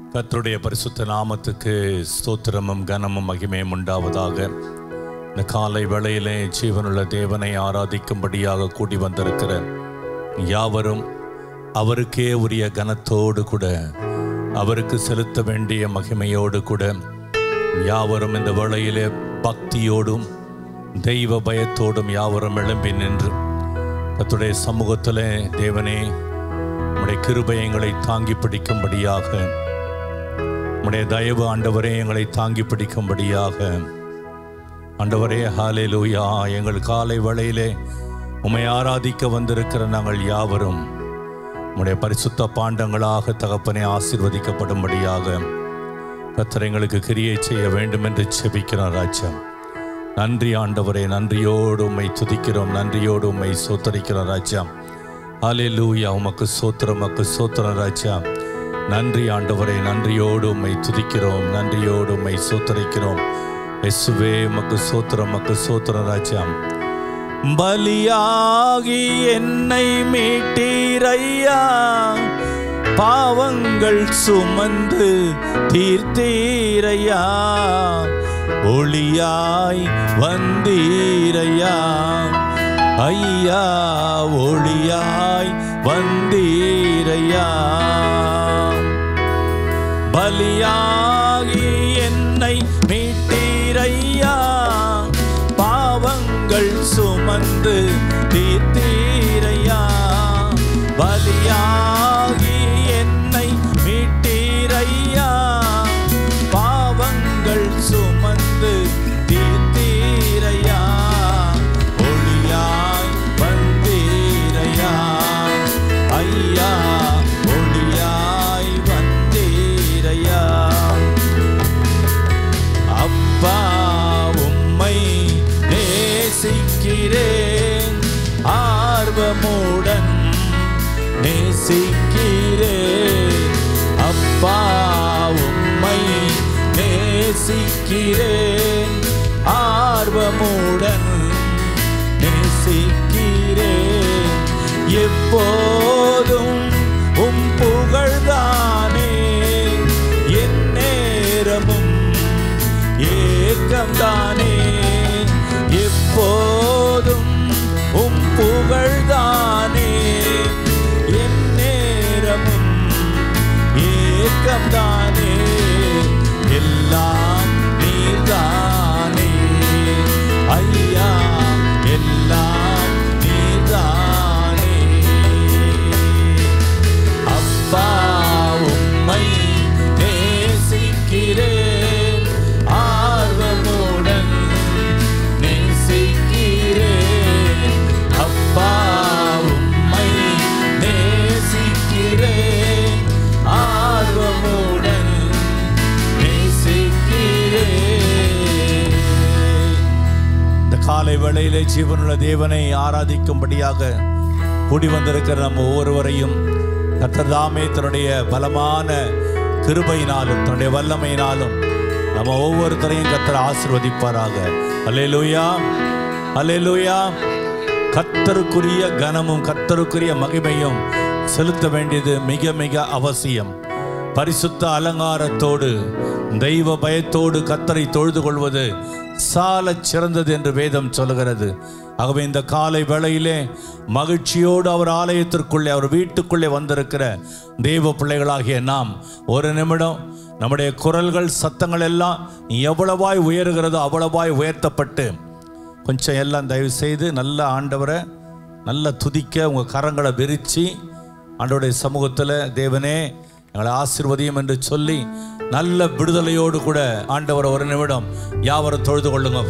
கர்த்தருடைய பரிசுத்த நாமத்துக்கு ஸ்தோத்திரமும் கனமும் மகிமையும் உண்டாவதாக இந்த காலை வேளையிலே ஜீவனுள்ள தேவனை ஆராதிக்கும்படியாக கூடி வந்திருக்கிற யாவரும் அவருக்கே உரிய கனத்தோடு கூட அவருக்கு செலுத்த வேண்டிய மகிமையோடு கூட யாவரும் இந்த வேளையிலே பக்தியோடும் தெய்வ பயத்தோடும் யாவரும் எழும்பி நின்று கர்த்தருடைய சமூகத்திலே தேவனே உம்முடைய கிருபை எங்களை தாங்கி பிடிக்கும்படியாக உம்முடைய தயவு ஆண்டவரே எங்களை தாங்கி பிடிக்கும்படியாக ஆண்டவரே ஹாலே லூயா எங்கள் காலை வேளையிலே உம்மை ஆராதிக்க வந்திருக்கிற நாங்கள் யாவரும் உம்முடைய பரிசுத்த பாண்டங்களாக தகப்பனை ஆசீர்வதிக்கப்படும்படியாக கர்த்தர் எங்களுக்கு கிரியை செய்ய வேண்டும் என்று செபிக்கிறோம் ராஜா நன்றி ஆண்டவரே நன்றியோடு உம்மை துதிக்கிறோம் நன்றியோடு உம்மை சோத்தரிக்கிறோம் ராஜா ஹாலே லூயா உமக்கு சோத்திரம் உமக்கு சோத்திரம் ராஜா நன்றி ஆண்டவரே நன்றியோடு உம்மை துதிக்கிறோம் நன்றியோடு உம்மை சோத்தரிக்கிறோம் எசுவே உமக்கு சோத்திரம் உமக்கு சோத்திரம் ராஜா பலியாகி என்னை மீட்டீரையா பாவங்கள் சுமந்து தீர்த்தீரையா ஒளியாய் வந்தீரையா ஐயா ஒளியாய் வந்தீரையா பலியாகி என்னை மீட்டீரையா பாவங்கள் சுமந்து தீர்த்தீரையா பலியாகி என்னை மீட்டீரையா பாவங்கள் சுமந்து தீர்த்தீரையா ஒளியாய் வந்தீரையா ஐயா ஒளியாய் வந்தீரையா அப்பா உம்மை நேசிக்கிறேன் ஆர்வமுடன் நேசிக்கிறேன் அப்பா உம்மை நேசிக்கிறேன் ஆர்வமுடன் நேசிக்கிறேன் எப்போதும் உம் புகழ்தானே என் நேரமும் ஏக்கம்தானே எப்போதும் உம் புகழ்தானே என் நேரமும் ஏக்கம்தானே எல்லாம் நீர்தானே ஐயா எல்லாம் நீர்தானே அப்பா உம்மை நேசிக்கிறேன் ஆர்வமுடன் நேசிக்கிறேன் அப்பா உம்மை நேசிக்கிறேன் ஆர்வமுடன் நேசிக்கிறேன் இந்த காலை வேளையிலே ஜீவனுள்ள தேவனை ஆராதிக்கும்படியாக கூடி வந்திருக்கிற நம்ம ஒவ்வொருவரையும் கர்த்தர் தாமே தன்னுடைய பலமான கிருபையினாலும் தன்னுடைய வல்லமையினாலும் நம்ம ஒவ்வொருத்தரையும் கர்த்தர் ஆசிர்வதிப்பாராக அல்லேலூயா அல்லேலூயா கர்த்தருக்குரிய கனமும் கர்த்தருக்குரிய மகிமையும் செலுத்த வேண்டியது மிக மிக அவசியம் பரிசுத்த அலங்காரத்தோடு தெய்வ பயத்தோடு கத்தரை தொழுது கொள்வது சால சிறந்தது என்று வேதம் சொல்கிறது ஆகவே இந்த காலை வேளையிலே மகிழ்ச்சியோடு அவர் ஆலயத்திற்குள்ளே அவர் வீட்டுக்குள்ளே வந்திருக்கிற தெய்வ பிள்ளைகளாகிய நாம் ஒரு நிமிடம் நம்முடைய குரல்கள் சத்தங்கள் எல்லாம் எவ்வளவாய் உயர்கிறதோ அவ்வளவாய் உயர்த்தப்பட்டு கொஞ்சம் எல்லாம் தயவு செய்து நல்ல ஆண்டவரை நல்ல துதிக்க உங்கள் கரங்களை விரித்து ஆண்டவருடைய சமூகத்தில் தேவனே எங்களை ஆசீர்வதியும் என்று சொல்லி நல்ல விடுதலையோடு கூட ஆண்டவரை ஒரு நிமிடம் யாவரும் தொழுது கொள்ளுங்க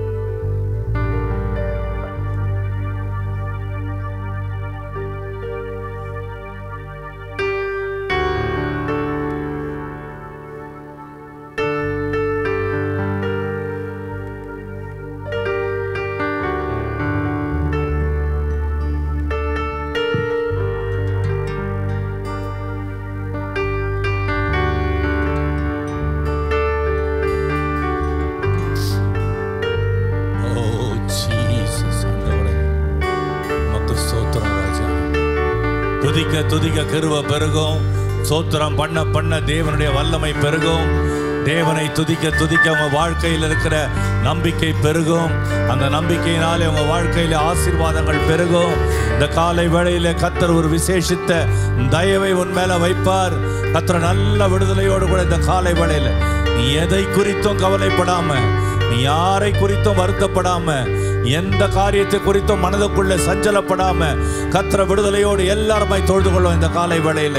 ஓ ஜீசஸ் ஆண்டவரே உமக்கு ஸ்தோத்திரம் ராஜா துதிக்க துதிக்க கிருப பெருகும் சோத்திரம் பண்ண பண்ண தேவனுடைய வல்லமை பெருகும் தேவனை துதிக்க துதிக்க உங்க வாழ்க்கையில் இருக்கிற நம்பிக்கை பெருகும் அந்த நம்பிக்கையினாலே உங்க வாழ்க்கையில ஆசீர்வாதங்கள் பெருகும் இந்த காலை வேளையில கத்தர் ஒரு விசேஷித்த தயவை உன் மேல வைப்பார் கத்தர் நல்ல விடுதலையோடு கூட இந்த காலை வேளையில நீ எதை குறித்தும் கவலைப்படாம நீ யாரை குறித்தும் வருத்தப்படாம எந்த காரியத்தை குறித்தும் மனதுக்குள்ள சஞ்சலப்படாம கத்திர விடுதலையோடு எல்லாருமே தொழுது கொள்ளும் இந்த காலை வேளையில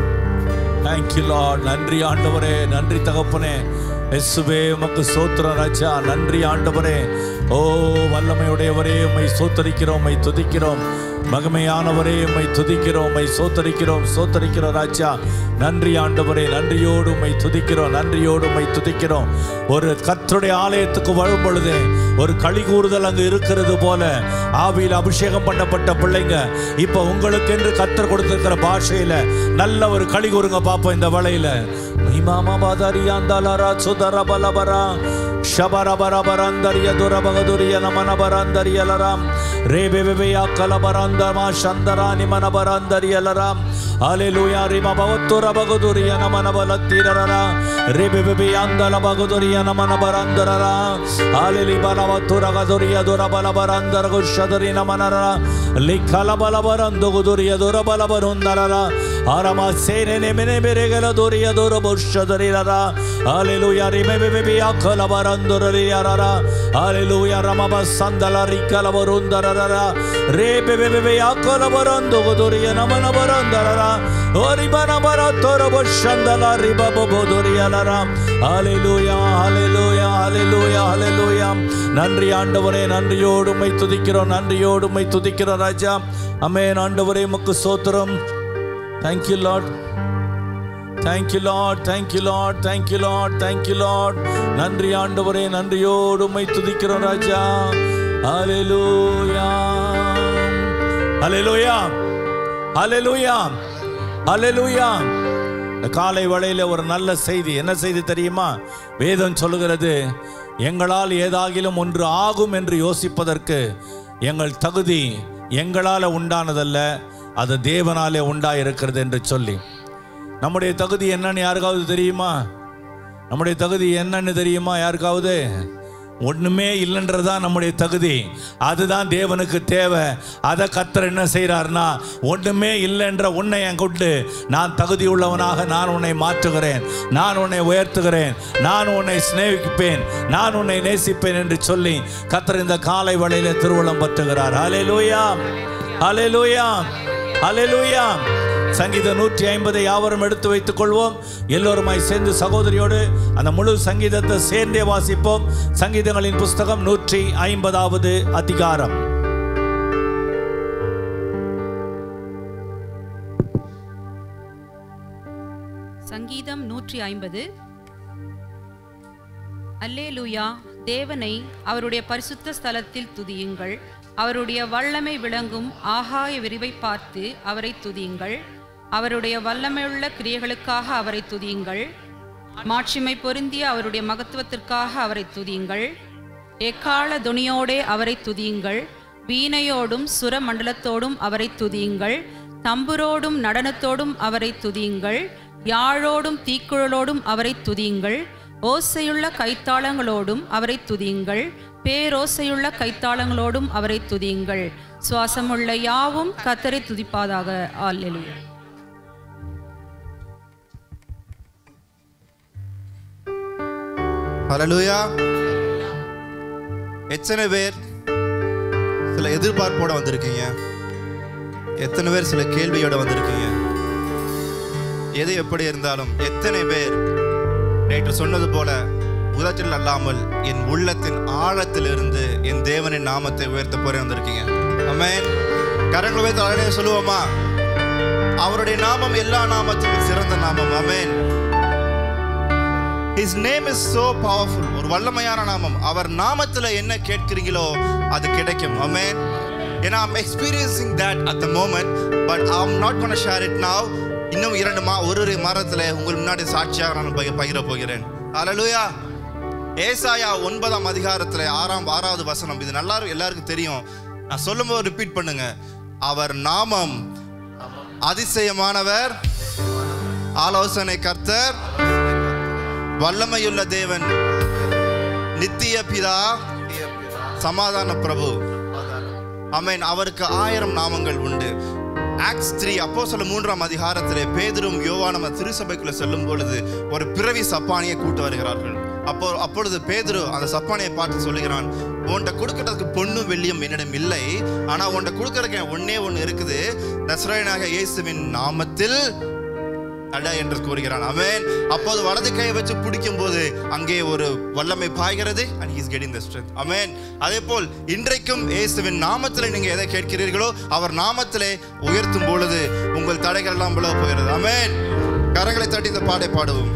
தேங்க்யூ லார்ட் நன்றி ஆண்டவரே நன்றி தகப்பனே எஸ்ஸுவே உமக்கு சோத்திரம் ராஜா நன்றி ஆண்டவரே ஓ வல்லமையுடையவரே உம்மை சோத்தரிக்கிறோம் உம்மை துதிக்கிறோம் மகிமையானவரே உம்மை துதிக்கிறோம் உம்மை சோத்தரிக்கிறோம் சோத்தரிக்கிறோம் ராஜா நன்றி ஆண்டவரே நன்றியோடு உம்மை துதிக்கிறோம் நன்றியோடு உம்மை துதிக்கிறோம் ஒரு கர்த்தருடைய ஆலயத்துக்கு வரும் பொழுது ஒரு களி கூறுதல் அங்கு இருக்கிறது போல ஆவியில் அபிஷேகம் பண்ணப்பட்ட பிள்ளைங்க இப்போ உங்களுக்கு என்று கத்தர் கொடுத்திருக்கிற பாஷையில நல்ல ஒரு களி கூறுங்க பாப்போம் இந்த வேளையில மகிமாமாபாதரியாந்தாலரா சுதரபலபரா ಶಬರಬರಬರಂದರಿಯ ದುರಬಗದುರಿಯ ನಮನಬರಂದರಿಯಲರಾಮ್ ರೇಬೆಬೆಬೆಯ ಕಲಬರಂದಮ ಶಂದರಾನಿ ಮನಬರಂದರಿಯಲರಾಮ್ ಅಲೆಲುಯ ರಿಮ ಭವತ್ತುರ ಬಗದುರಿಯ ನಮನ ಬಲತ್ತಿರರ ರೇಬೆಬೆಬೆಯಾಂದಲ ಬಗದುರಿಯ ನಮನ ಬರಂದರರ ಅಲೆಲಿ ಬಲವತ್ತುರ ಗದುರಿಯ ದುರಬಲ ಬರಂದರ ಗುಷದರಿ ನಮನರ ಲಿಖಲ ಬಲ ಬರಂದು ಗುದುರಿಯ ದುರಬಲ ಬರುಂದರರ ಆರಮ ಸೇನೆ ನೆಮೆನೆ ಬೆರೆಗಲ ದುರಿಯ ದುರ ಬುಷದರಿರರ ಅಲೆಲುಯ ರಿಮೆಬೆಬೆಬೆಯ ಕಲ ಬರಂದುರರಿಯರರ ಅಲೆಲುಯ ರಮಬ ಸಂದಲ ರಿಕಲ ಬರುಂದರರ ರೇಬೆಬೆಬೆಯ ಕಲ ಬರಂದು ಗುದುರಿಯ ನಮನ ಬರಂದರರ ಓರಿಬನ ಬರ ತೋರ ಬುಷಂದಲ ರಿಬ ಬೊದುರಿಯಲರ ಅಲೆಲುಯ ಅಲೆಲುಯ ಅಲೆಲುಯ ಅಲೆಲುಯ நன்றி ஆண்டவரே நன்றியோடு உம்மை துதிக்கிறோம் நன்றியோடு உம்மை துதிக்கிறோம் ராஜா அமேன் ஆண்டவரே உமக்கு சோத்திரம் thank you lord thank you lord thank you lord thank you lord thank you lord நன்றி ஆண்டவரே நன்றியோடு உம்மை துதிக்கிறோம் ராஜா ஹalleluya ஹalleluya ஹalleluya ஹalleluya இந்த காலை வேளையில ஒரு நல்ல செய்தி என்ன செய்தி தெரியுமா வேதம் சொல்லுகிறது எங்களால் ஏதாகிலும் ஒன்று ஆகும் என்று யோசிப்பதற்கு எங்கள் தகுதி எங்களால் உண்டானதல்ல அது தேவனாலே உண்டாயிருக்கிறது என்று சொல்லி நம்முடைய தகுதி என்னன்னு யாருக்காவது தெரியுமா நம்முடைய தகுதி என்னன்னு தெரியுமா யாருக்காவது ஒண்ணுமே இல்லைன்றதுதான் நம்முடைய தகுதி அதுதான் தேவனுக்கு தேவை அதை கத்தர் என்ன செய்கிறார்னா ஒண்ணுமே இல்லைன்ற உன்னை என் கொண்டு நான் தகுதி உள்ளவனாக நான் உன்னை மாற்றுகிறேன் நான் உன்னை உயர்த்துகிறேன் நான் உன்னை சிநேகிப்பேன் நான் உன்னை நேசிப்பேன் என்று சொல்லி கத்தர் இந்த காலை வழியில திருவுளம் பற்றுகிறார் ஹalleluya ஹalleluya ஹalleluya சங்கீதம் நூற்றி ஐம்பதை யாவரும் எடுத்து வைத்துக் கொள்வோம் எல்லோருமாய் சேர்ந்து சகோதரியோடு அந்த முழு சங்கீதத்தை சேர்ந்தே வாசிப்போம் சங்கீதங்களின் புஸ்தகம் நூற்றி ஐம்பதாவது அதிகாரம் சங்கீதம் நூற்றி ஐம்பது அல்லேலூயா தேவனை அவருடைய பரிசுத்த ஸ்தலத்தில் துதியுங்கள் அவருடைய வல்லமை விளங்கும் ஆகாய விரிவை பார்த்து அவரை துதியுங்கள் அவருடைய வல்லமையுள்ள கிரியைகளுக்காக அவரை துதியுங்கள் மாட்சிமை பொருந்திய அவருடைய மகத்துவத்திற்காக அவரை துதியுங்கள் எக்கால துணியோடே அவரை துதியுங்கள் வீணையோடும் சுரமண்டலத்தோடும் அவரை துதியுங்கள் தம்புரோடும் நடனத்தோடும் அவரை துதியுங்கள் யாழோடும் தீக்குழலோடும் அவரை துதியுங்கள் ஓசையுள்ள கைத்தாளங்களோடும் அவரை துதியுங்கள் பேரோசையுள்ள கைத்தாளங்களோடும் அவரை துதியுங்கள் சுவாசமுள்ள யாவும் கத்தரை துதிப்பாதாக ஆல்லெலுயா ஹalleluya எத்தனை பேர் சில எதிர்பார்ப்போட வந்திருக்கீங்க எத்தனை பேர் சில கேள்வியோட வந்திருக்கீங்க எது எப்படி இருந்தாலும் எத்தனை பேர் நேற்று சொன்னது போல உதட்டில் அல்லாமல் என் உள்ளத்தின் ஆழத்திலிருந்து என் தேவனின் நாமத்தை உயர்த்த போறேன் வந்திருக்கீங்க அமேன் கரங்களை வைத்து அழகே சொல்லுவோமா அவருடைய நாமம் எல்லா நாமத்துக்கும் சிறந்த நாமம் அமேன் His name is so powerful ஒரு வல்லமையான நாமம் அவர் நாமத்துல என்ன கேட்கிறீங்களோ அது கிடைக்கும் அமேன் ஏன்னா I'm experiencing that at the moment but I'm not gonna share it now இன்னும் இரண்டு மா ஒரு ஒரு மாதத்துல உங்கள் முன்னாடி சாட்சியாக நான் பகி- பகிர போகிறேன் அல்லேலூயா ஏசாயா ஒன்பதாம் அதிகாரத்துல ஆறாம் ஆறாவது வசனம் இது நல்லா எல்லாருக்கும் தெரியும் நான் சொல்லும்போது ரிப்பீட் பண்ணுங்க அவர் நாமம் அதிசயமானவர் ஆலோசனை கர்த்தர் வல்லமையுள்ள தேவன் நித்திய பிதா சமாதான பிரபு அமேன் அவருக்கு ஆயிரம் நாமங்கள் உண்டு ஆக்ஸ் த்ரீ அப்போ சொல்ல மூன்றாம் அதிகாரத்திலே பேதரும் யோவானம திருசபைக்குள்ள செல்லும் பொழுது ஒரு பிறவி சப்பானியை கூட்டு வருகிறார்கள் அப்போ அப்பொழுது பேதுரு அந்த சப்பானியை பார்த்து சொல்லுகிறான் உன்கிட்ட கொடுக்கறதுக்கு பொண்ணும் வெள்ளியும் என்னிடம் இல்லை ஆனா உன்கிட்ட கொடுக்கறதுக்கு ஒண்ணே ஒண்ணு இருக்குது நஸ்ரேனாக இயேசுவின் நாமத்தில் நட என்று கூறுகிறான் அவன் அப்போது வலது கையை வச்சு பிடிக்கும் போது அங்கே ஒரு வல்லமை பாய்கிறது and he is getting the strength அமேன் அதே போல் இன்றைக்கும் இயேசுவின் நாமத்தில் நீங்க எதை கேட்கிறீர்களோ அவர் நாமத்திலே உயர்த்தும் பொழுது உங்கள் தடைகள் எல்லாம் விலக போகிறது அமேன் கரங்களை தட்டி இந்த பாடை பாடுவோம்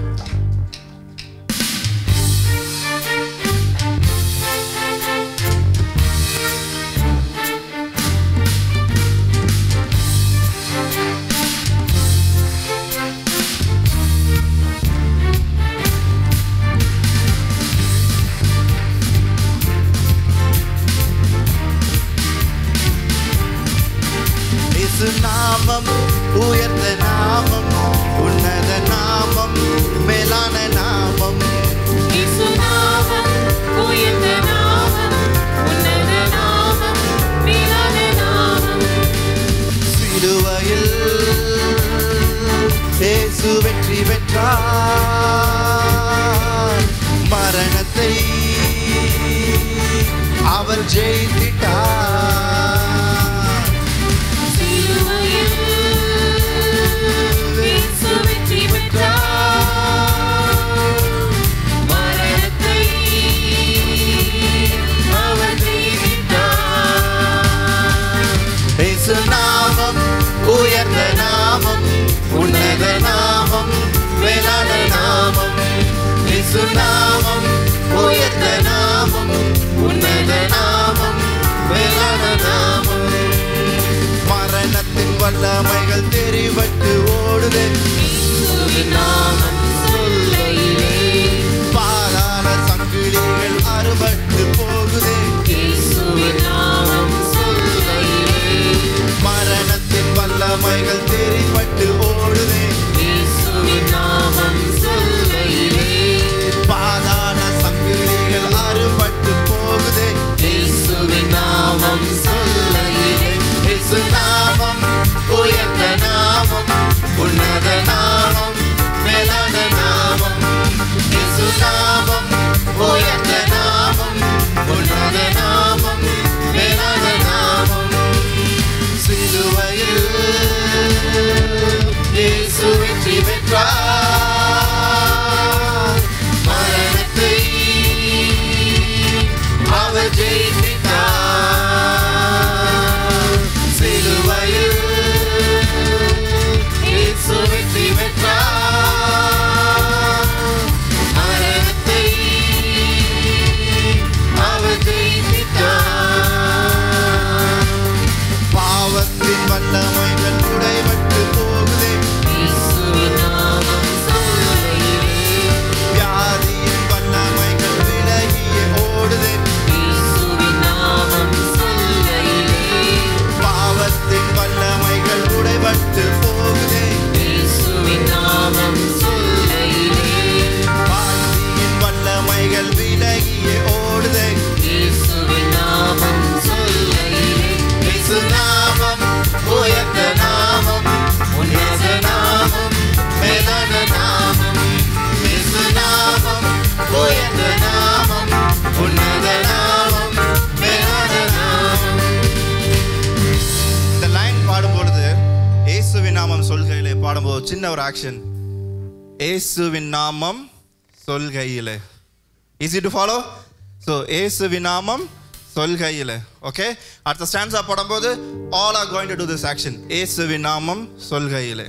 இயேசு நாமம் உயர்ந்த நாமம் உன்னத நாமம் மேலான நாமம் இயேசு நாமம் உயர்ந்த நாமம் உன்னத நாமம் மேலான நாமம் சிலுவையில் இயேசு வெற்றி பெற்றார் மரணத்தை அவர் ஜெயித்திட்டார் சிலுவையில் இயேசு வெற்றி பெற்றார் மரணத்தை அவர் ஜெயித்தார் இயேசு நாமம் உயர்ந்த நாமம் உன்னத நாமம் மேலான நாமம் இயேசு நாமம் உயர்ந்த நாமம் உன்னத நாமம் மேலான நாமம் மரணத்தின் வல்லமைகள் தெரிவட்டு ஓடுதே இயேசுவின் நாமம் சொல்லையிலே பாதாள சங்கிலிகள் அறுபட்டு போகுதே இயேசுவின் நாமம் சொல்லையிலே மரணத்தின் வல்லமைகள் தெரிவட்டு ஓடுதே இயேசுவின் நாமம் சொல்லையிலே பாதாள சங்கிலிகள் அறுபட்டு போகுதே இயேசுவின் நாமம் சொல்லையிலே இயேசு நாமம் உயர்ந்த நாமம் உன்னத நாமம் மேலான நாமம் இயேசு நாமம் உயர்ந்த நாமம் உன்னத நாமம் மேலான நாமம் சிலுவையில் இயேசு வெற்றி பெற்றார் மரணத்தை அவர் ஜெயித்தார் சிலுவையில் இயேசு வெற்றி பெற்றார் மரணத்தை அவர் ஜெயித்தார் பாவத்தின் வல்லமைகள் உடைபட்டு போகுதே இயேசுவின் நாமம் சொல்லையிலே வியாதியின் வல்லமைகள் விலகிய ஓடுதே இயேசுவின் நாமம் சொல்லையிலே பாவத்தின் வல்லமைகள் உடைபட்டு போகுதே இயேசுவின் நாமம் சொல்லையிலே பாதியின் வல்லமைகள் விலகிய ஓடுதே இயேசுவின் நாமம் சொல்லையிலே இயேசு நாமம் உயர்ந்த நாமம் உன்னத நாமம் மேலான நாமம் இயேசு நாமம் உயர்ந்த நாமம் உன்னத நாமம் மேலான நாமம் இந்த லைன் பாடும் பொழுது இயேசுவின் நாமம் சொல்கையிலே பாடும்போது சின்ன ஒரு ஆக்ஷன் இயேசுவின் நாமம் சொல்கையிலே ஈஸி டு ஃபாலோ ஸோ இயேசுவின் நாமம் சொல்கையிலே ஓகே அடுத்த ஸ்டாண்ட்ஸா போடும்போது all are going to to this action இயேசுவின் நாமம் சொல்கையிலே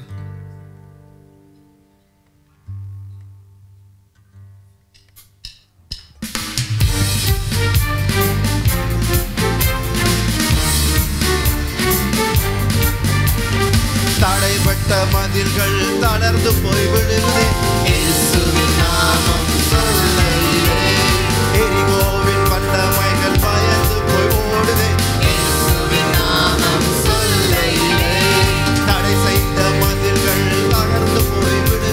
தடைப்பட்ட மதில்கள் தளர்ந்து போய் விழுகுதே இயேசுவின் நாமம் சொல்லையிலே எரிகோவின் வல்லமைகள் பயந்து போய் ஓடுதே இயேசுவின் நாமம் சொல்லையிலே தடை செய்த மதில்கள் தகர்ந்து போய் விடுதே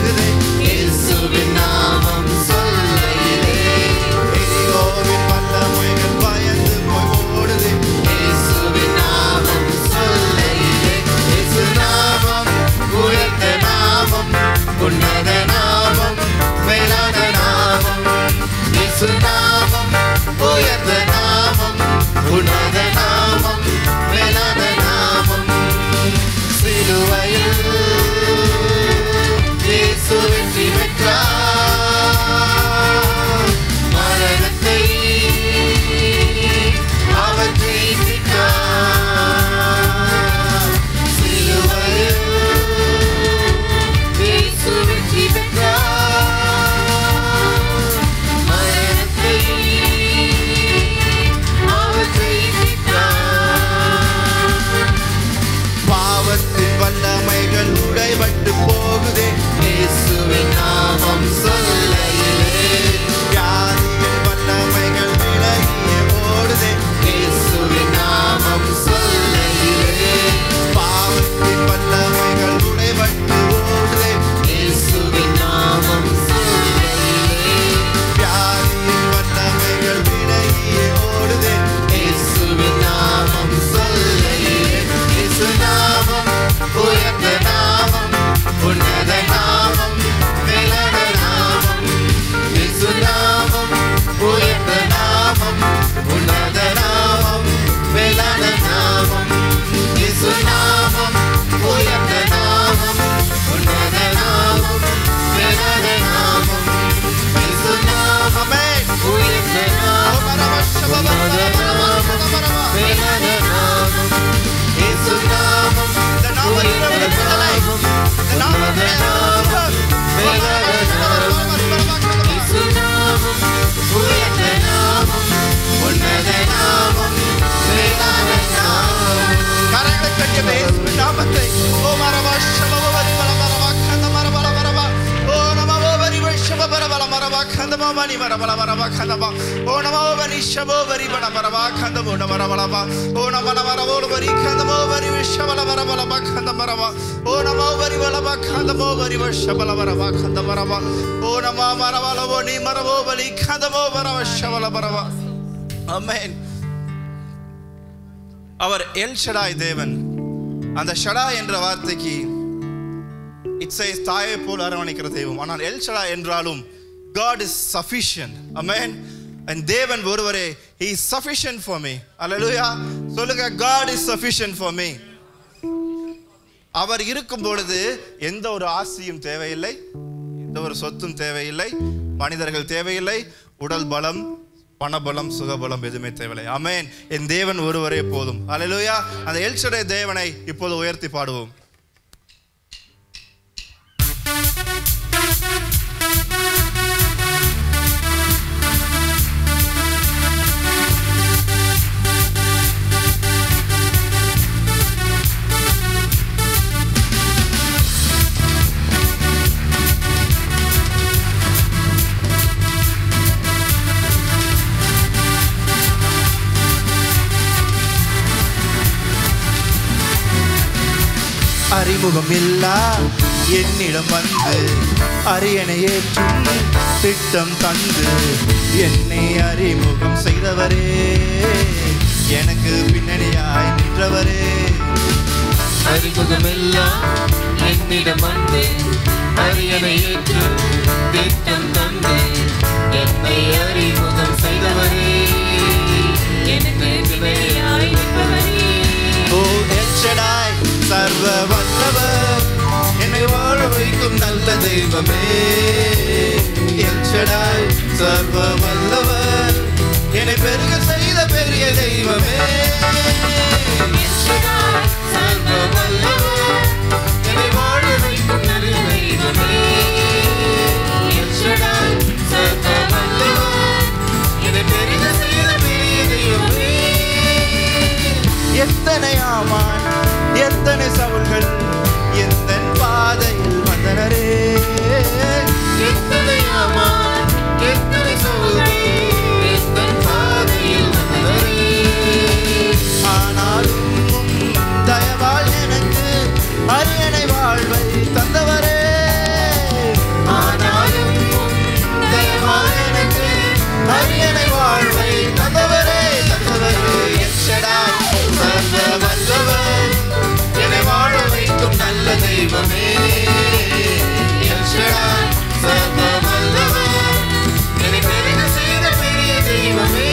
மணி வர பல வரவா கதபா ஓ நமோ வரி ஷபோ வரி பல வரவா கதபோ நமர பலவா ஓ நமல வரவோ வரி கதபோ வரி விஷபல வர பலவா கத வரவா ஓ நமோ வரி பலவா கதபோ வரி விஷபல வரவா கத வரவா ஓ நமோ மரவலவோ நீ மரவோ வலி கதபோ வரவ ஷபல வரவா ஆமென் அவர் எல் ஷடாய் தேவன் அந்த ஷடா என்ற வார்த்தைக்கு இட்ஸ் ஐ தாயை போல் அரவணைக்கிற தெய்வம் ஆனால் எல் ஷடா என்றாலும் God is sufficient amen and தேவன் ஒருவரே he is sufficient for me hallelujah சொல்லுங்க God is sufficient for me அவர் இருக்கும் பொழுது எந்த ஒரு ஆசையும் தேவையில்லை எந்த ஒரு சொத்தும் தேவையில்லை மனிதர்கள் தேவையில்லை உடல் பலம் பணபலம் சுகபலம் எதுவுமே தேவையில்லை ஆமென் என் தேவன் ஒருவரே போதும் அல்லேலூயா அந்த எல்ஷடே தேவனை இப்போது உயர்த்தி பாடுவோம் அறிமுகம் இல்லா என்னிடம் வந்து அரியணை ஏற்றும் திட்டம் தந்து என்னை அறிமுகம் செய்தவரே எனக்கு பின்னணியாய் நின்றவரே அறிமுகமெல்லாம் என்னிடம் வந்து அரியணை ஏற்று திட்டம் தந்து என்னை அறிமுகம் செய்தவரே எனக்கு துணையாய் நிற்பவரே ஓ எச்சடாய் சர்வ வல்லவர் என்னை வாழ வைக்கும் நல்ல தெய்வமே எச்சடாய் சர்வ வல்லவர் என்னை பெருக செய்த பெரிய தெய்வமே எச்சடாய் சர்வ வல்லவர் என்னை வாழ வைக்கும் நல்ல தெய்வமே எச்சடாய் சர்வ வல்லவர் என்னை பெருக செய்த பெரிய தெய்வமே எத்தனை ஆமான் எத்தனை சவுல்கள் எந்த பாதையில் வந்தனரே எத்தனை ஆமான், எத்தனை சோதனை, எத்தன் பாதையில் வந்தவரே. ஆனாலும் உம் தயவால் எனக்கு அரியணை வாழ்வை தந்தவரே ஆனாலும் உம் தயவால் எனக்கு அரியணை வாழ்வை தந்தவரே தந்தவரே எச்சடாய் சர்வ வல்லவர் என்னை வாழ வைக்கும் நல்ல தெய்வமே எல்ஷடாய், சர்வ வல்லவர், என்னை பெருக செய்த பெரிய தெய்வமே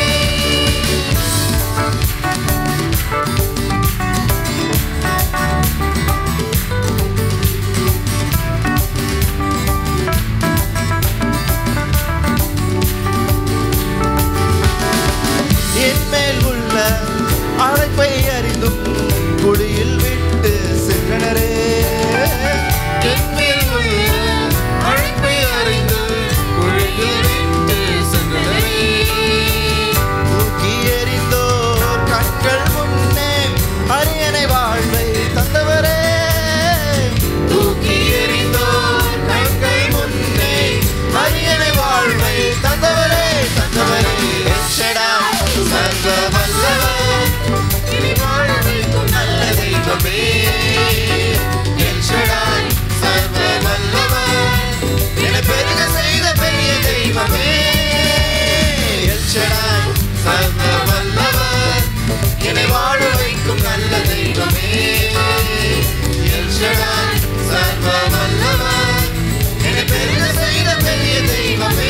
என் மேல் உள்ள அழைப்பை அறிந்தும் குழியில் விட்டு சென்றனரே என்மேல் உள்ள அழைப்பை அறிந்து குழியில் விட்டு சென்றனரே. தூக்கி எறிந்தோர் கண்கள் முன்னே அரியணை வாழ்வை தந்தவரே தூக்கி எறிந்தோர் கண்கள் முன்னே அரியணை வாழ்வை தந்தவரே தந்தவரே எச்சடாய் சர்வ வல்லவர் இனி வாழ வைக்கும் நல்ல தெய்வமே எல்ஷடாய், சர்வ வல்லவர், என்னை பெருக செய்த பெரிய தெய்வமே எல்ஷடாய், சர்வ வல்லவர், என்னை வாழ வைக்கும் நல்ல தெய்வமே எல்ஷடாய், சர்வ வல்லவர், என்னை பெருக செய்த பெரிய தெய்வமே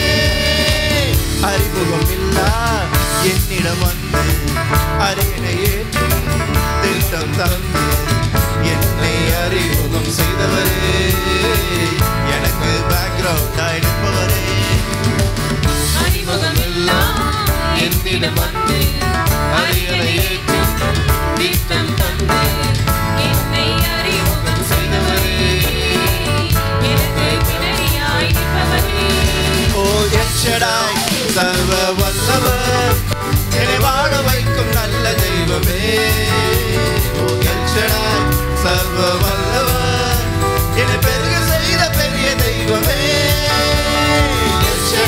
அறிமுகம் இல்லா என்னிடம் வந்து அரியணை ஏற்றும் திட்டம் தந்து என்னை அறிமுகம் செய்தவரே எனக்கு பேக்ரவுண்டாய் நிற்பவரே அறிமுகமெல்லாம் என்னிடம் வந்து அரியணை ஏற்றும் திட்டம் தந்து என்னை அறிமுகம் செய்தவரே எனக்கு பின்னணியாய் நிற்பவரே ஓ எச்சடாய் சர்வ வல்லவர் என்னை வாழ வைக்கும் நல்ல தெய்வமே ஓ எச்சடாய் சர்வ வல்லவர் என்னை பெருக செய்த பெரிய தெய்வமே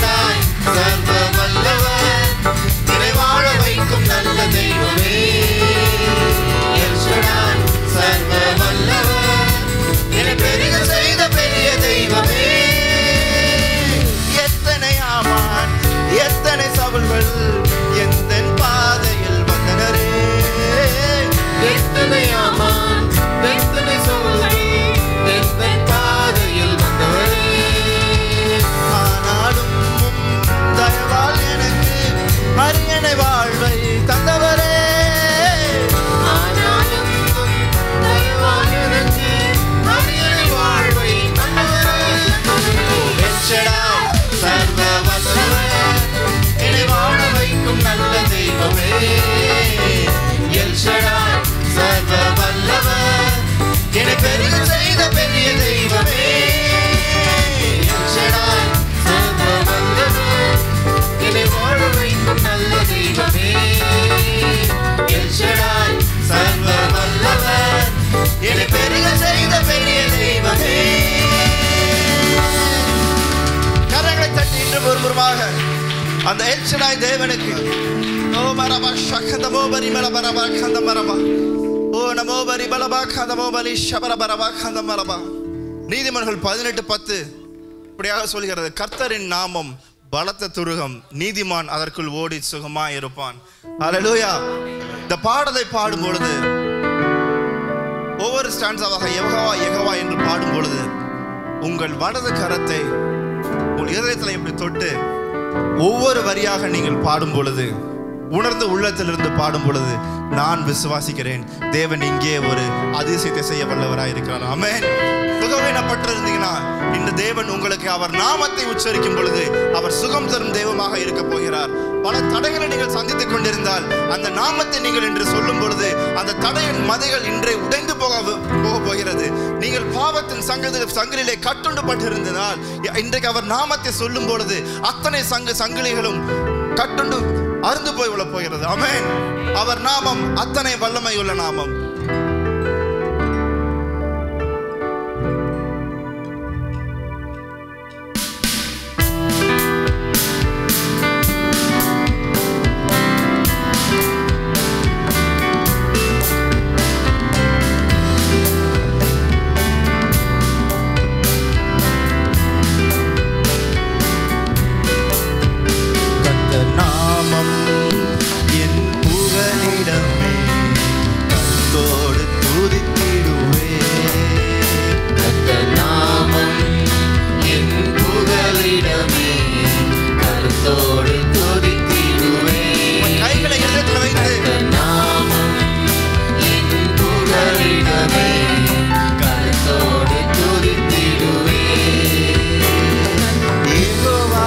அந்த எல்சடாய் தேவனுக்கு ஓ மரபா சகதமோ பரி மலபரபா கந்த மரபா ஓ நமோ பரி பலபா கதமோ பலி சபரபரபா கந்த மரபா நீதிமன்றங்கள் பதினெட்டு பத்து இப்படியாக சொல்கிறது கர்த்தரின் நாமம் பலத்த துருகம் நீதிமான் அதற்குள் ஓடி சுகமாய் இருப்பான் அல்லேலூயா இந்த பாடலை பாடும் பொழுது ஒவ்வொரு ஸ்டான்ஸாவாக யெகோவா யெகோவா என்று பாடும் பொழுது உங்கள் வலது கரத்தை உங்கள் இதயத்தில் இப்படி தொட்டு ஒவ்வொரு வரியாக நீங்கள் பாடும் பொழுது உணர்ந்து உள்ளத்திலிருந்து பாடும் பொழுது நான் விசுவாசிக்கிறேன் தேவன் இங்கே ஒரு அதிசயத்தை செய்ய வல்லவராய் இருக்கிறார் ஆமென் சுகவீனப்பட்டிருந்தீங்கன்னா இந்த தேவன் உங்களுக்கு அவர் நாமத்தை உச்சரிக்கும் பொழுது அவர் சுகம் தரும் தெய்வமாக இருக்க போகிறார் பல தடைகளை நீங்கள் சந்தித்துக் கொண்டிருந்தால் அந்த நாமத்தை நீங்கள் இன்று சொல்லும் பொழுது அந்த தடையின் மதைகள் இன்றை உடைந்து போக போக போகிறது நீங்கள் பாவத்தின் சங்கதி சங்கிலே கட்டுண்டு பட்டிருந்ததால் இன்றைக்கு அவர் நாமத்தை சொல்லும் பொழுது அத்தனை சங்கு சங்கிலிகளும் கட்டுண்டு அருந்து போய் உள்ள போகிறது ஆமென் அவர் நாமம் அத்தனை வல்லமை உள்ள நாமம் கர்த்தர் நாமம் என் புகலிடமே கர்த்தோடு துதித்திடுவே கர்த்தர் நாமம் என் புகலிடமே கருத்தோடு துதித்திடுவேன் கைகளை இதயத்தில் வைத்து கர்த்தர் நாமம் என் புகலிடமே கருத்தோடு துதித்திடுவேன் யெகோவா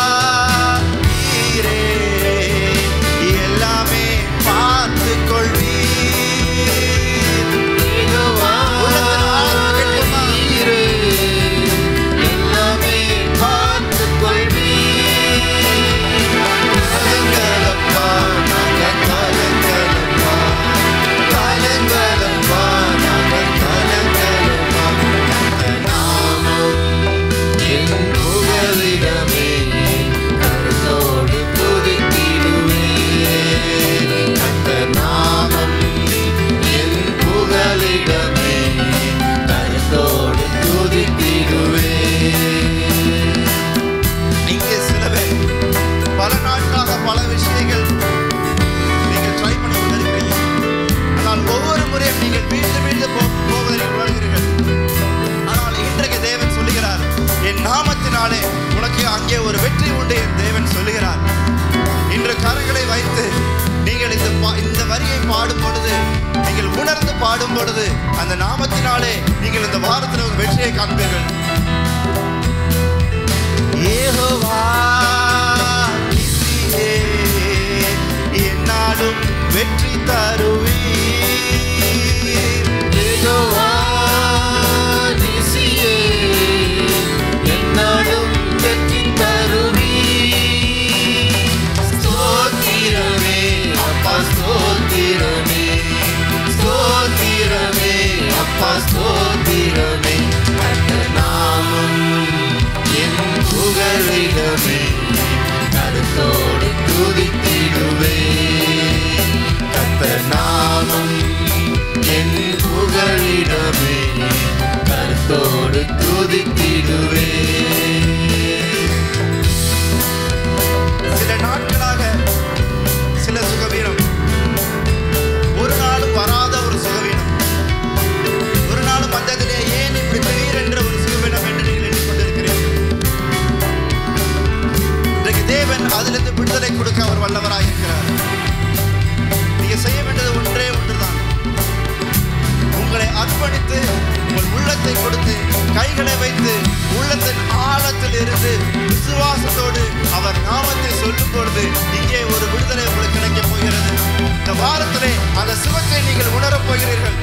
நீரே எல்லாமே பார்த்துக் கொள்வீர் யெகோவா உள்ளத்தில் ஆழமாக கேட்குமா? நீரே எல்லாமே பார்த்துக் கொள்வீர். கலங்கலப்பா, நாங்க கலங்கலப்பா. கலங்கலப்பா, நாங்க கலங்கலப்பா. கர்த்தர் நாமம் என் புகலிடமே, கருத்தோடு துதித்திடுவேன். கர்த்தர் நாமம் என் புகலிடமே, கருத்தோடு துதித்திடுவேன். இங்கே சில பேர் பல நாட்களாக பல விஷயங்கள் நீங்கள் ட்ரை பண்ணி கொண்டிருக்கிறீங்க ஆனால் ஒவ்வொரு முறையும் நீங்கள் வீழ்ந்து வீழ்ந்து போ போவதை நீங்கள் உணர்கிறீர்கள் ஆனால் இன்றைக்கு தேவன் சொல்லுகிறார் என் நாமத்தினாலே உனக்கு அங்கே ஒரு வெற்றி உண்டு என் தேவன் சொல்லுகிறார் இன்று கரங்களை வைத்து நீங்கள் இந்த பா- இந்த வரியை பாடும் பொழுது நீங்கள் உணர்ந்து பாடும் பொழுது அந்த நாமத்தினாலே நீங்கள் இந்த வாரத்தில் ஒரு வெற்றியை காண்பீர்கள் யெகோவா நீரே, என்னாலும் வெற்றி தருவீர் யெகோவா நிசியே, எந்நாளும் வெற்றி தருவீர். ஸ்தோத்திரமே, அப்பா ஸ்தோத்திரமே. ஸ்தோத்திரமே, அப்பா ஸ்தோத்திரமே. கர்த்தர் நாமம் என் புகழிடமே கருத்தோடு துதித்திடுவேன் கர்த்தர் நாமம் என் புகழிடமே கருத்தோடு துதித்திடுவேன் சில நாட்களாக சில சுகவீனம் ஒரு நாளும் வராத ஒரு சுகவீனம் ஒரு நாளும் வந்ததிலே ஏன் இப்படி திடீரென்ற ஒரு சுகவீனம் என்று நீங்கள் எண்ணிக்கொண்டிருக்கிறீர்கள் இன்றைக்கு தேவன் அதிலிருந்து விடுதலை கொடுக்க அவர் வல்லவராக இருக்கிறார் நீங்க செய்ய வேண்டியது ஒன்றே ஒன்றுதான் உங்களை அர்ப்பணித்து உங்கள் உள்ளத்தை கொடுத்து கைகளை வைத்து உள்ளத்தின் ஆழத்தில் இருந்து விசுவாசத்தோடு அவர் நாமத்தை சொல்லும் பொழுது இங்கே ஒரு விடுதலை உங்களுக்கு கிடைக்கப் போகிறது இந்த வாரத்திலே அந்த சுகத்தை நீங்கள் உணரப் போகிறீர்கள்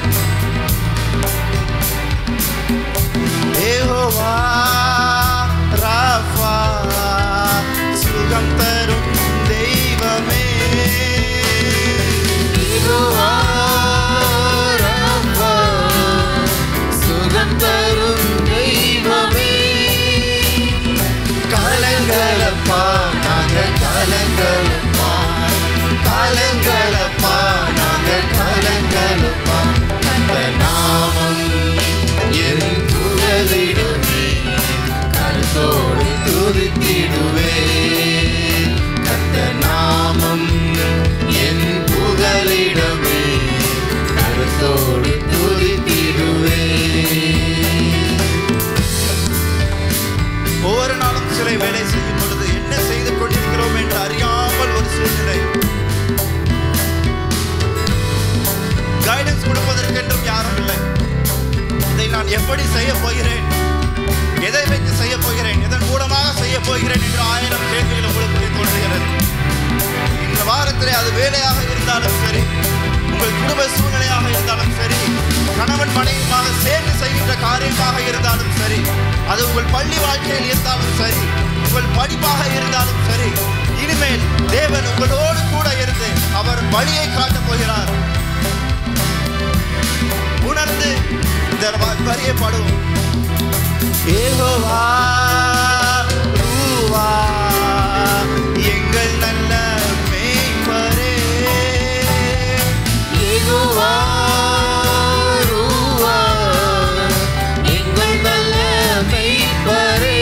யெகோவா ராஃபா சுகம் தரும் தெய்வமே யெகோவா ராஃபா, சுகம் தரும் தெய்வமே கலங்கலப்பா நாங்க கல கலங்கலப்பா நாங்கள் கலங்கலப்பா அந்த நாமம் என் புகலிடுமே கருத்தோடு துதித்திடுவே அந்த நாமம் என் புகலிடமே கருத்தோடு துதித்திடுவே ஒவ்வொரு நாளும் சிலை வேலை செய்யும் பொழுது என்ன செய்து கொண்டிருக்கிறோம் என்று அறியாமல் ஒரு சூழ்நிலை கைடன்ஸ் கொடுப்பதற்கென்றும் யாரும் இல்லை இதை நான் எப்படி செய்ய போகிறேன் எதை வைத்து செய்ய போகிறேன் எதன் மூலமாக செய்ய போகிறேன் என்று ஆயிரம் கேள்விகள் உங்களுக்கு தோன்றுகிறது இந்த வாரத்திலே அது வேலையாக இருந்தாலும் சரி உங்கள் குடும்ப சூழ்நிலையாக இருந்தாலும் சரி கணவன் மனைவியுமாக சேர்ந்து செய்கின்ற காரியமாக இருந்தாலும் சரி அது உங்கள் பள்ளி வாழ்க்கையில் இருந்தாலும் சரி உங்கள் படிப்பாக இருந்தாலும் சரி இனிமேல் தேவன் உங்களோடு கூட இருந்து அவர் வழியை காட்டப் போகிறார் உணர்ந்து இந்த வ- வரியை பாடுவோம் ஏகோவா ரூவா எங்கள் நல்ல மேய்ப்பரே யெகோவா, ரூவா, எங்கள் நல்ல மெய்ப்பரே.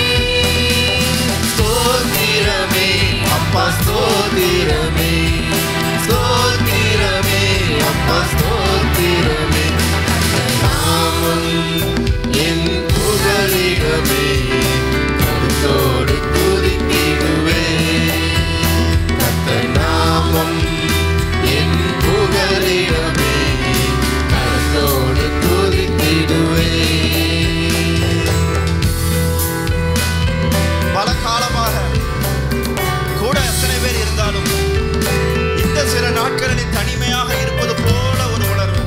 ஸ்தோத்திரமே, அப்பா ஸ்தோத்திரமே ஸ்தோத்திரமே, அப்பா ஸ்தோத்திரமே. நாமம் என் புகலிடமே, கருத்தோடு துதித்திடுவே. கர்த்தர் நாமம் என் புகலிடமே கருத்தோடு துதித்திடுவே பல காலமாக கூட எத்தனை பேர் இருந்தாலும் இந்த சில நாட்களில் தனிமையாக இருப்பது போல ஒரு உணர்வு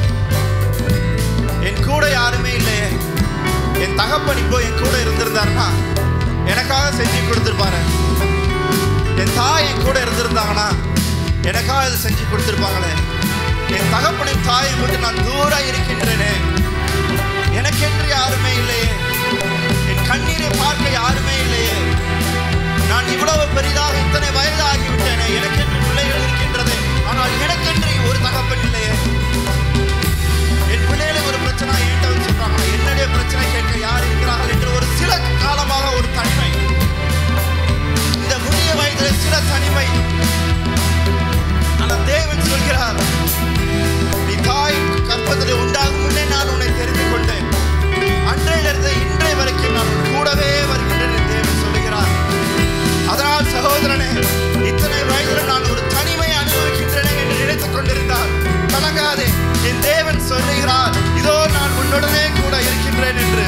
என் கூட யாருமே இல்லையே என் தகப்பன் இப்போ என் கூட இருந்திருந்தாருன்னா எனக்காக செஞ்சு கொடுத்துருப்பாரு என் தாய் என் கூட இருந்திருந்தாங்கன்னா எனக்காக இதை செஞ்சு கொடுத்துருப்பாங்களே என் தகப்பனின் தாயை விட்டு நான் தூரம் இருக்கின்றேனே எனக்கென்று யாருமே இல்லையே என் கண்ணீரை பார்க்க யாருமே இல்லையே நான் இவ்வளவு பெரிதாக இத்தனை வயது ஆகிவிட்டேனே எனக்கென்று பிள்ளைகள் இருக்கின்றது ஆனால் எனக்கென்று ஒரு தகப்பன் இல்லையே என் பிள்ளைகளை ஒரு பிரச்சனை என்கிட்ட வந்து சொல்றாங்க என்னுடைய பிரச்சனை கேட்க யார் இருக்கிறார்கள் என்று ஒரு சில காலமாக ஒரு தனிமை இந்த முதிய வயதில் சில தனிமை ஆனால் தேவன் சொல்கிறார் நீ தாய் கற்பத்தில் உண்டாகும் முன்னே நான் உன்னை தெரிந்து கொண்டேன் அன்றையிலிருந்து இன்றைய வரைக்கும் நான் உன் கூடவே வருகின்றேன் என்று தேவன் சொல்லுகிறார் அதனால் சகோதரனே இத்தனை வயதில் நான் ஒரு தனிமையை அனுபவிக்கின்றேனே என்று நினைத்துக் கொண்டிருந்தார் கலங்காதே என் தேவன் சொல்லுகிறார் இதோ நான் உன்னுடனே கூட இருக்கின்றேன் என்று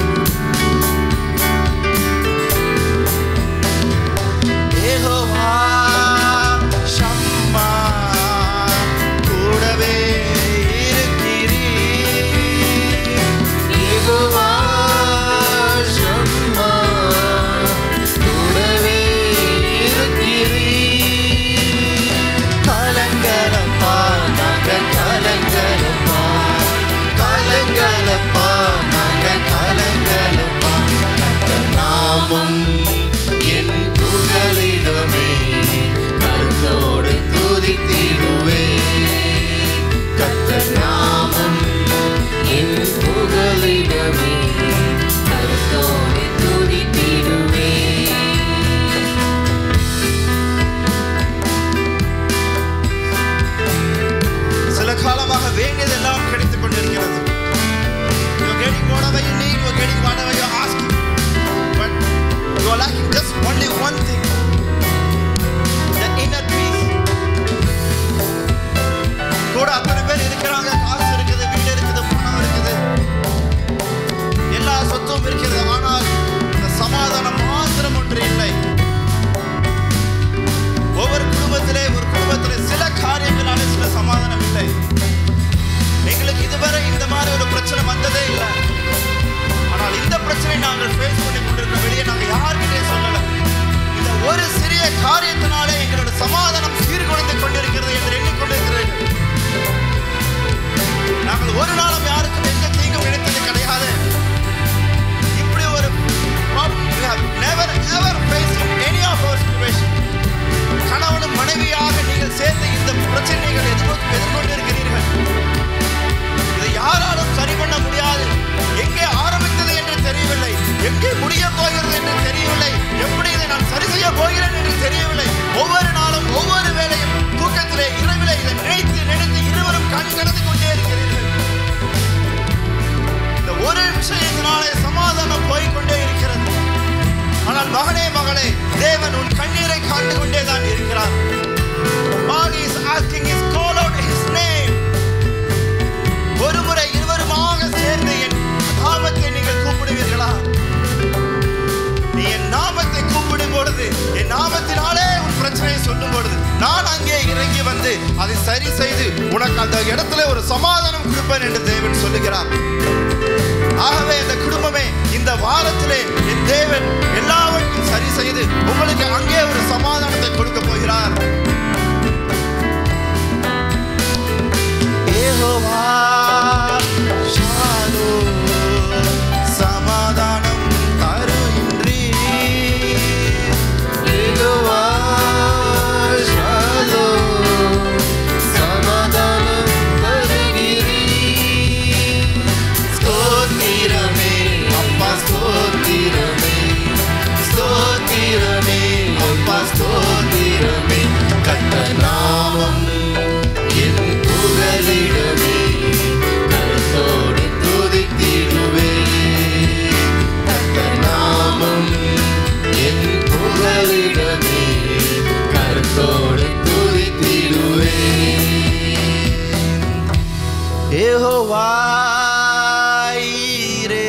யெகோவா ஷம்மா கூடவே இருக்கிறீர் யெகோவா ஷம்மா கூடவே இருக்கிறீர் கலங்கலப்பா நாங்கள் கலங்கலப்பா கலங்கலப்பா நாங்கள் கலங்கலப்பா கர்த்தர் நாமம் என் புகலிடமே கருத்தோடு துதித்திடுவே கர்த்தர் நாமம் என் புகலிடமே கருத்தோடு துதித்திடுவே சில காலமாக வேண்டியதெல்லாம் கிடைத்துக் கொண்டிருக்கிறது You're getting whatever you need, you're getting whatever you're asking. But you are lacking just only one thing. The inner peace. கூட அத்தனை பேர் இருக்கிறாங்க காசு இருக்குது வீடு இருக்குது பணம் இருக்குது எல்லா சொத்தும் இருக்கிறது ஆனால் இந்த சமாதானம் மாத்திரம் ஒன்று இல்லை ஒவ்வொரு குடும்பத்திலே ஒரு குடும்பத்திலே சில காரியங்களால சில சமாதானம் இல்லை எங்களுக்கு இதுவரை இந்த மாதிரி ஒரு பிரச்சனை வந்ததே இல்லை ஆனால் இந்த பிரச்சனை நாங்கள் ஃபேஸ் பண்ணி கொண்டிருக்க வெளியே நாங்கள் யாருக்கிட்டே சொல்லல இந்த ஒரு சிறிய காரியத்தினாலே எங்களோட சமாதானம் சீர்குலைந்து கொண்டிருக்கிறது என்று எண்ணிக்கொண்டிருக்கிறேன் நாங்கள் ஒரு நாளும் யாருக்கும் எந்த தீங்கும் நினைத்தது கிடையாது இப்படி ஒரு problem we have never ever faced in any of our situation கணவனும் மனைவியாக நீங்கள் சேர்ந்து இந்த எங்கே முடிய போகிறது என்று தெரியவில்லை எப்படி இதை நான் சரி செய்ய போகிறேன் என்று தெரியவில்லை ஒவ்வொரு நாளும் ஒவ்வொரு வேளையும் தூக்கத்திலே இரவிலே இதை நினைத்து நினைத்து இருவரும் கண் கடந்து கொண்டே இருக்கிறீர்கள் இந்த ஒரு விஷயத்தினாலே சமாதானம் போய்க்கொண்டே இருக்கிறது ஆனால் மகனே மகளே தேவன் உன் கண்ணீரை காண்டு கொண்டே தான் இருக்கிறார் God is asking his call out his name ஒரு முறை இருவருமாக சேர்ந்து என் நாமத்தை நீங்கள் கூப்பிடுவீர்களா நீ என் நாமத்தை கூப்பிடும் பொழுது என் நாமத்தினாலே உன் பிரச்சனையை சொல்லும் பொழுது நான் அங்கே இறங்கி வந்து அதை சரி செய்து உனக்கு அந்த இடத்துல ஒரு சமாதானம் கொடுப்பேன் என்று தேவன் சொல்லுகிறார் ஆகவே இந்த குடும்பமே இந்த வாரத்திலே என் தேவன் எல்லாவற்றையும் சரி செய்து உங்களுக்கு அங்கே ஒரு சமாதானத்தை கொடுக்க போகிறார் யெகோவா ஷாலோம், சமாதானம் தருகின்றீர். யெகோவா ஷாலோம், சமாதானம் தருகிறீர். ஸ்தோத்திரமே, அப்பா ஸ்தோத்திரமே, ஸ்தோத்திரமே, அப்பா ஸ்தோத்திரமே. கர்த்தர் நாமம் என் புகலிடமே, கருத்தோடு துதித்திடுவே. கர்த்தர் நாமம் என் புகலிடமே, கருத்தோடு துதித்திடுவே. யெகோவா ஈரே,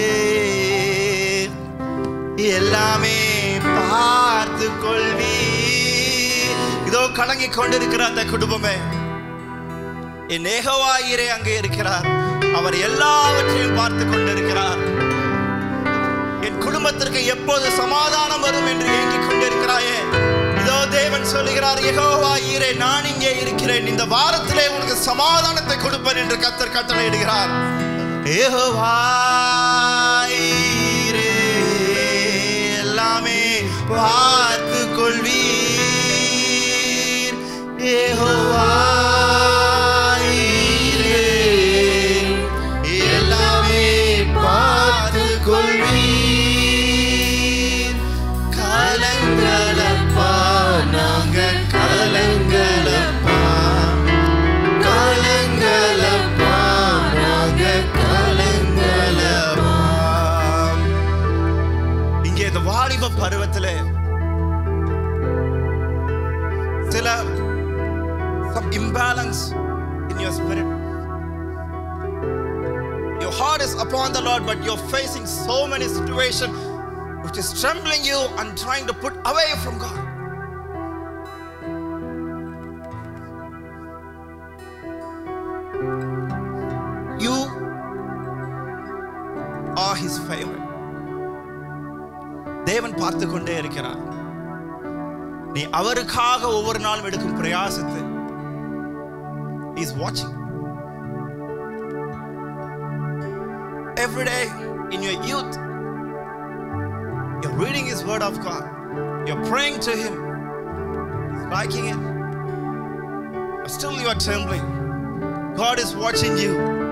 எல்லாமே பார்த்து கொள்வீர் இதோ கலங்கி கொண்டிருக்கிற அந்த குடும்பமே என் ஏகவாயிரே அங்கே இருக்கிறார் அவர் எல்லாவற்றையும் பார்த்து கொண்டிருக்கிறார் என் குடும்பத்திற்கு எப்போது சமாதானம் வரும் என்று ஏங்கிக் கொண்டிருக்கிறாயே இதோ தேவன் சொல்லுகிறார் யெகோவா ஈரே நான் இங்கே இருக்கிறேன் இந்த வாரத்திலே உனக்கு சமாதானத்தை கொடுப்பேன் என்று கத்தர் கட்டளையிடுகிறார் யெகோவா ஈரே, எல்லாமே பார்த்து கொள்வீர் யெகோவா ஈரே, எல்லாமே பார்த்து கொள்வீர் கலங்களப்பா நாங்க கலங்களப்பா கலங்களப்பா நாங்க கலங்களப்பா இங்கே இந்த வாலிப பருவத்திலே சில some imbalance in your spirit your heart is upon the Lord, but you're facing so many situations which is trembling you and trying to put away from God. You are His favorite. தேவன் பார்த்து கொண்டே இருக்கிறார் நீ அவருக்காக ஒவ்வொரு நாளும் எடுக்கும் பிரயாசத்தை இஸ் வாட்சிங் every day in your youth. You're reading His Word of God. You're praying to Him. He's liking it. But still, you are trembling. God is watching you.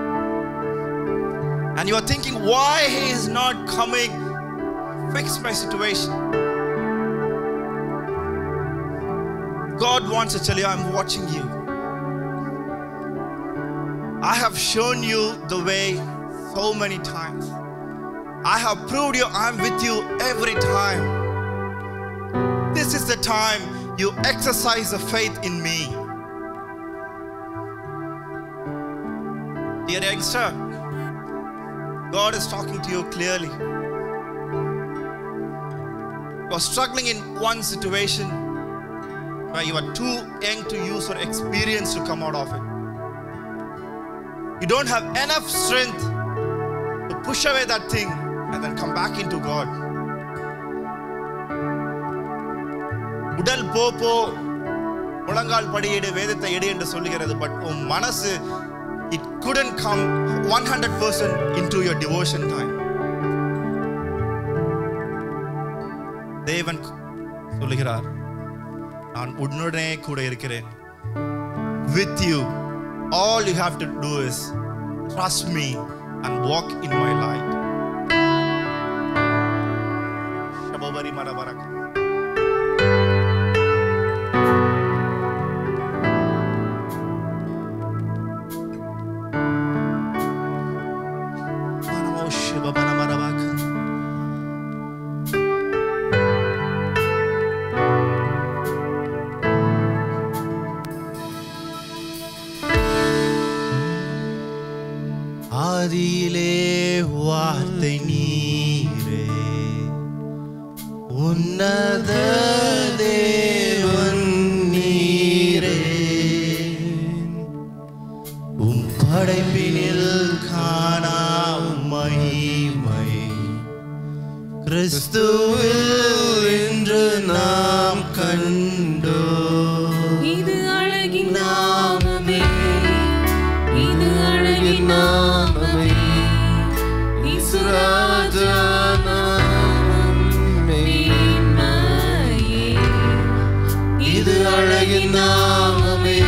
And you are thinking, why He is not coming? Fix my situation. God wants to tell you, I'm watching you. I have shown you the way so many times. I have proved you I'm with you every time. This is the time you exercise the faith in me. Dear youngster, God is talking to you clearly. You're struggling in one situation where you are too young to use your experience to come out of it. You don't have enough strength to push away that thing and then come back into God. உடல் போ போ முழங்கால் படியேடு வேதத்தை எடு என்று சொல்லுகிறது but உன் மனசு it couldn't come one hundred percent into your devotion time தேவன் சொல்லுகிறார் நான் உன்னுடனே கூட இருக்கிறேன் with you all you have to do is trust me and walk in my light மரபரக் ஆதியிலே வார்த்தை நீரே உன்னத தேவன் நீரே உம் படைப்பினில் காணா மகிமை கிறிஸ்துவில் என்று நாம் கண்டோ இது அழகின் நாமமே இது அழகின் நாமமே இசுராஜா நாமம் மேன்மையே இது அழகின் நாமமே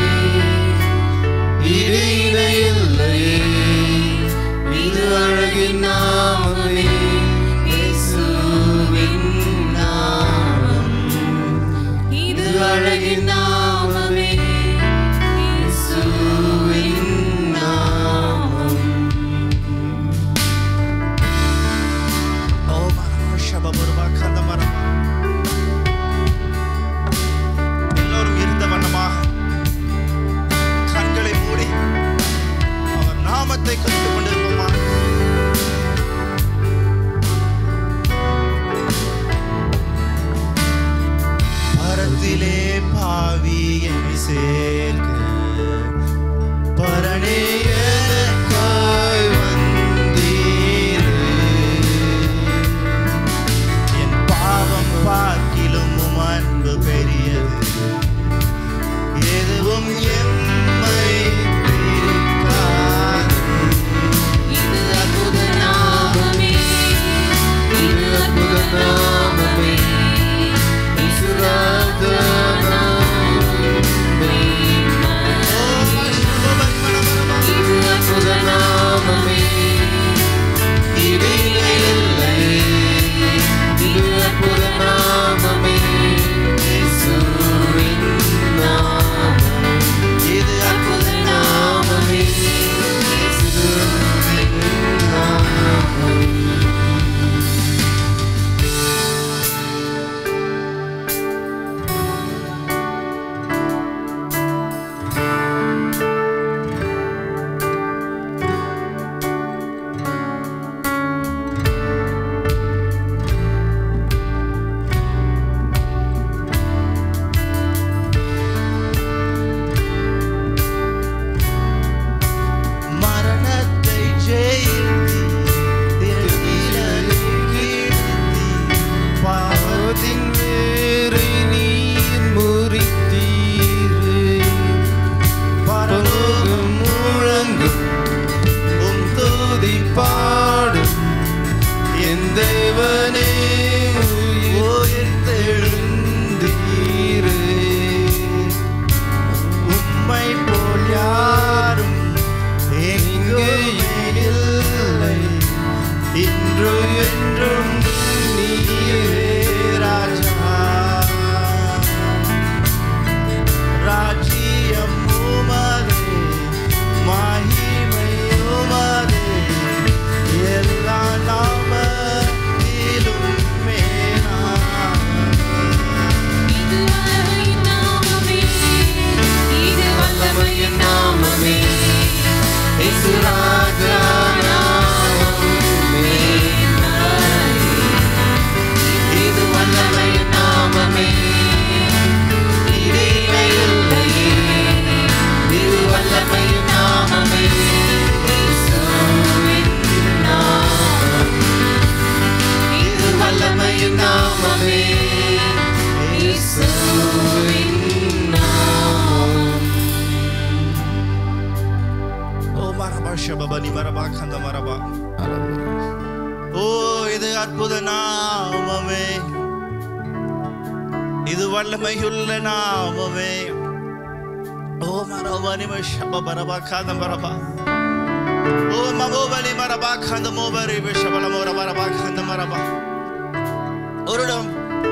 இது இணையில்லையே இது அழகின் நாமமே இயேசுவின் நாமம் இது இது அழகின் நாமமே இயேசுவின் நாமம் ஓ மரமா ஷபபுர்பா கந்தமரம் எல்லோரும் இருந்த வண்ணமாக கண்களை மூடி அவர் நாமத்தை கற்றுக் கொண்டிருப்போமா பரத்திலே பாவியை சேர்க்க பரணே எனக்காய் வந்தீரே. என் பாவம் பார்க்கிலும் உம் அன்பு பெரியது எதுவும் எம்மை பிரிக்காது. இது அற்புத நாமமே இது அற்புத நாமமே இசுராஜா நாமம் மேன்மையே இது அற்புத நாமமே இது இணையில்லையே இது அற்புத நாமமே இயேசுவின் நாமம் இது அற்புத நாமமே இயேசுவின் நாமம் மரணத்தை ஜெயித்தி திருநிழலை வீழ்த்தி பாவத்தின் வேரை நீர் முறித்தீரே பரலோகம் முழங்கும் உம் துதி பாடும் என் தேவனே உயிர்த்தெழுந்தீரே உம்மை போல் யாரும் எங்குமே இல்லை இன்று என்றும் நீரே ராஜா ராஜ்யம் உமதே மகிமை உமதே எல்லா நாமத்திலும் மேலானது. இது வல்லமையின் நாமமே இது வல்லமையின் நாமமே இசுராஜா நாமம் மேன்மையே. இது வல்லமையின் நாமமே இது இணையில்லையே இது வல்லமையின் நாமமே இயேசுவின் நாமம் இது வல்லமையின் நாமமே இயேசுவின் நாமம் ஓ மரபா ஷபபனி மரபா கந்த மரபா ஓ இது அற்புத நாமமே இது வல்லமையுள்ள நாமமே ஓ மரபனி ஷப மரபா கந்த மரபா ஓ மகோபலி மரபா கந்த மோபரி விஷபல மோர மரபா கந்த மரபா ஒரு இடம்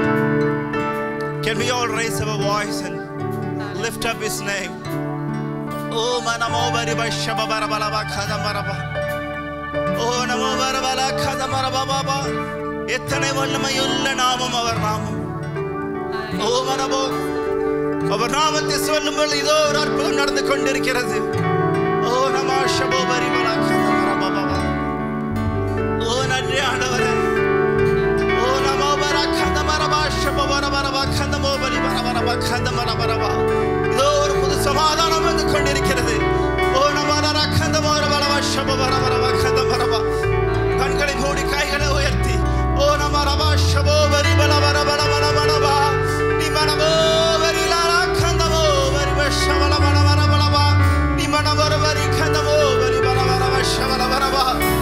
Can we all raise our voice and lift up his name? Oh, manamo bariba shababarabala kadamaraba. Oh, namo barabala kadamarababa. எத்தனை வல்லமையுள்ள நாமம் அவர் நாமம் ஓ மனமோ அவர் நாமத்தை சொல்லும்போது இதோ ஒரு அற்புதம் நடந்து கொண்டிருக்கிறது ஓ நம ஷபோ பரிமலா கதமரபபா. ஓ நன்றி ஆண்டவரே ஓ நமோ பர கதமரபா ஷபோ பரபரபா கதமோ பரி பரபரபா கதமரபரபா இதோ ஒரு புது சமாதானம் வந்து கொண்டிருக்கிறது ஓ நமரர கதமோ பரபரபா ஷபோ பரபரபா கதமரபா கண்களை மூடி கைகளை உயர்த்தி ஓ நம ரபா ஷபோ பரி பல பர பல பல பலபா நீ மனமோ வரி லாரா கந்தமோ வரி வஷபல பல பல பலபா நீ மனமோ வரி கந்தமோ வரி பல பல வஷபல பலபா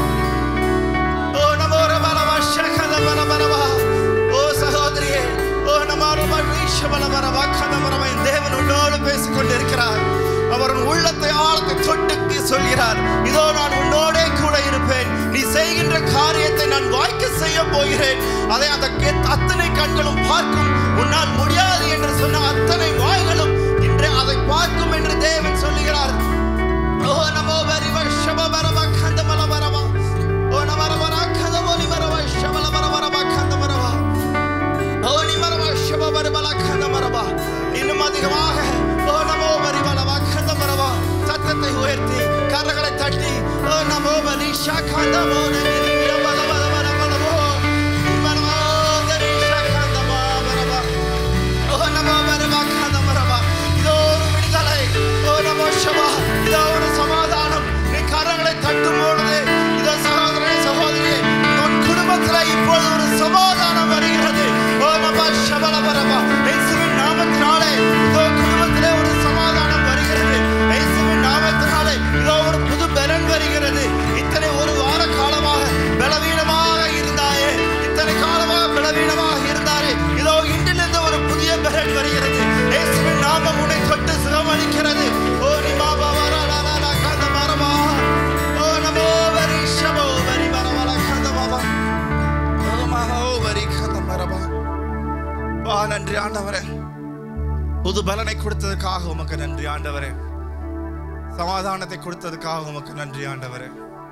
ஓ நமோ ரபல வஷகத பல பலபா ஓ சகோதரியே ஓ நமோ ரப விஷபல பலபா கதமரபா என் தேவன் உன்னோடு பேசிக் கொண்டிருக்கிறார் அவர் உன் உள்ளத்தை ஆழத்தை தொட்டுக்கு சொல்கிறார் இதோ நான் உன்னோடே கூட இருப்பேன் நீ செய்கின்ற காரியத்தை நான் வாய்க்க செய்ய போகிறேன் அதை அந்த கே- அத்தனை கண்களும் பார்க்கும் உன்னால் முடியாது என்று சொன்ன அத்தனை வாய்களும் இன்று அதை பார்க்கும் என்று தேவன் சொல்லுகிறார் ஓ நமோ வரிவ ஷபபரவ கந்தமலபரவ ஓ நமரவர கதமொலி மரவ ஷபலபரவரவ கந்தமரவ ஓ நிமரவ ஷபபரவல கந்தமரவ இன்னும் அதிகமாக ஓ நமோ வரிவலவ கந்தமரவ சத்தத்தை உயர்த்தி கரங்களை தட்டி ஓ நமோ வரி ஷகந்தமோ நெனிய பலபலபலபலபோ நிமரவோ தரி ஷகந்தமோ வரவ ஓ நமோ வரவா கதமரவா இதோ ஒரு விடுதலை ஓ நமோ ஷபா இதோ ஒரு சமாதானம் நீ கரங்களை தட்டும் பொழுது இதோ சகோதரனே சகோதரியே உன் குடும்பத்தில் இப்பொழுது ஒரு சமாதானம் வருகிறது ஓ நமோ ஷபல வரவா இயேசுவின் நாமத்தினாலே இதோ குடும்பத்திலே ஒரு சமாதானம் வருகிறது இயேசுவின் நாமத்தினாலே இதோ ஒரு புது பலன் வருகிறது இத்தனை ஒரு வார காலமாக பலவீனமாக இருந்தாயே இத்தனை காலமாக பலவீனமாக இருந்தாரே இதோ இன்றிலிருந்து ஒரு புதிய பலன் வருகிறது இயேசுவின் நாமம் உன்னை தொட்டு சுகமளிக்கிறது ஓ நிமா பாபா ரா ரா ரா ரா கந்த மரமா ஓ நமோ வரி ஷபோ வரி மரவல கந்த பாபா ஓ மகோ வரி கந்த மரபா வா நன்றி ஆண்டவரே புது பலனை கொடுத்ததுக்காக உமக்கு நன்றி ஆண்டவரே சமாதானத்தை கொடுத்ததுக்காக உமக்கு நன்றி ஆண்டவரே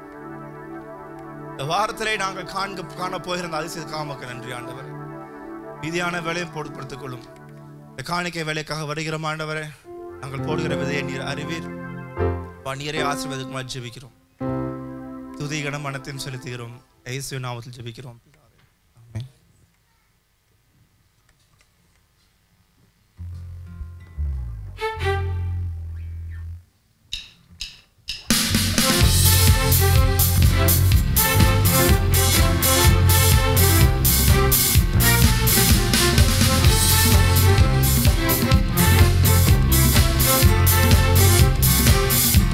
இந்த வாரத்திலே நாங்கள் காண்க காண போகிற அதிசயத்துக்காக உமக்கு நன்றி ஆண்டவரே மீதியான வேலையை பொருட்படுத்திக் கொள்ளும் இந்த காணிக்கை வேலைக்காக வருகிறோம் ஆண்டவரே நாங்கள் போடுகிற விதையை நீர் அறிவீர் வா, நீரே ஆசீர்வாதமாக ஜெபிக்கிறோம் துதி கணம் மனத்தையும் செலுத்துகிறோம் இயேசு நாமத்தில் ஜெபிக்கிறோம் பிதாவே. ஆமென்.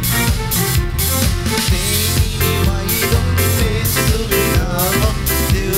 தேனினி மயிலும் இயேசுவின் நாமம்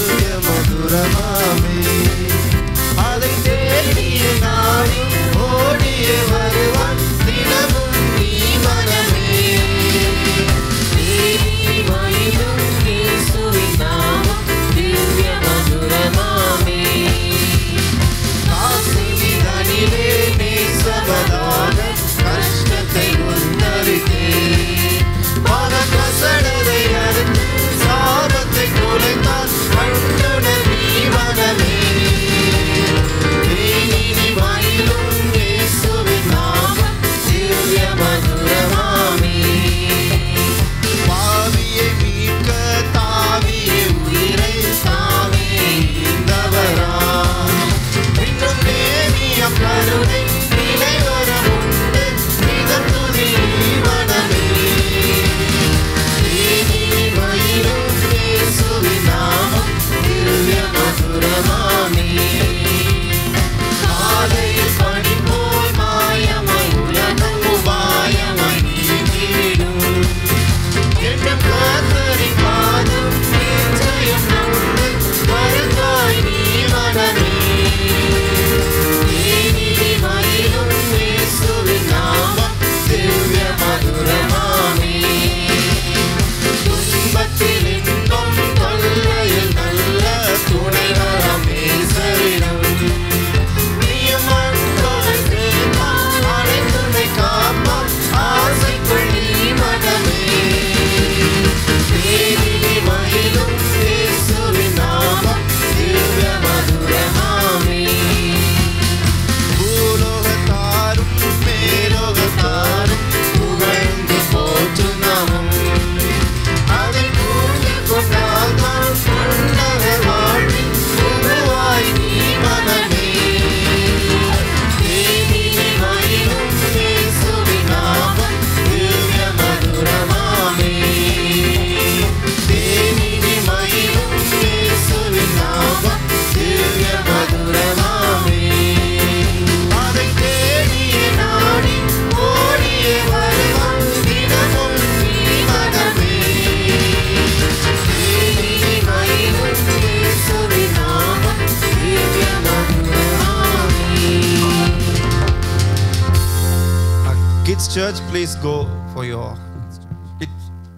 church, please go for your. It,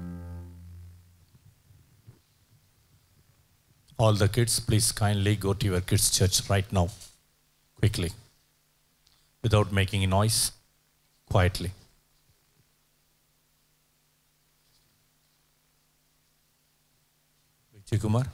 All the kids, please kindly go to your kids' church right now, quickly, without making a noise, quietly. Kumar.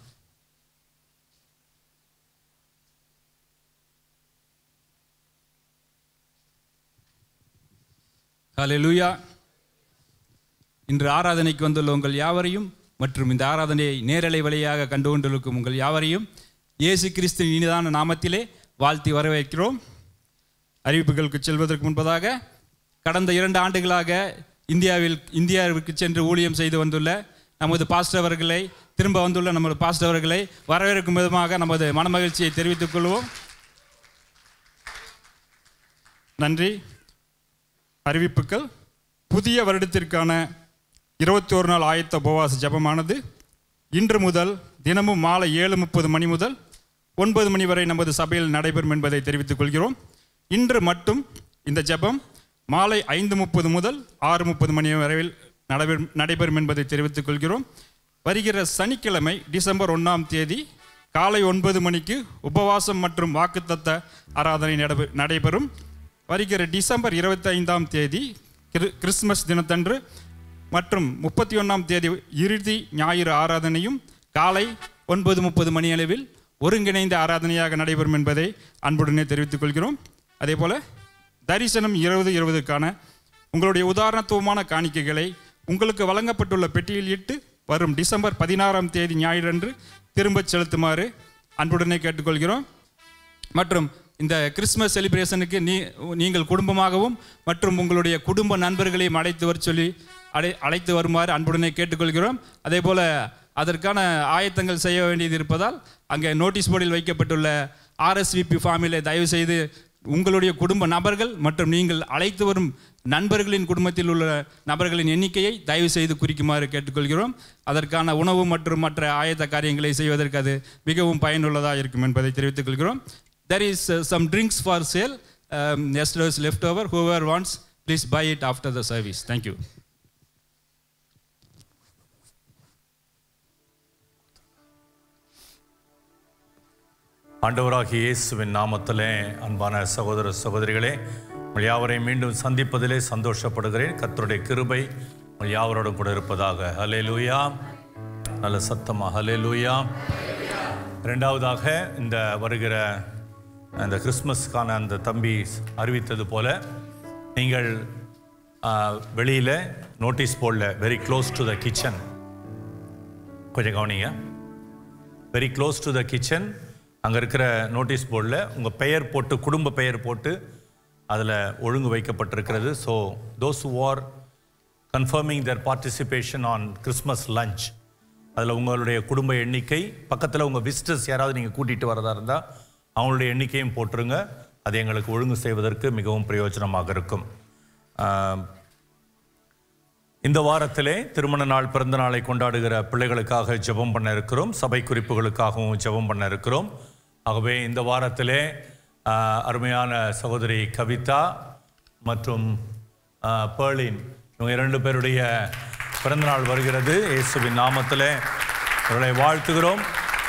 ஹalleluya இன்று ஆராதனைக்கு வந்துள்ள உங்கள் யாவரையும் மற்றும் இந்த ஆராதனையை நேரலை வழியாக கண்டு கொண்டிருக்கும் உங்கள் யாவரையும் இயேசு கிறிஸ்துவின் இனிதான நாமத்திலே வாழ்த்தி வரவேற்கிறோம் அறிவிப்புகளுக்கு செல்வதற்கு முன்பதாக கடந்த இரண்டு ஆண்டுகளாக இந்தியாவில் இந்தியாவிற்கு சென்று ஊழியம் செய்து வந்துள்ள நமது பாஸ்டர் அவர்களை திரும்ப வந்துள்ள நமது பாஸ்டர் அவர்களை வரவேற்கும் விதமாக நமது மனமகிழ்ச்சியை தெரிவித்துக் கொள்வோம் நன்றி அறிவிப்புகள் புதிய வருடத்திற்கான இருபத்தி ஒரு நாள் ஆயத்த உபவாச ஜெபமானது இன்று முதல் தினமும் மாலை ஏழு முப்பது மணி முதல் ஒன்பது மணி வரை நமது சபையில் நடைபெறும் என்பதை தெரிவித்துக் கொள்கிறோம் இன்று மட்டும் இந்த ஜெபம் மாலை ஐந்து முப்பது முதல் ஆறு முப்பது மணி வரையில் நடைபெறும் நடைபெறும் என்பதை தெரிவித்துக் கொள்கிறோம் வருகிற சனிக்கிழமை டிசம்பர் ஒன்றாம் தேதி காலை ஒன்பது மணிக்கு உபவாசம் மற்றும் வாக்குத்தத்த ஆராதனை நடைபெ- நடைபெறும் வருகிற டிசம்பர் இருபத்தி ஐந்தாம் தேதி கிரு- கிறிஸ்துமஸ் தினத்தன்று மற்றும் முப்பத்தி ஒன்றாம் தேதி இறுதி ஞாயிறு ஆராதனையும் காலை ஒன்பது முப்பது மணி அளவில் ஒருங்கிணைந்த ஆராதனையாக நடைபெறும் என்பதை அன்புடனே தெரிவித்துக் கொள்கிறோம் அதே போல தரிசனம் இருபது இருபதுக்கான உங்களுடைய உதாரணத்துவமான காணிக்கைகளை உங்களுக்கு வழங்கப்பட்டுள்ள பெட்டியில் இட்டு வரும் டிசம்பர் பதினாறாம் தேதி ஞாயிறன்று திரும்பச் செலுத்துமாறு அன்புடனே கேட்டுக்கொள்கிறோம் மற்றும் இந்த கிறிஸ்மஸ் செலிப்ரேஷனுக்கு நீ நீங்கள் குடும்பமாகவும் மற்றும் உங்களுடைய குடும்ப நண்பர்களையும் அழைத்து வர சொல்லி அழை அழைத்து வருமாறு அன்புடனே கேட்டுக்கொள்கிறோம் அதே போல் அதற்கான ஆயத்தங்கள் செய்ய வேண்டியது இருப்பதால் அங்கே நோட்டீஸ் போர்டில் வைக்கப்பட்டுள்ள ஆர்எஸ்விபி ஃபார்மில் தயவு செய்து உங்களுடைய குடும்ப நபர்கள் மற்றும் நீங்கள் அழைத்து வரும் நண்பர்களின் குடும்பத்தில் உள்ள நபர்களின் எண்ணிக்கையை தயவு செய்து குறிக்குமாறு கேட்டுக்கொள்கிறோம் அதற்கான உணவு மற்றும் மற்ற ஆயத்த காரியங்களை செய்வதற்கு அது மிகவும் பயனுள்ளதாக இருக்கும் என்பதை தெரிவித்துக் கொள்கிறோம் there is uh, some drinks for sale um, yesterday's leftover whoever wants please buy it after the service thank you ஆண்டவராகிய இயேசுவின் நாமத்திலே அன்பான சகோதர சகோதரிகளே உங்கள் யாவரையும் மீண்டும் சந்திப்பதிலே சந்தோஷப்படுகிறேன் கர்த்தருடைய கிருபை உங்கள் யாவரோடும் கூட இருப்பதாக ஹலே லூயா நல்ல சத்தமா ஹலே லூயா ரெண்டாவதாக இந்த வருகிற அந்த கிறிஸ்மஸ்க்கான அந்த தம்பி அறிவித்தது போல நீங்கள் வெளியில் நோட்டீஸ் போர்டில் very close to the kitchen கொஞ்சம் கவனிங்க very close to the kitchen அங்கே இருக்கிற நோட்டீஸ் போர்டில் உங்கள் பெயர் போட்டு குடும்ப பெயர் போட்டு அதில் ஒழுங்கு வைக்கப்பட்டிருக்கிறது so those who are confirming their participation on Christmas lunch அதில் உங்களுடைய குடும்ப எண்ணிக்கை பக்கத்தில் உங்கள் விசிட்டர்ஸ் யாராவது நீங்கள் கூட்டிகிட்டு வரதா இருந்தால் அவங்களுடைய எண்ணிக்கையும் போட்டுருங்க அது எங்களுக்கு ஒழுங்கு செய்வதற்கு மிகவும் பிரயோஜனமாக இருக்கும் ஆம், இந்த வாரத்திலே திருமண நாள் பிறந்த நாளை கொண்டாடுகிற பிள்ளைகளுக்காக ஜெபம் பண்ண இருக்கிறோம் சபை குறிப்புகளுக்காகவும் ஜெபம் பண்ண இருக்கிறோம் ஆகவே இந்த வாரத்திலே ஆ, அருமையான சகோதரி கவிதா மற்றும் ஆ, பேர்லின் இவங்க இரண்டு பேருடைய பிறந்த நாள் வருகிறது இயேசுவின் நாமத்திலே இவர்களை வாழ்த்துகிறோம்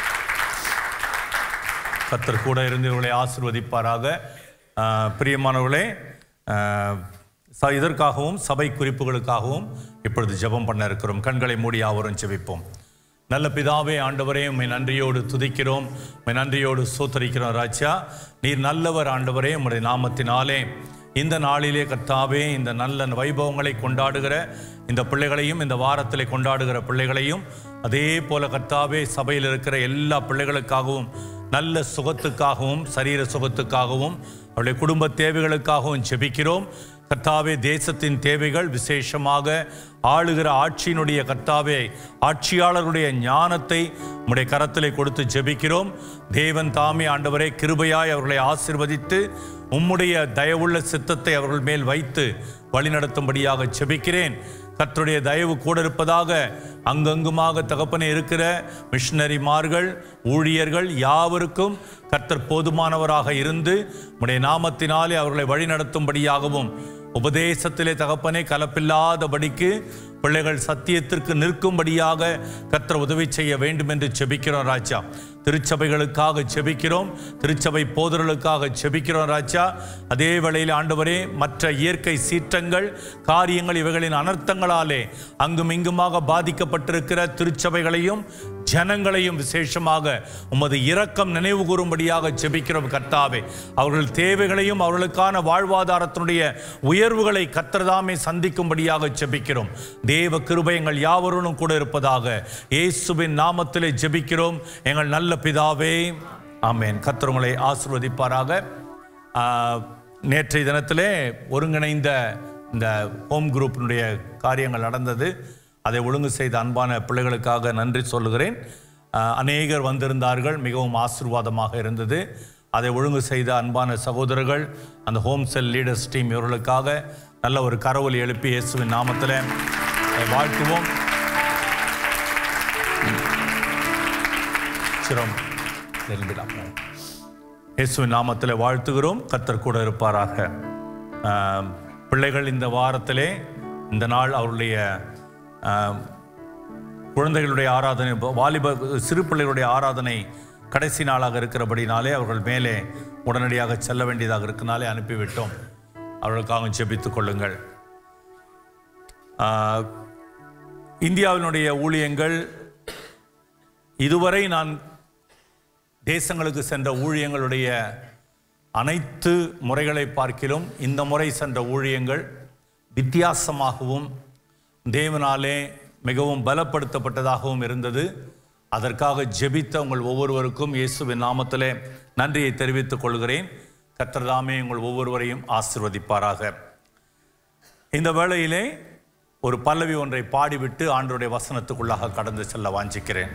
கர்த்தர் கூட இருந்து இவர்களை ஆசிர்வதிப்பாராக ஆஹ், பிரியமானவர்களே ஆஹ், ச- இதற்காகவும் சபை குறிப்புகளுக்காகவும் இப்பொழுது ஜெபம் பண்ண இருக்கிறோம் கண்களை மூடி யாவரும் ஜெபிப்போம் நல்ல பிதாவே ஆண்டவரே உம்மை நன்றியோடு துதிக்கிறோம் உம்மை நன்றியோடு சோத்தரிக்கிறோம் ராஜா நீர் நல்லவர் ஆண்டவரே உம்முடைய நாமத்தினாலே இந்த நாளிலே கர்த்தாவே இந்த நல்ல வைபவங்களை கொண்டாடுகிற இந்த பிள்ளைகளையும் இந்த வாரத்திலே கொண்டாடுகிற பிள்ளைகளையும் அதே போல கர்த்தாவே சபையில் இருக்கிற எல்லா பிள்ளைகளுக்காகவும் நல்ல சுகத்துக்காகவும் சரீர சுகத்துக்காகவும் அவருடைய குடும்ப தேவைகளுக்காகவும் ஜெபிக்கிறோம் கர்த்தாவே தேசத்தின் தேவைகள் விசேஷமாக ஆளுகிற ஆட்சியினுடைய கர்த்தாவே ஆட்சியாளருடைய ஞானத்தை உம்முடைய கரத்திலே கொடுத்து ஜெபிக்கிறோம் தேவன் தாமே ஆண்டவரே கிருபையாய் அவர்களை ஆசிர்வதித்து உம்முடைய தயவுள்ள சித்தத்தை அவர்கள் மேல் வைத்து வழிநடத்தும்படியாக ஜெபிக்கிறேன் கர்த்தருடைய தயவு கூட இருப்பதாக அங்கங்குமாக தகப்பனே இருக்கிற மிஷனரிமார்கள் ஊழியர்கள் யாவருக்கும் கர்த்தர் போதுமானவராக இருந்து உடைய நாமத்தினாலே அவர்களை வழிநடத்தும்படியாகவும் உபதேசத்திலே தகப்பனே கலப்பில்லாதபடிக்கு பிள்ளைகள் சத்தியத்திற்கு நிற்கும்படியாக கர்த்தர் உதவி செய்ய வேண்டும் என்று செபிக்கிறோம் ராஜா திருச்சபைகளுக்காக செபிக்கிறோம் திருச்சபை போதர்களுக்காக செபிக்கிறோம் ராஜா அதே வேளையில் ஆண்டவரே மற்ற இயற்கை சீற்றங்கள் காரியங்கள் இவைகளின் அனர்த்தங்களாலே அங்கும் இங்குமாக பாதிக்கப்பட்டிருக்கிற திருச்சபைகளையும் ஜனங்களையும் விசேஷமாக உமது இரக்கம் நினைவு கூறும்படியாக செபிக்கிறோம் கர்த்தாவே அவர்கள் தேவைகளையும் அவர்களுக்கான வாழ்வாதாரத்தினுடைய உயர்வுகளை கர்த்தர்தாமே சந்திக்கும்படியாக செபிக்கிறோம் தேவ கிருபை எங்கள் யாவருடன் கூட இருப்பதாக இயேசுவின் நாமத்திலே ஜெபிக்கிறோம் எங்கள் நல்ல பிதாவே ஆமென் கர்த்தர் உங்களை ஆசிர்வதிப்பாராக ஆஹ், நேற்றைய தினத்திலே ஒருங்கிணைந்த இந்த ஹோம் குரூப்பினுடைய காரியங்கள் நடந்தது அதை ஒழுங்கு செய்த அன்பான பிள்ளைகளுக்காக நன்றி சொல்லுகிறேன் ஆஹ், அநேகர் வந்திருந்தார்கள் மிகவும் ஆசீர்வாதமாக இருந்தது அதை ஒழுங்கு செய்த அன்பான சகோதரர்கள் அந்த ஹோம் செல் லீடர்ஸ் டீம் இவர்களுக்காக நல்ல ஒரு கரவொலி எழுப்பி இயேசுவின் நாமத்தில் வாழ்த்துவோம் சிரம் நெருங்கிடாம இயேசுவின் நாமத்தில் வாழ்த்துகிறோம் கத்தர் கூட இருப்பாராக ஆம், பிள்ளைகள் இந்த வாரத்திலே இந்த நாள் அவருடைய ஆம், குழந்தைகளுடைய ஆராதனை வாலிப சிறு பிள்ளைகளுடைய ஆராதனை கடைசி நாளாக இருக்கிறபடினாலே அவர்கள் மேலே உடனடியாக செல்ல வேண்டியதாக இருக்கனாலே அனுப்பிவிட்டோம் அவர்களுக்காக ஜெபித்துக் கொள்ளுங்கள் ஆஹ், இந்தியாவினுடைய ஊழியங்கள் இதுவரை நான் தேசங்களுக்கு சென்ற ஊழியங்களுடைய அனைத்து முறைகளை பார்க்கிலும் இந்த முறை சென்ற ஊழியங்கள் வித்தியாசமாகவும் தேவனாலே மிகவும் பலப்படுத்தப்பட்டதாகவும் இருந்தது அதற்காக ஜெபித்த உங்கள் ஒவ்வொருவருக்கும் இயேசுவின் நாமத்திலே நன்றியை தெரிவித்துக் கொள்கிறேன் கர்த்தர்தாமே உங்கள் ஒவ்வொருவரையும் ஆசிர்வதிப்பாராக இந்த வேளையிலே ஒரு பல்லவி ஒன்றை பாடிவிட்டு ஆண்டவருடைய வசனத்துக்குள்ளாக கடந்து செல்ல வாஞ்சிக்கிறேன்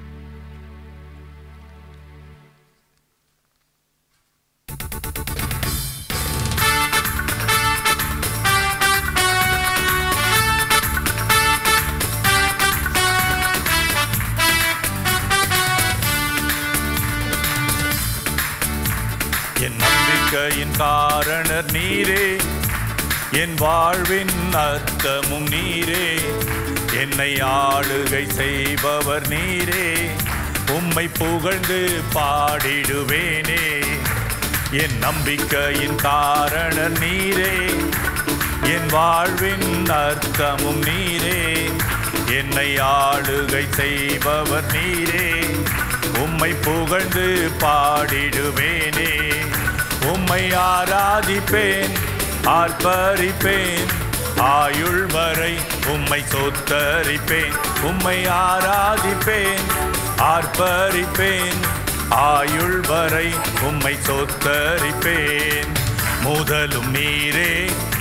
என் நம்பிக்கையின் காரணர் நீரே என் வாழ்வின் அர்த்தமும் நீரே என்னை ஆளுகை செய்பவர் நீரே உம்மை புகழ்ந்து பாடிடுவேனே என் நம்பிக்கையின் காரணர் நீரே என் வாழ்வின் அர்த்தமும் நீரே என்னை ஆளுகை செய்பவர் நீரே உம்மை புகழ்ந்து பாடிடுவேனே உம்மை ஆராதிப்பேன் ஆர்ப்பரிப்பேன் ஆயுள் வரை உம்மை சொத்தரிப்பேன் உம்மை ஆராதிப்பேன் ஆர்ப்பரிப்பேன் ஆயுள் வரை உம்மை சொத்தரிப்பேன் முதலும் நீரே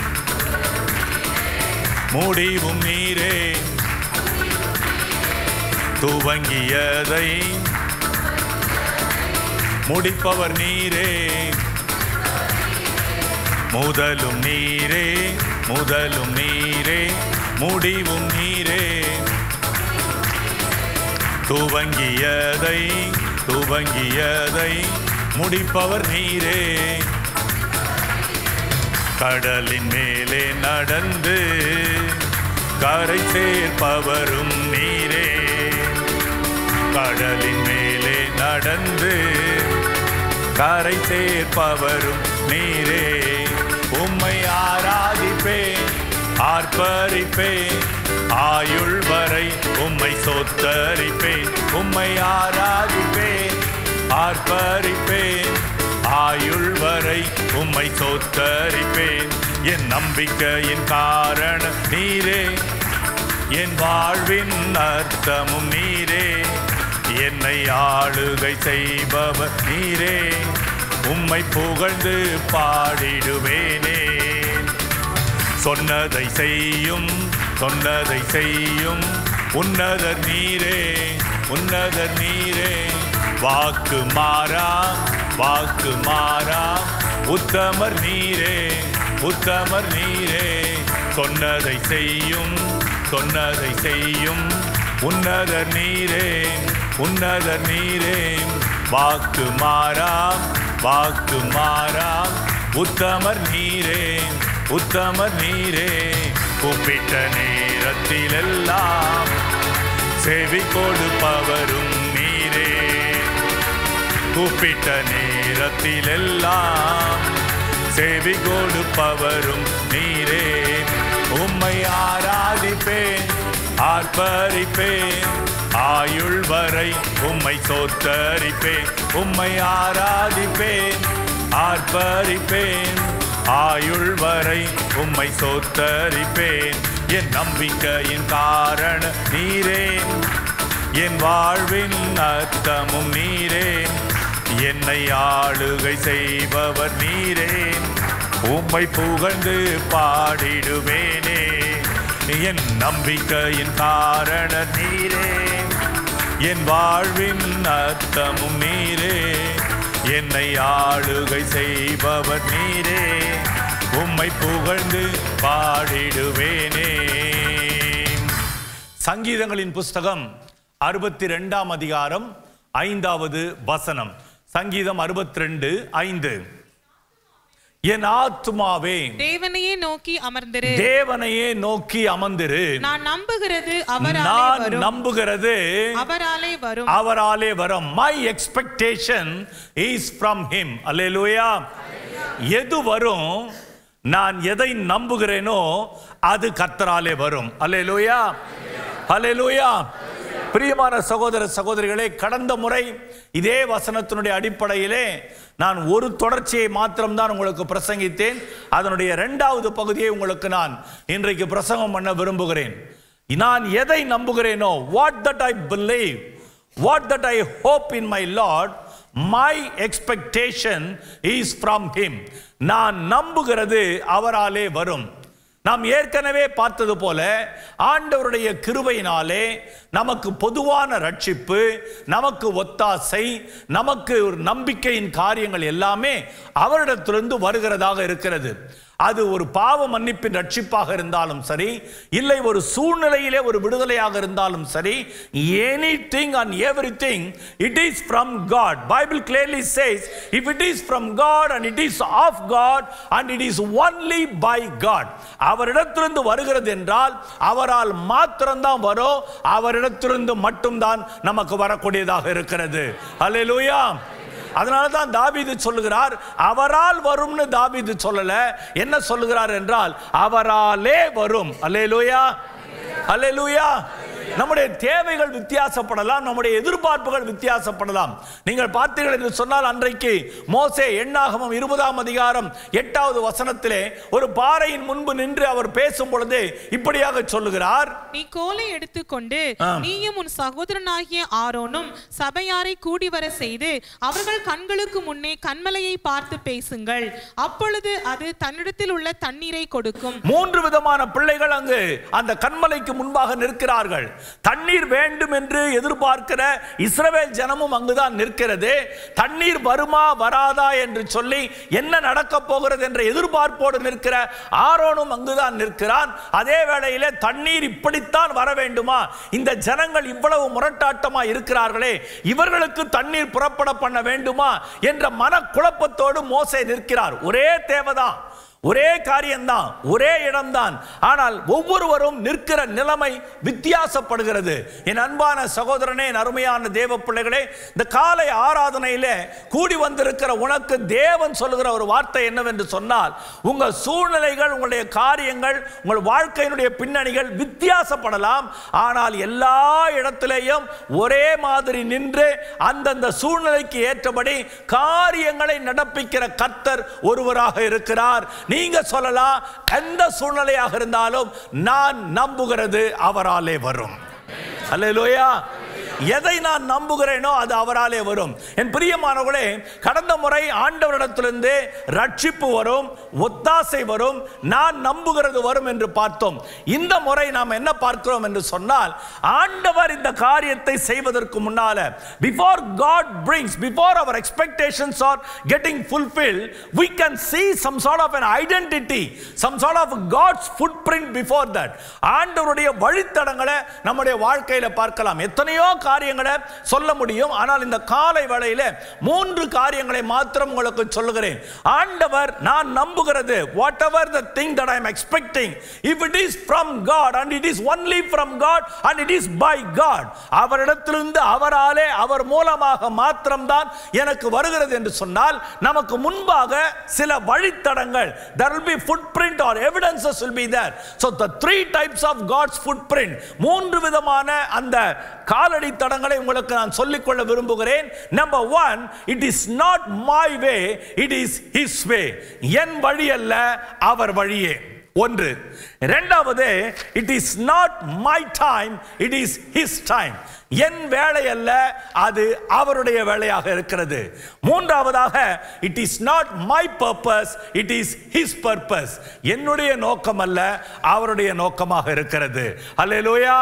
முடிவும் நீரே துவங்கியதை முடிப்பவர் நீரே முதலும் நீரே முதலும் நீரே முடிவும் நீரே துவங்கியதை துவங்கியதை முடிப்பவர் நீரே கடலின் மேலே நடந்து கரை சேர்ப்பவரும் நீரே கடலின் மேலே நடந்து கரை சேர்ப்பவரும் நீரே உம்மை ஆராதிப்பேன் ஆர்ப்பரிப்பேன் ஆயுள் வரை உம்மை சொத்தரிப்பேன் உம்மை ஆராதிப்பேன் ஆர்ப்பரிப்பேன் ஆயுள் வரை உம்மை சொத்தரிப்பேன் என் நம்பிக்கையின் காரண நீரே என் வாழ்வின் அர்த்தமும் நீரே என்னை ஆளுகை செய்பவர் நீரே உம்மை புகழ்ந்து பாடிடுவேனே சொன்னதை செய்யும் சொன்னதை செய்யும் உன்னதர் நீரே உன்னதர் நீரே வாக்கு மாறா வாக்கு மாறா உத்தமர் நீரே உத்தமர் நீரே சொன்னதை செய்யும் சொன்னதை செய்யும் உன்னதர் நீரே உன்னதர் நீரே வாக்கு மாறா வாக்கு மாறா உத்தமர் நீரே உத்தம நீரே கூப்பிட்ட நேரத்திலெல்லாம் செவி கொடுப்பவரும் நீரே கூப்பிட்ட நேரத்திலெல்லாம் செவி கொடுப்பவரும் நீரே உம்மை ஆராதிப்பேன் ஆர்ப்பரிப்பேன் ஆயுள் வரை உம்மை சோத்தரிப்பேன் உம்மை ஆராதிப்பேன் ஆர்ப்பரிப்பேன் ஆயுள் வரை உம்மை சோத்தரிப்பேன் என் நம்பிக்கையின் காரண நீரே என் வாழ்வின் அர்த்தமும் நீரே என்னை ஆளுகை செய்பவர் நீரே உம்மை புகழ்ந்து பாடிடுவேனே என் நம்பிக்கையின் காரண நீரே என் வாழ்வின் அர்த்தமும் நீரே என்னை ஆளுகை செய்பவர் நீரே உம்மை புகழ்ந்து பாடிடுவேனே சங்கீதங்களின் புஸ்தகம் அறுபத்தி ரெண்டாம் அதிகாரம் ஐந்தாவது வசனம் சங்கீதம் அறுபத்தி ரெண்டு ஐந்து என் ஆத்துமாவே தேவனையே நோக்கி அமர்ந்திரு தேவனையே நோக்கி அமர்ந்திரு நான் நம்புகிறது அவராலே நான் வரும் நம்புகிறது அவராலே வரும் அவராலே வரும் my expectation is from him hallelujah எது வரும் நான் எதை நம்புகிறேனோ அது கர்த்தராலே வரும் அல்லேலூயா அல்லேலூயா பிரியமான சகோதர சகோதரிகளே கடந்த முறை இதே வசனத்தினுடைய அடிப்படையிலே நான் ஒரு தொடர்ச்சியை மாத்திரம்தான் உங்களுக்கு பிரசங்கித்தேன் அதனுடைய இரண்டாவது பகுதியை உங்களுக்கு நான் இன்றைக்கு பிரசங்கம் பண்ண விரும்புகிறேன் நான் எதை நம்புகிறேனோ what that I believe what that I hope in my lord my expectation is from him நான் நம்புகிறது அவராலே வரும் நாம் ஏற்கனவே பார்த்தது போல ஆண்டவருடைய கிருபையினாலே நமக்கு பொதுவான ரட்சிப்பு நமக்கு ஒத்தாசை நமக்கு ஒரு நம்பிக்கையின் காரியங்கள் எல்லாமே அவரிடத்திலிருந்து வருகிறதாக இருக்கிறது அது ஒரு பாவ மன்னிப்பின் ரட்சிப்பாக இருந்தாலும் சரி இல்லை ஒரு சூழ்நிலையிலே ஒரு விடுதலையாக இருந்தாலும் சரி anything and everything it is from God Bible clearly says if it is from God and it is of God and it is only by God அவரிடத்திலிருந்து வருகிறது என்றால் அவரால் மாத்திரம்தான் வரும் அவரிடத்திலிருந்து மட்டும்தான் நமக்கு வரக்கூடியதாக இருக்கிறது அல்லேலூயா அதனால தான் தாபீது சொல்லுகிறார் அவரால் வரும்னு தாபீது சொல்லல என்ன சொல்லுகிறார் என்றால் அவராலே வரும் அல்லேலூயா அல்லேலூயா நம்முடைய தேவைகள் வித்தியாசப்படலாம் நம்முடைய எதிர்பார்ப்புகள் வித்தியாசப்படலாம் நீங்கள் பார்த்தீர்கள் என்று சொன்னால் அன்றைக்கு மோசே எண்ணாகமம் இருபதாம் அதிகாரம் எட்டாவது வசனத்திலே ஒரு பாறையின் முன்பு நின்று அவர் பேசும் பொழுது இப்படியாக சொல்லுகிறார் நீ கோலை எடுத்துக்கொண்டு ஆ. நீயும் உன் சகோதரனாகிய ஆரோனும் சபையாரை கூடி வர செய்து அவர்கள் கண்களுக்கு முன்னே கண்மலையை பார்த்து பேசுங்கள் அப்பொழுது அது தன்னிடத்தில் உள்ள தண்ணீரை கொடுக்கும் மூன்று விதமான பிள்ளைகள் அங்கு அந்த கண்மலைக்கு முன்பாக நிற்கிறார்கள் தண்ணீர் வேண்டும் என்று எதிர்பார்க்கிற இஸ்ரவேல் ஜனமும் அங்குதான் நிற்கிறது தண்ணீர் வருமா வராதா என்று சொல்லி என்ன நடக்க போகிறது என்ற எதிர்பார்ப்போடு நிற்கிற ஆரோனும் அங்குதான் நிற்கிறான் அதே வேளையிலே தண்ணீர் இப்படித்தான் வர வேண்டுமா இந்த ஜனங்கள் இவ்வளவு முரட்டாட்டமா இருக்கிறார்களே இவர்களுக்கு தண்ணீர் புறப்பட பண்ண வேண்டுமா என்ற மனக்குழப்பத்தோடு மோசே நிற்கிறார் ஒரே தேவைதான் ஒரே காரியம்தான் ஒரே இடம்தான் ஆனால் ஒவ்வொருவரும் நிற்கிற நிலைமை வித்தியாசப்படுகிறது என் அன்பான சகோதரனே என் அருமையான தேவ பிள்ளைகளே இந்த காலை ஆராதனையிலே கூடி வந்திருக்கிற உனக்கு தேவன் சொல்லுகிற ஒரு வார்த்தை என்னவென்று சொன்னால் உங்கள் சூழ்நிலைகள் உங்களுடைய காரியங்கள் உங்கள் வாழ்க்கையினுடைய பின்னணிகள் வித்தியாசப்படலாம் ஆனால் எல்லா இடத்திலேயும் ஒரே மாதிரி நின்று அந்தந்த சூழ்நிலைக்கு ஏற்றபடி காரியங்களை நடப்பிக்கிற கர்த்தர் ஒருவராக இருக்கிறார் நீங்க சொல்லலாம் எந்த சூழ்நிலையாக இருந்தாலும் நான் நம்புகிறது அவராலே வரும் அல்லேலூயா எதை நான் நம்புகிறேனோ அது அவராலே வரும் என் பிரியமானவர்களே கடந்த முறை ஆண்டவரிடத்திலிருந்து ரட்சிப்பு வரும் ஒத்தாசை வரும் நான் நம்புகிறது வரும் என்று பார்த்தோம் இந்த முறை நாம் என்ன பார்க்கிறோம் என்று சொன்னால் ஆண்டவர் இந்த காரியத்தை செய்வதற்கு முன்னால before God brings before our expectations are getting fulfilled we can see some sort of an identity some sort of God's footprint before that ஆண்டவருடைய வழித்தடங்களை நம்முடைய வாழ்க்கையில பார்க்கலாம் எத்தனையோ காரியங்களை சொல்ல முடியும் ஆனால் இந்த காலை வேளையில மூன்று காரியங்களை மாத்திரம் உங்களுக்கு சொல்லுகிறேன் ஆண்டவர் நான் நம்புகிறது whatever the thing that I am expecting if it is from God and it is only from God and it is by God அவரிடத்திலிருந்து அவராலே அவர் மூலமாக மாத்திரம்தான் எனக்கு வருகிறது என்று சொன்னால் நமக்கு முன்பாக சில வழித்தடங்கள் there will be footprint or evidences will be there so the three types of god's footprint மூன்று விதமான அந்த காலடி தடங்களை உங்களுக்கு நான் சொல்லிக்கொள்ள விரும்புகிறேன் number one it is not my way it is his way என் வழி அல்ல அவர் வழியே ஒன்று இரண்டாவது it is not my time it is his time என் வேலை அல்ல அது அவருடைய வேலையாக இருக்கிறது மூன்றாவதாக it is not my purpose it is his purpose என்னுடைய நோக்கம் அல்ல அவருடைய நோக்கமாக இருக்கிறது அல்லேலூயா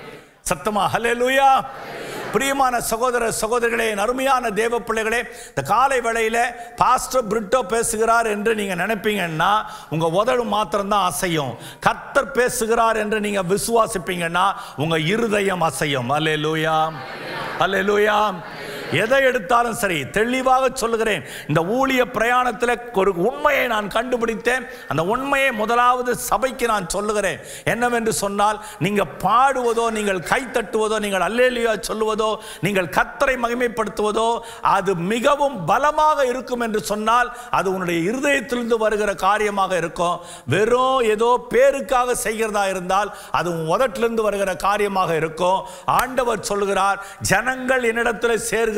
சத்தமா ஹalleluya பிரியமான சகோதர சகோதரிகளே என் அருமையான தேவ பிள்ளைகளே இந்த காலை வேளையில பாஸ்டர் பிரிட்டோ பேசுகிறார் என்று நீங்க நினைப்பீங்கன்னா உங்க உதடு மாத்திரம்தான் அசையும் கர்த்தர் பேசுகிறார் என்று நீங்க விசுவாசிப்பீங்கன்னா உங்க இருதயம் அசையும் அல்லேலூயா அல்லேலூயா எதை எடுத்தாலும் சரி தெளிவாக சொல்லுகிறேன் இந்த ஊழிய பிரயாணத்தில் ஒரு உண்மையை நான் கண்டுபிடித்தேன் அந்த உண்மையை முதலாவது சபைக்கு நான் சொல்லுகிறேன் என்னவென்று சொன்னால் நீங்க பாடுவதோ நீங்கள் கை தட்டுவதோ நீங்கள் அல்லேலியா சொல்லுவதோ நீங்கள் கத்தரை மகிமைப்படுத்துவதோ அது மிகவும் பலமாக இருக்கும் என்று சொன்னால் அது உன்னுடைய இருதயத்திலிருந்து வருகிற காரியமாக இருக்கும் வெறும் ஏதோ பேருக்காக செய்கிறதா இருந்தால் அது உன் உதட்டிலிருந்து வருகிற காரியமாக இருக்கும் ஆண்டவர் சொல்லுகிறார் ஜனங்கள் என்னிடத்தில் சேர்கிறார்கள்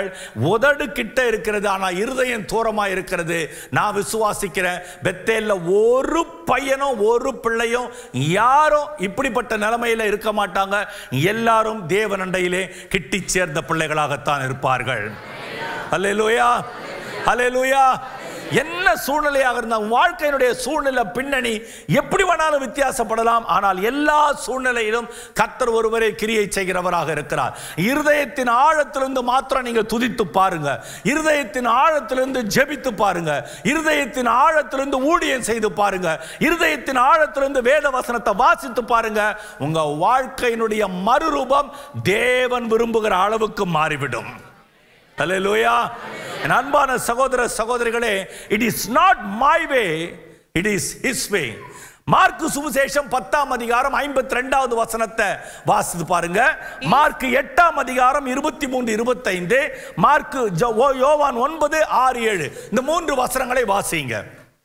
உதடு கிட்ட இருக்கிறது ஆனால் இருதயம் தூரமா இருக்கிறது நான் விசுவாசிக்கிறேன் பெத்தேல்ல ஒரு பையனும் ஒரு பிள்ளையும் யாரும் இப்படிப்பட்ட நிலைமையில இருக்க மாட்டாங்க எல்லாரும் தேவனண்டையிலே கிட்டி சேர்ந்த பிள்ளைகளாகத்தான் இருப்பார்கள் அல்லேலூயா அல்லேலூயா என்ன சூழ்நிலையாக இருந்த வாழ்க்கையினுடைய சூழ்நிலை பின்னணி எப்படி வேணாலும் வித்தியாசப்படலாம் ஆனால் எல்லா சூழ்நிலையிலும் கத்தர் ஒருவரே கிரியை செய்கிறவராக இருக்கிறார் இருதயத்தின் ஆழத்திலிருந்து மாத்திரம் நீங்க துதித்து பாருங்க இருதயத்தின் ஆழத்திலிருந்து ஜெபித்து பாருங்க இருதயத்தின் ஆழத்திலிருந்து ஊழியம் செய்து பாருங்க இருதயத்தின் ஆழத்திலிருந்து வேத வசனத்தை வாசித்து பாருங்க உங்க வாழ்க்கையினுடைய மறுரூபம் தேவன் விரும்புகிற அளவுக்கு மாறிவிடும் அல்லேலூயா என் அன்பான சகோதர சகோதரிகளே it is not my way it is his way Mark சுவிசேஷம் பத்தாம் அதிகாரம் ஐம்பத்தி ரெண்டாவது வசனத்தை வாசித்து பாருங்க மார்க் எட்டாம் அதிகாரம் இருபத்தி மூன்று இருபத்தைந்து மார்க்கு ஜோ- ஓ- யோவான் ஒன்பது ஆறு ஏழு இந்த மூன்று வசனங்களை வாசிங்க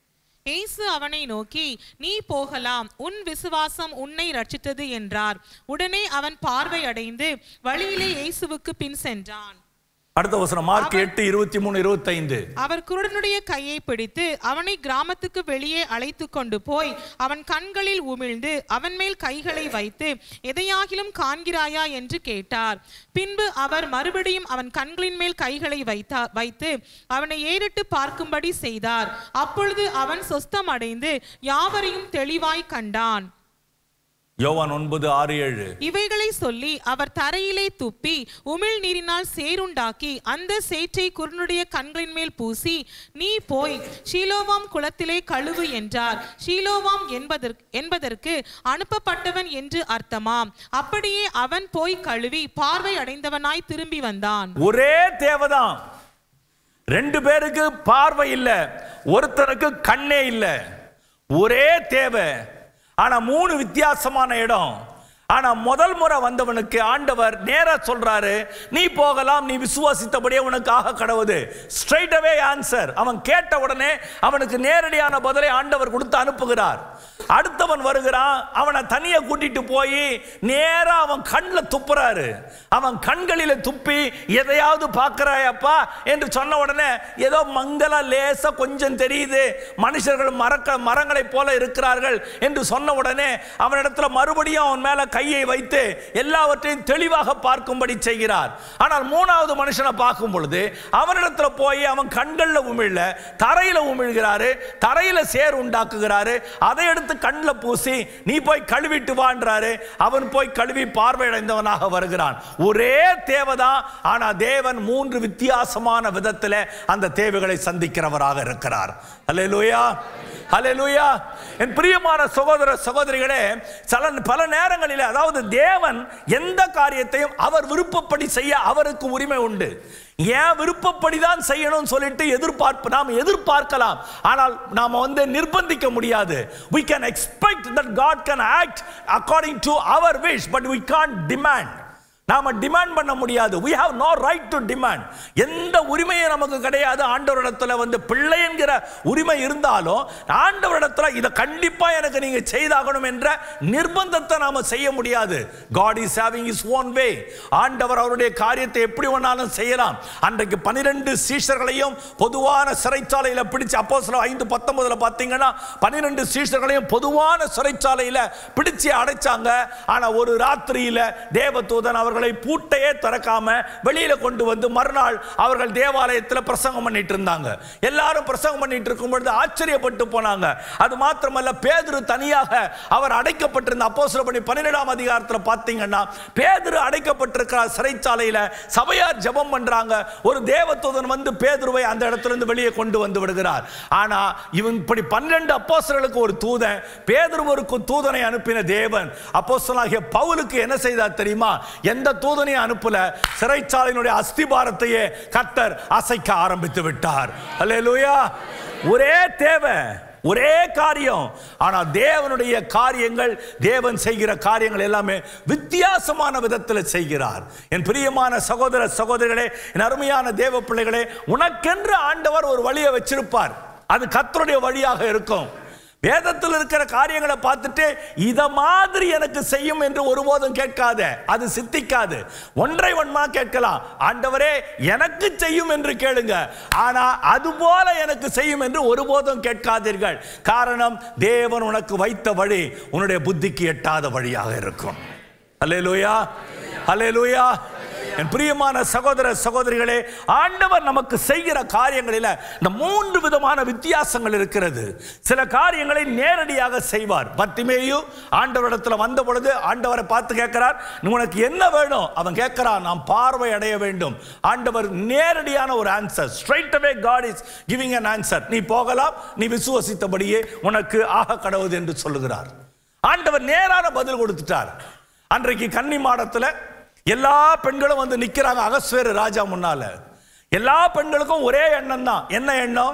இயேசு அவனை நோக்கி நீ போகலாம் உன் விசுவாசம் உன்னை ரட்சித்தது என்றார் உடனே அவன் பார்வை அடைந்து வழியிலே இயேசுவுக்கு பின் சென்றான் அடுத்த வசனம் மார்க் எட்டு இருபத்தி மூணு இருபத்தைந்து அவர் குருடனுடைய கையை பிடித்து அவனை கிராமத்துக்கு வெளியே அழைத்து கொண்டு போய் அவன் கண்களில் உமிழ்ந்து அவன் மேல் கைகளை வைத்து எதையாகிலும் காண்கிறாயா என்று கேட்டார் பின்பு அவர் மறுபடியும் அவன் கண்களின் மேல் கைகளை வைத்தா வைத்து அவனை ஏறிட்டு பார்க்கும்படி செய்தார் அப்பொழுது அவன் சொஸ்தம் அடைந்து யாவரையும் தெளிவாய் கண்டான் யோவான் ஒன்பது ஆறு ஏழு இவைகளை சொல்லி அவர் தரையிலே துப்பி உமிழ் நீரினால் சேறுண்டாக்கி அந்த சேற்றை குருனுடைய கண்களின் மேல் பூசி நீ போய் ஷீலோவாம் குளத்திலே கழுவு என்றார் ஷீலோவாம் என்பதற்கு என்பதற்கு அனுப்பப்பட்டவன் என்று அர்த்தமாம் அப்படியே அவன் போய் கழுவி பார்வை அடைந்தவனாய் திரும்பி வந்தான் ஒரே தேவைதான் ரெண்டு பேருக்கு பார்வை இல்ல ஒருத்தருக்கு கண்ணே இல்ல ஒரே தேவை ஆனா மூணு வித்தியாசமான இடம் ஆனா முதல் முறை வந்தவனுக்கு ஆண்டவர் நேரா சொல்றாரு நீ போகலாம் நீ விசுவாசித்தபடியே உனக்கு ஆக கடவுது ஸ்ட்ரைட் அவே ஆன்சர் அவன் கேட்ட உடனே அவனுக்கு நேரடியான பதிலை ஆண்டவர் கொடுத்து அனுப்புகிறார் அடுத்தவன் வருகிறான் அவனை தனியா கூட்டிட்டு போய் நேரா அவன் கண்ணில் துப்புறாரு அவன் கண்களில துப்பி எதையாவது பார்க்கறாயப்பா என்று சொன்ன உடனே ஏதோ மங்கள லேசா கொஞ்சம் தெரியுது மனுஷர்கள் மரக்க மரங்களைப் போல இருக்கிறார்கள் என்று சொன்ன உடனே அவனிடத்துல மறுபடியும் அவன் மேல கையை வைத்து எல்லாவற்றையும் தெளிவாக பார்க்கும்படி செய்கிறார் ஆனால் மூணாவது மனுஷனை பார்க்கும் பொழுது அவனிடத்துல போய் அவன் கண்கள்ல உமிழ தரையில உமிழ்கிறாரு தரையில சேர் உண்டாக்குகிறாரு அதை எடுத்து கண்ணில் பூசி நீ போய் கழுவிட்டு வான்றாரு அவன் போய் கழுவி பார்வையடைந்தவனாக வருகிறான் ஒரே தேவைதான் ஆனா தேவன் மூன்று வித்தியாசமான விதத்தில் அந்த தேவைகளை சந்திக்கிறவராக இருக்கிறார் அல்லேலூயா ஹalleluya என் பிரியமான சகோதர சகோதரிகளே சில பல நேரங்களில் அதாவது தேவன் எந்த காரியத்தையும் அவர் விருப்பப்படி செய்ய அவருக்கு உரிமை உண்டு ஏன் விருப்பப்படி தான் செய்யணும்னு சொல்லிட்டு எதிர்பார்ப்பு நாம் எதிர்பார்க்கலாம் ஆனால் நாம வந்து நிர்பந்திக்க முடியாது we can expect that god can act according to our wish but we can't demand நாம டிமாண்ட் பண்ண முடியாது we have no right to demand எந்த உரிமையும் நமக்கு கிடையாது ஆண்டவரிடத்துல வந்து பிள்ளை என்கிற உரிமை இருந்தாலும் ஆண்டவரிடத்துல இதை கண்டிப்பா எனக்கு நீங்க செய்தாகணும் என்ற நிர்பந்தத்தை நாம செய்ய முடியாது God is having his own way ஆண்டவர் அவருடைய காரியத்தை எப்படி வேணாலும் செய்யலாம் அன்றைக்கு பனிரெண்டு சீஷர்களையும் பொதுவான சிறைச்சாலையில பிடிச்சு அப்போ சில ஐந்து பத்தொன்பதுல பார்த்தீங்கன்னா பனிரெண்டு சீஷர்களையும் பொதுவான சிறைச்சாலையில பிடிச்சு அடைச்சாங்க ஆனா ஒரு ராத்திரியில தேவதூதன் அவர்களை பூட்டையே திறக்காம வெளியில கொண்டு வந்து மறுநாள் அவர்கள் தேவாலயத்தில் பிரசங்கம் பண்ணிட்டு இருந்தாங்க எல்லாரும் பிரசங்கம் பண்ணிட்டு இருக்கும் பொழுது ஆச்சரியப்பட்டு போனாங்க அது மாத்திரமல்ல பேதுரு தனியாக அவர் அடைக்கப்பட்டிருந்த அப்போஸ்தலர் பணி பன்னிரெண்டாம் அதிகாரத்தில் பார்த்தீங்கன்னா பேதுரு அடைக்கப்பட்டிருக்கிறார் சிறைச்சாலையில சபையார் ஜெபம் பண்றாங்க ஒரு தேவதூதன் வந்து பேதுருவை அந்த இடத்துல இருந்து வெளியே கொண்டு வந்து விடுகிறார் ஆனா இவன் இப்படி பன்னிரண்டு அப்போஸ்தலர்களுக்கு ஒரு தூதன் பேதுருவருக்கு தூதனை அனுப்பின தேவன் அப்போஸ்தலனாகிய பவுலுக்கு என்ன செய்தார் தெரியுமா எந்த தூதனையும் அனுப்பல சிறைச்சாலையினுடைய அஸ்திபாரத்தையே கத்தர் அசைக்க ஆரம்பித்து விட்டார் அல்லேலூயா ஒரே தேவை ஒரே காரியம் ஆனா தேவனுடைய காரியங்கள் தேவன் செய்கிற காரியங்கள் எல்லாமே வித்தியாசமான விதத்தில் செய்கிறார் என் பிரியமான சகோதர சகோதரிகளே என் அருமையான தேவ பிள்ளைகளே உனக்கென்று ஆண்டவர் ஒரு வழியை வச்சிருப்பார் அது கத்தருடைய வழியாக இருக்கும் வேதத்தில் இருக்கிற காரியங்களை பார்த்துட்டு இத மாதிரி எனக்கு செய்யும் என்று ஒருபோதும் கேட்காத அது சித்திக்காது ஒன்றை ஒன்றா கேட்கலாம் ஆண்டவரே எனக்கு செய்யும் என்று கேளுங்க ஆனா அது போல எனக்கு செய்யும் என்று ஒருபோதும் கேட்காதீர்கள் காரணம் தேவன் உனக்கு வைத்த வழி உன்னுடைய புத்திக்கு எட்டாத வழியாக இருக்கும் அல்லேலூயா அல்லேலூயா என் பிரியமான சகோதர சகோதரிகளே ஆண்டவர் நமக்கு செய்கிற காரியங்களில் இந்த மூன்று விதமான வித்தியாசங்கள் இருக்கிறது சில காரியங்களை நேரடியாக செய்வார் பத்திமேயு ஆண்டவரிடத்தில் வந்த பொழுது ஆண்டவரை பார்த்து கேட்கிறார் உனக்கு என்ன வேணும் அவன் கேட்கிறான் நாம் பார்வை அடைய வேண்டும் ஆண்டவர் நேரடியான ஒரு answer straight away God is giving an answer நீ போகலாம் நீ விசுவசித்தபடியே உனக்கு ஆக கடவுது என்று சொல்லுகிறார் ஆண்டவர் நேரான பதில் கொடுத்துட்டார் அன்றைக்கு கன்னி மாடத்துல எல்லா பெண்களும் வந்து நிக்கிறாங்க அகஸ்வேரு ராஜா முன்னால எல்லா பெண்களுக்கும் ஒரே எண்ணம் தான் என்ன எண்ணம்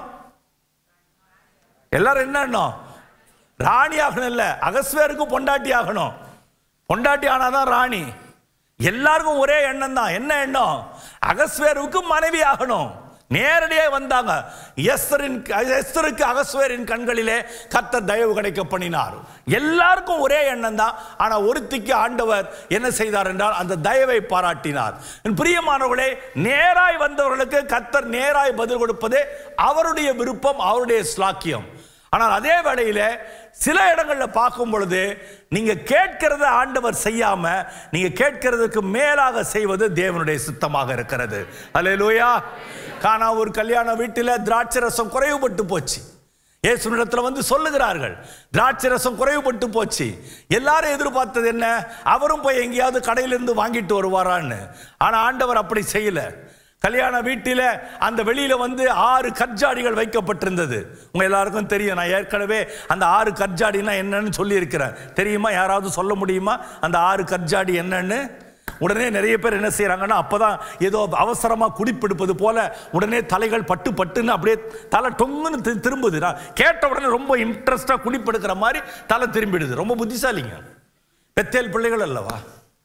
எல்லாரும் என்ன எண்ணம் ராணி ஆகணும் இல்ல அகஸ்வேருக்கு பொண்டாட்டி ஆகணும் பொண்டாட்டி ஆனாதான் ராணி எல்லாருக்கும் ஒரே எண்ணம் தான் என்ன எண்ணம் அகஸ்வேருக்கு மனைவி ஆகணும் நேரடியாக வந்தாங்க எஸ்தரின் எஸ்தருக்கு அகஸ்வேரின் கண்களிலே கர்த்தர் தயவு கிடைக்க பண்ணினார் எல்லாருக்கும் ஒரே எண்ணம் தான் ஆனா ஒருத்திக்கு ஆண்டவர் என்ன செய்தார் என்றால் அந்த தயவை பாராட்டினார் என் பிரியமானவர்களே நேராய் வந்தவர்களுக்கு கர்த்தர் நேராய் பதில் கொடுப்பது அவருடைய விருப்பம் அவருடைய ஸ்லாக்கியம் ஆனால் அதே வேளையில சில இடங்கள்ல பார்க்கும் பொழுது நீங்க கேட்கிறத ஆண்டவர் செய்யாம நீங்க கேட்கிறதுக்கு மேலாக செய்வது தேவனுடைய சித்தமாக இருக்கிறது அல்லேலூயா காணா ஒரு கல்யாண வீட்டில் திராட்சை ரசம் குறைவுபட்டு போச்சு இயேசுனிடத்தில் வந்து சொல்லுகிறார்கள் திராட்சை ரசம் குறைவுபட்டு போச்சு எல்லாரும் எதிர்பார்த்தது என்ன அவரும் போய் எங்கேயாவது கடையிலிருந்து வாங்கிட்டு வருவாரான்னு ஆனா ஆண்டவர் அப்படி செய்யல கல்யாண வீட்டில் அந்த வெளியில வந்து ஆறு கற்ஜாடிகள் வைக்கப்பட்டிருந்தது உங்க எல்லாருக்கும் தெரியும் நான் ஏற்கனவே அந்த ஆறு கற்ஜாடினா என்னன்னு சொல்லியிருக்கிறேன் தெரியுமா யாராவது சொல்ல முடியுமா அந்த ஆறு கற்ஜாடி என்னன்னு உடனே நிறைய பேர் என்ன செய்றாங்கன்னா அப்பதான் ஏதோ அவசரமா குடிப்பிடிப்பது போல உடனே தலைகள் பட்டு பட்டுன்னு அப்படியே தலை டொங்குன்னு தி- திரும்புது நான் கேட்ட உடனே ரொம்ப இன்ட்ரெஸ்டா குடிப்பெடுக்கிற மாதிரி தலை திரும்பிடுது ரொம்ப புத்திசாலிங்க பெத்தேல் பிள்ளைகள் அல்லவா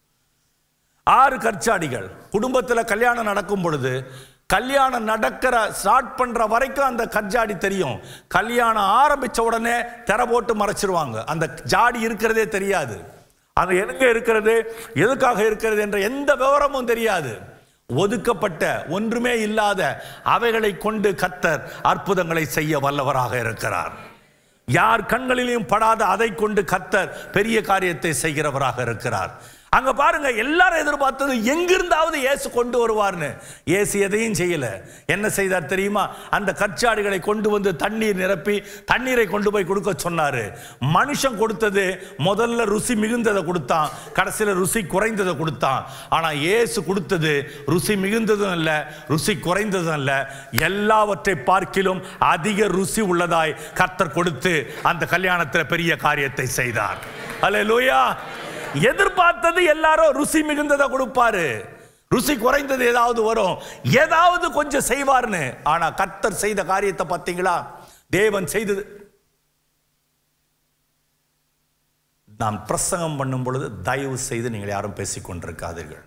ஆறு கற்சாடிகள் குடும்பத்தில் கல்யாணம் நடக்கும் பொழுது கல்யாணம் நடக்கிற ஸ்டார்ட் பண்ற வரைக்கும் அந்த கற்ஜாடி தெரியும் கல்யாணம் ஆரம்பிச்ச உடனே திரை போட்டு மறைச்சிருவாங்க அந்த ஜாடி இருக்கிறதே தெரியாது அது எங்க இருக்கிறது எதுக்காக இருக்கிறது என்ற எந்த விவரமும் தெரியாது ஒதுக்கப்பட்ட ஒன்றுமே இல்லாத அவைகளை கொண்டு கத்தர் அற்புதங்களை செய்ய வல்லவராக இருக்கிறார் யார் கண்களிலும் படாத அதை கொண்டு கத்தர் பெரிய காரியத்தை செய்கிறவராக இருக்கிறார் அங்க பாருங்க எல்லாரும் எதிர்பார்த்தது எங்கிருந்தாவது இயேசு கொண்டு வருவார்னு இயேசு எதையும் செய்யல என்ன செய்தார் தெரியுமா அந்த கற்சாடிகளை கொண்டு வந்து தண்ணீர் நிரப்பி தண்ணீரை கொண்டு போய் கொடுக்க சொன்னாரு மனுஷன் கொடுத்தது முதல்ல ருசி மிகுந்ததை கொடுத்தான் கடைசியில் ருசி குறைந்ததை கொடுத்தான் ஆனா இயேசு கொடுத்தது ருசி மிகுந்ததும் அல்ல ருசி குறைந்ததும் அல்ல எல்லாவற்றை பார்க்கிலும் அதிக ருசி உள்ளதாய் கர்த்தர் கொடுத்து அந்த கல்யாணத்தில் பெரிய காரியத்தை செய்தார் அல்லேலூயா எதிர்பார்த்தது எல்லாரும் ருசி மிகுந்ததை கொடுப்பாரு ருசி குறைந்தது ஏதாவது வரும் ஏதாவது கொஞ்சம் செய்வார்னு ஆனா கர்த்தர் செய்த காரியத்தை பார்த்தீங்களா தேவன் செய்தது நான் பிரசங்கம் பண்ணும் பொழுது தயவு செய்து நீங்கள் யாரும் பேசிக் கொண்டிருக்காதீர்கள்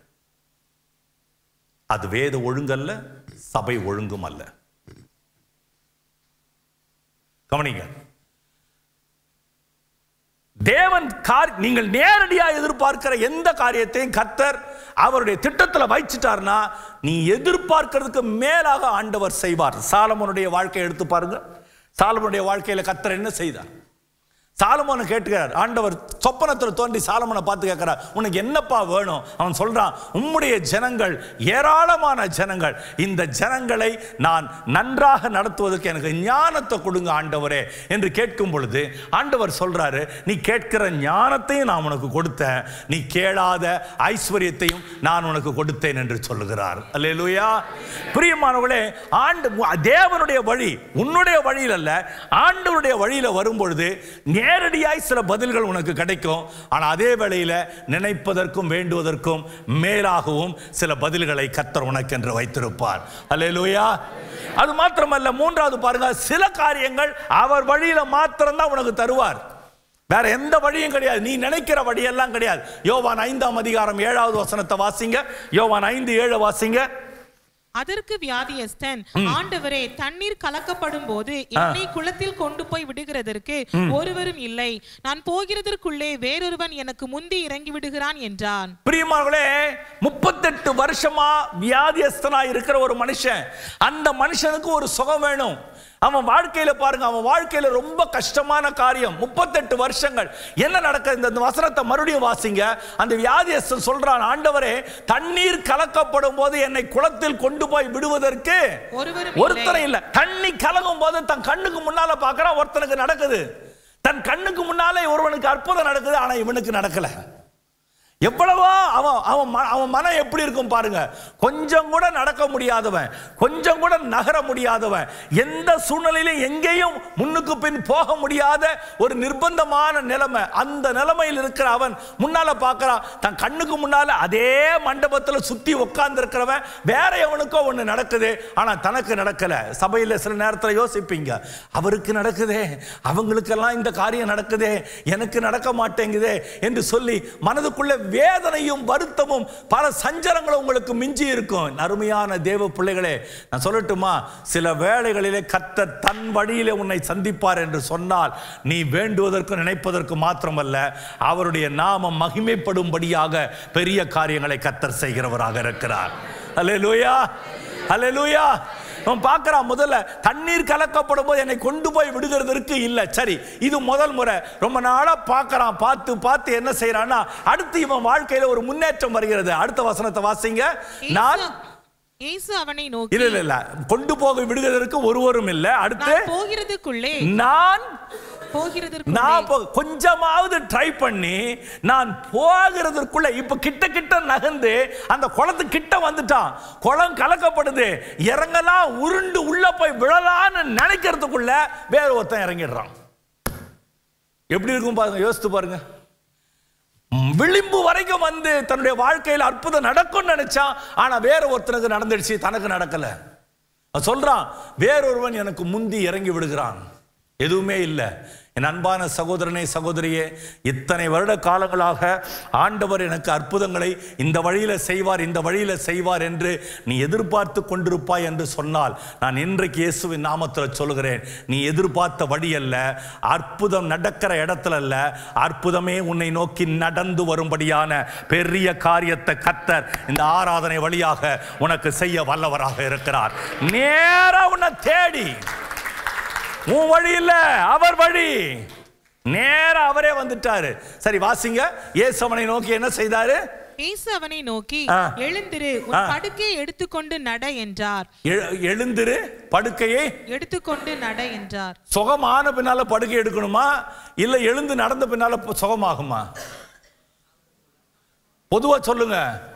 அது வேத ஒழுங்கல்ல சபை ஒழுங்கும் அல்ல கவனிங்க தேவன் கார் நீங்கள் நேரடியாக எதிர்பார்க்கிற எந்த காரியத்தையும் கத்தர் அவருடைய திட்டத்தில் வைச்சிட்டார்னா நீ எதிர்பார்க்கிறதுக்கு மேலாக ஆண்டவர் செய்வார் சாலமோனுடைய வாழ்க்கையை எடுத்து பாருங்க சாலமோனுடைய வாழ்க்கையில கத்தர் என்ன செய்தார் சாலமோனை கேட்டுக்கிறார் ஆண்டவர் சொப்பனத்தில் தோண்டி சாலமோனை பார்த்து கேட்கிறார் உனக்கு என்னப்பா வேணும் அவன் சொல்றான் உம்முடைய ஜனங்கள் ஏராளமான ஜனங்கள் இந்த ஜனங்களை நான் நன்றாக நடத்துவதற்கு எனக்கு ஞானத்தை கொடுங்க ஆண்டவரே என்று கேட்கும் பொழுது ஆண்டவர் சொல்றாரு நீ கேட்கிற ஞானத்தையும் நான் உனக்கு கொடுத்தேன் நீ கேளாத ஐஸ்வர்யத்தையும் நான் உனக்கு கொடுத்தேன் என்று சொல்லுகிறார் அல்லேலூயா பிரியமானவர்களே ஆண்டு தேவனுடைய வழி உன்னுடைய வழியில் அல்ல ஆண்டவருடைய வழியில வரும்பொழுது நேரடியாய் சில பதில்கள் உனக்கு கிடைக்கும் ஆனா அதே வேளையில நினைப்பதற்கும் வேண்டுவதற்கும் மேலாகவும் சில பதில்களை கத்தர் உனக்கு என்று வைத்திருப்பார் அல்லேலூயா அது மாத்திரமல்ல மூன்றாவது பாருங்க சில காரியங்கள் அவர் வழியில மாத்திரம்தான் உனக்கு தருவார் வேற எந்த வழியும் கிடையாது நீ நினைக்கிற வழியெல்லாம் கிடையாது யோவான் ஐந்தாம் அதிகாரம் ஏழாவது வசனத்தை வாசிங்க யோவான் ஐந்து ஏழு வாசிங்க அதற்கு வியாதியஸ்தன் ஆண்டவரே தண்ணீர் கலக்கப்படும் போது என்னை குளத்தில் கொண்டு போய் விடுகிறதற்கு ஒருவரும் இல்லை நான் போகிறதற்குள்ளே வேறொருவன் எனக்கு முந்தி இறங்கி விடுகிறான் என்றான் பிரியமானவர்களே முப்பத்தெட்டு வருஷமா வியாதியஸ்தனா இருக்கிற ஒரு மனுஷன் அந்த மனுஷனுக்கு ஒரு சுகம் வேணும் அவன் வாழ்க்கையில பாருங்க அவன் வாழ்க்கையில ரொம்ப கஷ்டமான காரியம் முப்பத்தெட்டு வருஷங்கள் என்ன நடக்க இந்த இந்த வசனத்தை மறுபடியும் வாசிங்க அந்த வியாதியஸ்தன் சொல்றான் ஆண்டவரே தண்ணீர் கலக்கப்படும் போது என்னை குளத்தில் கொண்டு போய் விடுவதற்கு ஒருவரும் ஒருத்தரை இல்ல தண்ணி கலங்கும் போது தன் கண்ணுக்கு முன்னால பார்க்கறான் ஒருத்தனுக்கு நடக்குது தன் கண்ணுக்கு முன்னாலே ஒருவனுக்கு அற்புதம் நடக்குது ஆனா இவனுக்கு நடக்கல எவ்வளவோ அவன் அவன் ம- அவன் மனம் எப்படி இருக்கும் பாருங்க கொஞ்சம் கூட நடக்க முடியாதவன் கொஞ்சம் கூட நகர முடியாதவன் எந்த சூழ்நிலையிலும் எங்கேயும் முன்னுக்கு பின் போக முடியாத ஒரு நிர்பந்தமான நிலைமை அந்த நிலைமையில் இருக்கிற அவன் முன்னால பார்க்கறான் தன் கண்ணுக்கு முன்னால அதே மண்டபத்தில் சுத்தி உட்கார்ந்து இருக்கிறவன் வேற எவனுக்கோ ஒன்று நடக்குது ஆனா தனக்கு நடக்கல சபையில் சில நேரத்தில் யோசிப்பீங்க அவருக்கு நடக்குதே அவங்களுக்கெல்லாம் இந்த காரியம் நடக்குதே எனக்கு நடக்க மாட்டேங்குதே என்று சொல்லி மனதுக்குள்ள வேதனையும் வருத்தமும் பல சஞ்சலங்களும் உங்களுக்கு மிஞ்சி இருக்கும் அருமையான தேவ பிள்ளைகளே நான் சொல்லட்டுமா சில வேளைகளிலே கர்த்தர் தன் வழியிலே உன்னை சந்திப்பார் என்று சொன்னால் நீ வேண்டுவதற்கும் நினைப்பதற்கும் மாத்திரமல்ல அவருடைய நாமம் மகிமைப்படும்படியாக பெரிய காரியங்களை கர்த்தர் செய்கிறவராக இருக்கிறார் அல்லேலூயா அல்லேலூயா அவன் பார்க்கறான் முதல்ல தண்ணீர் கலக்கப்படும் போது என்னை கொண்டு போய் விடுகிறதற்கு இல்லை சரி இது முதல் முறை ரொம்ப நாளா பார்க்கறான் பார்த்து பார்த்து என்ன செய்யறான்னா அடுத்து இவன் வாழ்க்கையில ஒரு முன்னேற்றம் வருகிறது அடுத்த வசனத்தை வாசிங்க நான் இயேசு- இயேசு அவனை இல்ல நோக்கி இல்ல இல்ல கொண்டு போக விடுகிறதற்கு ஒருவரும் இல்லை அடுத்து நான் போகிறதுக்குள்ளே நான் போகிறதற்குள்ளே நான் போ- கொஞ்சமாவது ட்ரை பண்ணி நான் போகிறதுக்குள்ள இப்ப கிட்ட கிட்ட நகர்ந்து அந்த குளத்து கிட்ட வந்துட்டான் குளம் கலக்கப்படுது இறங்கலாம் உருண்டு உள்ள போய் விழலான்னு நினைக்கிறதுக்குள்ள வேற ஒருத்தன் இறங்கிடுறான் எப்படி இருக்கும் பாருங்க யோசித்து பாருங்க ம், விளிம்பு வரைக்கும் வந்து தன்னுடைய வாழ்க்கையில் அற்புதம் நடக்கும்னு நினைச்சான் ஆனா வேற ஒருத்தனுக்கு நடந்துடுச்சு தனக்கு நடக்கல அவன் சொல்றான் வேறொருவன் எனக்கு முந்தி இறங்கி விடுகிறான் எதுவுமே இல்லை என் அன்பான சகோதரனே சகோதரியே இத்தனை வருட காலங்களாக ஆண்டவர் எனக்கு அற்புதங்களை இந்த வழியில செய்வார் இந்த வழியில செய்வார் என்று நீ எதிர்பார்த்து கொண்டிருப்பாய் என்று சொன்னால் நான் இன்றைக்கு இயேசுவின் நாமத்தில் சொல்கிறேன் நீ எதிர்பார்த்த வழி அல்ல அற்புதம் நடக்கிற இடத்துல அல்ல அற்புதமே உன்னை நோக்கி நடந்து வரும்படியான பெரிய காரியத்தை கத்தர் இந்த ஆராதனை வழியாக உனக்கு செய்ய வல்லவராக இருக்கிறார் நேரா உன்னை தேடி உன் வழி இல்ல அவர் வழி நேரா அவரே வந்துட்டாரு சரி வாசிங்க இயேசு அவனை நோக்கி என்ன செய்தாரு இயேசு அவனை நோக்கி ஆ. எழுந்திரு உன் ஆ. படுக்கையை எடுத்துக்கொண்டு நட என்றார் எழு- எழுந்திரு படுக்கையை எடுத்துக்கொண்டு நட என்றார் சுகமான பின்னால படுக்கை எடுக்கணுமா இல்ல எழுந்து நடந்த பின்னால ப- சுகமாகுமா பொதுவா சொல்லுங்க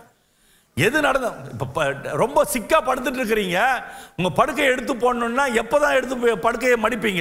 எது நடந்த இப்ப ப- ரொம்ப சிக்கா படுத்துட்டு இருக்கிறீங்க உங்க படுக்கையை எடுத்து போடணும்னா எப்பதான் எடுத்து போய் படுக்கையை மடிப்பீங்க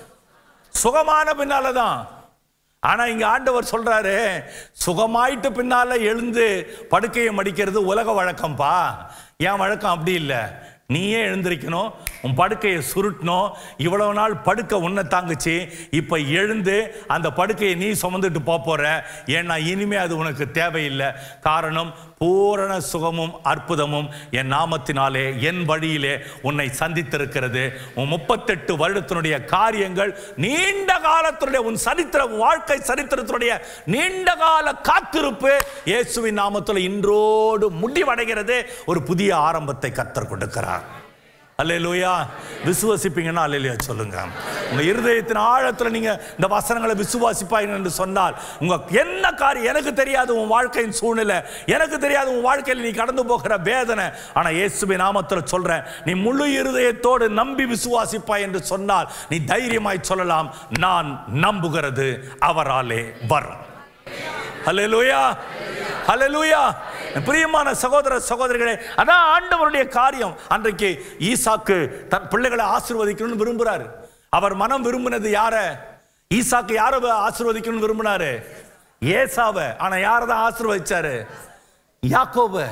சுகமான பின்னால தான் ஆனா இங்க ஆண்டவர் சொல்றாரு சுகமாயிட்டு பின்னால எழுந்து படுக்கையை மடிக்கிறது உலக வழக்கம்பா என் வழக்கம் அப்படி இல்லை நீயே எழுந்திருக்கணும் உன் படுக்கையை சுருட்டணும் இவ்வளவு நாள் படுக்கை உன்னை தாங்குச்சு இப்போ எழுந்து அந்த படுக்கையை நீ சுமந்துட்டு போக போற ஏன்னா இனிமே அது உனக்கு தேவையில்லை காரணம் பூரண சுகமும் அற்புதமும் என் நாமத்தினாலே என் வழியிலே உன்னை சந்தித்திருக்கிறது உன் முப்பத்தெட்டு வருடத்தினுடைய காரியங்கள் நீண்ட காலத்தினுடைய உன் சரித்திர வாழ்க்கை சரித்திரத்தினுடைய நீண்ட கால காத்திருப்பு இயேசுவின் நாமத்தில் இன்றோடு முடிவடைகிறது ஒரு புதிய ஆரம்பத்தை கத்தர் கொடுக்கிறார் அல்லேலூயா விசுவசிப்பீங்கன்னா அல்லேலூயா சொல்லுங்க உங்க இருதயத்தின் ஆழத்துல நீங்க இந்த வசனங்களை விசுவாசிப்பாங்க என்று சொன்னால் உங்க என்ன காரியம் எனக்கு தெரியாது உன் வாழ்க்கையின் சூழ்நிலை எனக்கு தெரியாது உன் வாழ்க்கையில் நீ கடந்து போகிற வேதனை ஆனா இயேசுவின் நாமத்தில் சொல்றேன் நீ முழு இருதயத்தோடு நம்பி விசுவாசிப்பாய் என்று சொன்னால் நீ தைரியமாய் சொல்லலாம் நான் நம்புகிறது அவராலே வரும் ஹalleluya ஹalleluya பிரியமான சகோதர சகோதரிகளே அதான் ஆண்டவருடைய காரியம் அன்றைக்கு ஈசாக்கு தன் பிள்ளைகளை ஆசீர்வதிக்கணும்னு விரும்புறாரு அவர் மனம் விரும்பினது யார ஈசாக்கு யார ஆசீர்வதிக்கணும்னு விரும்பினாரு ஏசாவை ஆனா யார தான் ஆசீர்வதிச்சாரு யாக்கோப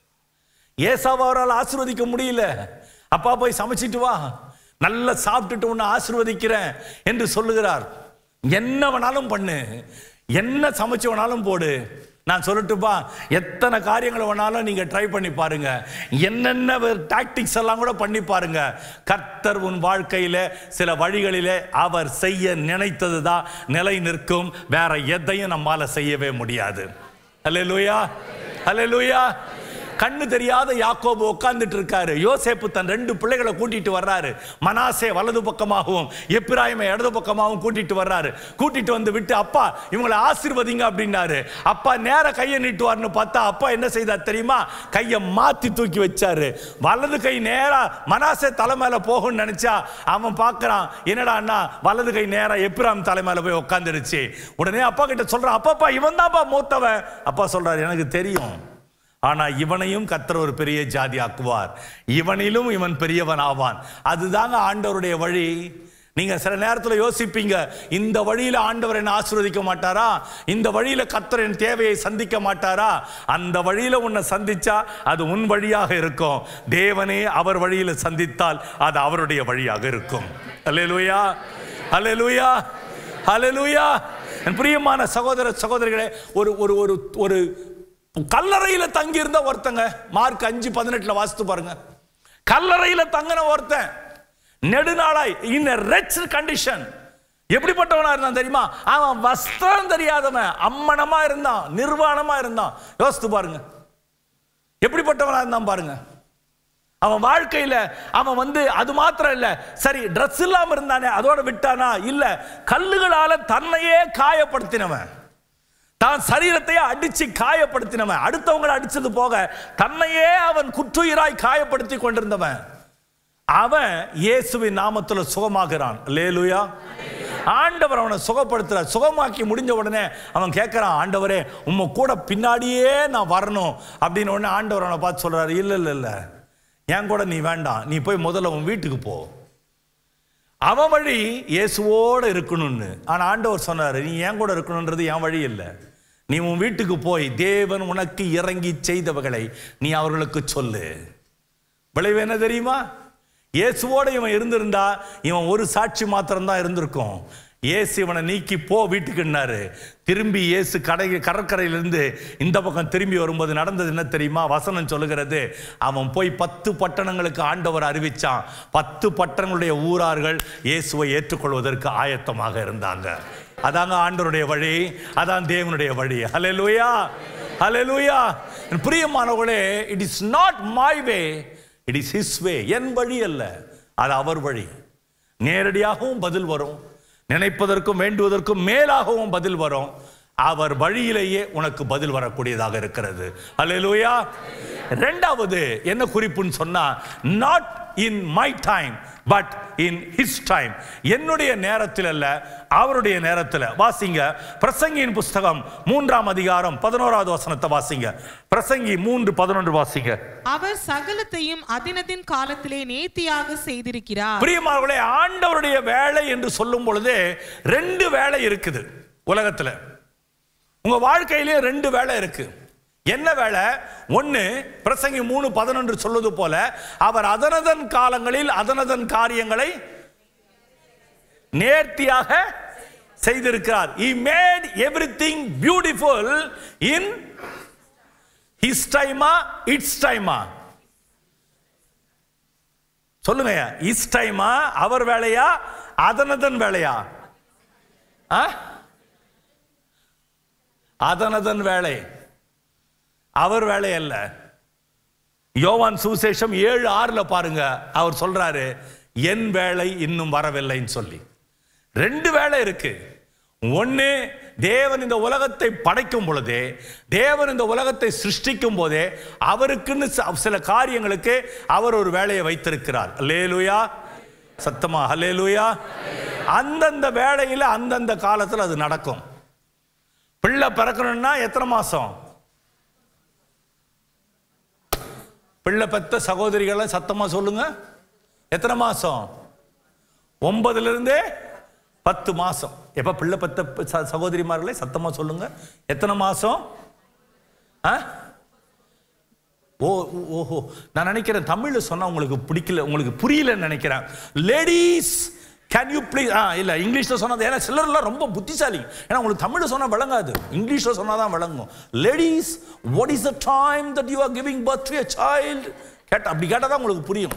ஏசாவை அவரால் ஆசீர்வதிக்க முடியல அப்பா போய் சமைச்சிட்டு வா நல்லா சாப்பிட்டுட்டு உன்னை ஆசீர்வதிக்கிறேன் என்று சொல்லுகிறார் என்ன வேணாலும் பண்ணு என்ன சமைச்சு வேணாலும் போடு நான் சொல்லட்டுப்பா எத்தனை காரியங்களை வேணாலும் நீங்க ட்ரை பண்ணி பாருங்க என்னென்ன டாக்டிக்ஸ் எல்லாம் கூட பண்ணி பாருங்க கர்த்தர் உன் வாழ்க்கையில சில வழிகளிலே அவர் செய்ய நினைத்தது தான் நிலை நிற்கும் வேற எதையும் நம்மால செய்யவே முடியாது அல்லேலூயா அல்லேலூயா கண்ணு தெரியாத யாக்கோபு உட்கார்ந்துட்டு இருக்காரு யோசேப்பு தன் ரெண்டு பிள்ளைகளை கூட்டிட்டு வர்றாரு மனாசே வலது பக்கமாகவும் எப்பிராயமை இடது பக்கமாகவும் கூட்டிட்டு வர்றாரு கூட்டிட்டு வந்து விட்டு அப்பா இவங்களை ஆசீர்வதிங்க அப்படின்னாரு அப்பா நேர கையை நீட்டுவார்னு பார்த்தா அப்பா என்ன செய்தார் தெரியுமா கையை மாத்தி தூக்கி வச்சாரு வலது கை நேரா மனாசே தலை மேல போகும்னு நினைச்சா அவன் பார்க்கறான் என்னடா அண்ணா வலது கை நேரா எப்பிராம் தலை மேல போய் உட்காந்துருச்சு உடனே அப்பா கிட்ட சொல்றான் அப்பாப்பா இவன் தான்ப்பா மூத்தவன் அப்பா சொல்றாரு எனக்கு தெரியும் ஆனா இவனையும் கத்தர் ஒரு பெரிய ஜாதி ஆக்குவார் இவனிலும் இவன் பெரியவன் ஆவான் அதுதாங்க ஆண்டவருடைய வழி நீங்க சில நேரத்துல யோசிப்பீங்க இந்த வழியில ஆண்டவர் என்ன ஆசீர்வதிக்க மாட்டாரா இந்த வழியில கத்தர் என் தேவையை சந்திக்க மாட்டாரா அந்த வழியில உன்னை சந்திச்சா அது உன் வழியாக இருக்கும் தேவனே அவர் வழியில சந்தித்தால் அது அவருடைய வழியாக இருக்கும் அல்லேலூயா அல்லேலூயா அல்லேலூயா என் பிரியமான சகோதர சகோதரிகளே ஒரு ஒரு ஒரு ஒரு கல்லறையில தங்கி இருந்த ஒருத்தங்க மார்க் அஞ்சு பதினெட்டுல வாசித்து பாருங்க கல்லறையில தங்கின ஒருத்தன் நெடுநாளாய் இன் ரெச் கண்டிஷன் எப்படிப்பட்டவனா இருந்தான் தெரியுமா அவன் வஸ்திரம் தெரியாதவன் அம்மனமா இருந்தான் நிர்வாணமா இருந்தான் யோசித்து பாருங்க எப்படிப்பட்டவனா இருந்தான் பாருங்க அவன் வாழ்க்கையில அவன் வந்து அது மாத்திரம் இல்ல சரி ட்ரெஸ் இல்லாம இருந்தானே அதோட விட்டானா இல்ல கல்லுகளால தன்னையே காயப்படுத்தினவன் தான் சரீரத்தையே அடிச்சு காயப்படுத்தினவன் அடுத்தவங்களை அடிச்சது போக தன்னையே அவன் குற்றுயிராய் காயப்படுத்தி கொண்டிருந்தவன் அவன் இயேசுவின் நாமத்துல சுகமாகிறான் லேலுயா ஆண்டவர் அவனை சுகப்படுத்துறார் சுகமாக்கி முடிஞ்ச உடனே அவன் கேட்கிறான் ஆண்டவரே உம்ம கூட பின்னாடியே நான் வரணும் அப்படின்னு உடனே ஆண்டவர் அவனை பார்த்து சொல்றாரு இல்ல இல்ல இல்ல என் கூட நீ வேண்டாம் நீ போய் முதல்ல உன் வீட்டுக்கு போ அவன் வழி இயேசுவோட இருக்கணும்னு ஆனா ஆண்டவர் சொன்னாரு நீ என் கூட இருக்கணுன்றது என் வழி இல்லை நீ உன் வீட்டுக்கு போய் தேவன் உனக்கு இறங்கி செய்தவர்களை நீ அவர்களுக்கு சொல்லு விளைவு என்ன தெரியுமா இயேசுவோட இவன் இருந்திருந்தா இவன் ஒரு சாட்சி மாத்திரம்தான் இருந்திருக்கும் இயேசு இவனை நீக்கி போ வீட்டுக்குன்னாரு திரும்பி இயேசு கடை கடற்கரையிலிருந்து இந்த பக்கம் திரும்பி வரும்போது நடந்தது என்ன தெரியுமா வசனம் சொல்லுகிறது அவன் போய் பத்து பட்டணங்களுக்கு ஆண்டவர் அறிவிச்சான் பத்து பட்டணங்களுடைய ஊரார்கள் இயேசுவை ஏற்றுக்கொள்வதற்கு ஆயத்தமாக இருந்தாங்க அதாங்க ஆண்டவருடைய வழி அதான் தேவனுடைய வழி ஹalleluya ஹalleluya என் பிரியமானவர்களே it is not my way it is his way என் வழி அல்ல அது அவர் வழி நேரடியாகவும் பதில் வரும் நினைப்பதற்கும் வேண்டுவதற்கும் மேலாகவும் பதில் வரும் அவர் வழியிலேயே உனக்கு பதில் வரக்கூடியதாக இருக்கிறது அல்லேலூயா ரெண்டாவது என்ன குறிப்புன்னு சொன்னா not in my time but in his time என்னுடைய நேரத்தில் அல்ல அவருடைய நேரத்தில் வாசிங்க பிரசங்கியின் புஸ்தகம் மூன்றாம் அதிகாரம் பதினோராவது வசனத்தை வாசிங்க பிரசங்கி மூன்று பதினொன்று வாசிங்க அவர் சகலத்தையும் அதினதின் காலத்திலே நேர்த்தியாக செய்திருக்கிறார் பிரியமானவர்களே ஆண்டவருடைய வேலை என்று சொல்லும் பொழுது ரெண்டு வேலை இருக்குது உலகத்துல உங்க வாழ்க்கையிலே ரெண்டு வேலை இருக்கு என்ன வேலை ஒன்னு பிரசங்கி மூணு பதினொன்று சொல்வது போல அவர் அதனதன் காலங்களில் அதனதன் காரியங்களை நேர்த்தியாக செய்திருக்கிறார் he made everything beautiful in his time its time சொல்லுங்க இஸ் டைமா அவர் வேலையா அதனதன் வேலையா ஆ? அதனதன் வேலை அவர் வேலை அல்ல யோவான் சுவிசேஷம் ஏழு ஆறுல பாருங்க அவர் சொல்றாரு என் வேலை இன்னும் வரவில்லைன்னு சொல்லி ரெண்டு வேலை இருக்கு ஒண்ணு தேவன் இந்த உலகத்தை படைக்கும் பொழுதே தேவன் இந்த உலகத்தை சிருஷ்டிக்கும் போதே அவருக்குன்னு ச- சில காரியங்களுக்கு அவர் ஒரு வேலையை வைத்திருக்கிறார் லேலுயா சத்தமா ஹலேலுயா அந்தந்த வேலையில அந்தந்த காலத்துல அது நடக்கும் பிள்ளை பிறக்கணும்னா எத்தனை மாசம் பிள்ளை பெத்த சகோதரிகளை சத்தமா சொல்லுங்க எத்தனை மாசம் ஒன்பதுல இருந்தே பத்து மாசம் எப்ப பிள்ளை பெத்த ச- சகோதரிமார்களே சத்தமா சொல்லுங்க எத்தனை மாசம் ஆ? ஓ ஓ- ஓஹோ நான் நினைக்கிறேன் தமிழ்ல சொன்னா உங்களுக்கு பிடிக்கல உங்களுக்கு புரியலன்னு நினைக்கிறேன் லேடிஸ் கேன் யூ ப்ளீஸ் ஆ இல்ல இங்கிலீஷ்ல சொன்னது ஏன்னா சிலர்லாம் ரொம்ப புத்திசாலி ஏன்னா உங்களுக்கு தமிழ்ல சொன்னா விளங்காது இங்கிலீஷ்ல சொன்னா தான் விளங்கும் ladies what is the time that you are giving birth to child கேட்ட அப்படி கேட்டால் தான் உங்களுக்கு புரியும்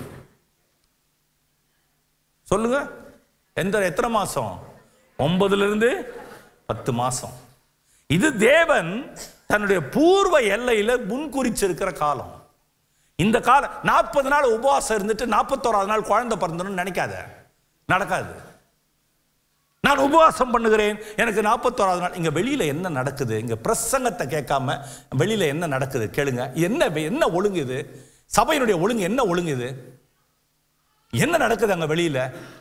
சொல்லுங்க எந்த எத்தனை மாசம் ஒன்பதுல இருந்து பத்து மாசம் இது தேவன் தன்னுடைய பூர்வ எல்லையில முன்குறிச்சிருக்கிற காலம் இந்த காலம் நாற்பது நாள் உபவாசம் இருந்துட்டு நாற்பத்தோராவது நாள் குழந்தை பிறந்தணும்னு நினைக்காத நடக்காது நான் உபவாசம் பண்ணுகிறேன் எனக்கு நாற்பத்தோராவது நாள் இங்க வெளியில என்ன நடக்குது இங்க பிரசங்கத்தை கேட்காம வெளியில என்ன நடக்குது கேளுங்க என்ன என்ன ஒழுங்கு இது சபையினுடைய ஒழுங்கு என்ன ஒழுங்கு இது என்ன நடக்குது அங்க வெளியில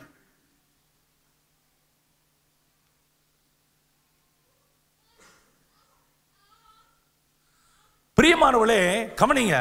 பிரியமானவளே கவனிங்க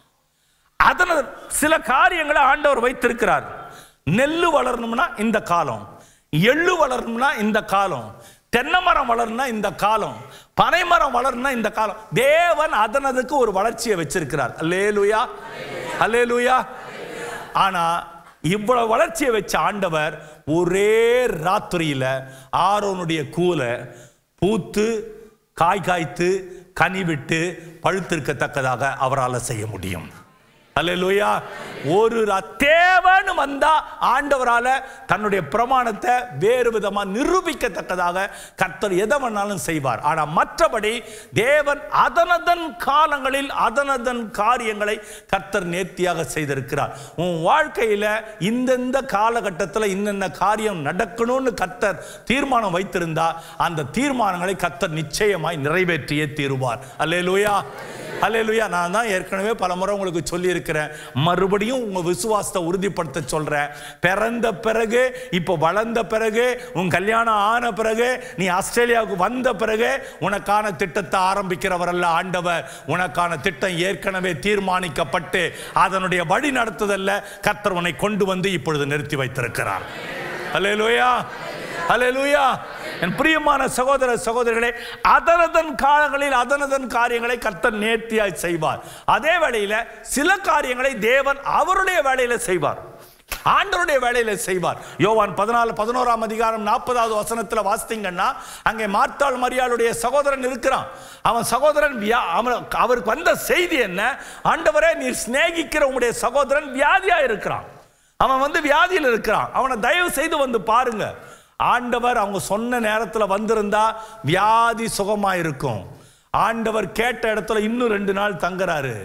அதன சில காரியங்களை ஆண்டவர் வைத்திருக்கிறார் நெல்லு வளரணும்னா இந்த காலம் எள்ளு வளரணும்னா இந்த காலம் தென்னை மரம் வளரணும்னா இந்த காலம் பனை மரம் வளரணும்னா இந்த காலம் தேவன் அதனதுக்கு ஒரு வளர்ச்சியை வச்சிருக்கிறார் அல்லேலூயா அல்லேலூயா ஆனா இவ்வளவு வளர்ச்சியை வச்ச ஆண்டவர் ஒரே ராத்திரியில ஆரோனுடைய கூலை பூத்து காய் காய்த்து கனி விட்டு பழுத்திருக்கத்தக்கதாக அவரால் செய்ய முடியும் அல்லேலூயா ஒரு ர- தேவன் வந்தா ஆண்டவரால தன்னுடைய பிரமாணத்தை வேறு விதமா நிரூபிக்கத்தக்கதாக கர்த்தர் எதை வேணாலும் செய்வார் ஆனா மற்றபடி தேவன் அதனதன் காலங்களில் அதனதன் காரியங்களை கர்த்தர் நேர்த்தியாக செய்திருக்கிறார் உன் வாழ்க்கையில இந்தந்த காலகட்டத்தில் இன்னென்ன காரியம் நடக்கணும்னு கர்த்தர் தீர்மானம் வைத்திருந்தா அந்த தீர்மானங்களை கர்த்தர் நிச்சயமாய் நிறைவேற்றியே தீருவார் அல்லேலூயா அல்லேலூயா நான் தான் ஏற்கனவே பல முறை உங்களுக்கு சொல்லியிருக்கிறேன் மறுபடியும் உங்க விசுவாசத்தை உறுதிப்படுத்த சொல்றேன் பிறந்த பிறகு இப்போ வளர்ந்த பிறகு உன் கல்யாணம் ஆன பிறகு நீ ஆஸ்திரேலியாவுக்கு வந்த பிறகு உனக்கான திட்டத்தை ஆரம்பிக்கிறவர் அல்ல ஆண்டவர் உனக்கான திட்டம் ஏற்கனவே தீர்மானிக்கப்பட்டு அதனுடைய வழி நடத்துதல்ல கர்த்தர் உன்னை கொண்டு வந்து இப்பொழுது நிறுத்தி வைத்திருக்கிறார் அல்லேலூயா அல்லேலூயா என் பிரியமான சகோதர சகோதரிகளே அதனதன் காலங்களில் அதனதன் காரியங்களை கர்த்தர் நேர்த்தியாய் செய்வார் அதே வேளையில சில காரியங்களை தேவன் அவருடைய வேலையில செய்வார் ஆண்டவருடைய வேலையில செய்வார் யோவான் பதினாலு பதினோராம் அதிகாரம் நாற்பதாவது வசனத்துல வாசித்தீங்கன்னா அங்கே மார்த்தாள் மரியாளுடைய சகோதரன் இருக்கிறான் அவன் சகோதரன் வியா- அவன் அவருக்கு வந்த செய்தி என்ன ஆண்டவரே நீர் சிநேகிக்கிற உங்களுடைய சகோதரன் வியாதியா இருக்கிறான் அவன் வந்து வியாதியில் இருக்கிறான் அவனை தயவு செய்து வந்து பாருங்க ஆண்டவர் அவங்க சொன்ன நேரத்தில் வந்திருந்தா வியாதி சுகமா இருக்கும் ஆண்டவர் கேட்ட இடத்துல இன்னும் ரெண்டு நாள் தங்குறாரு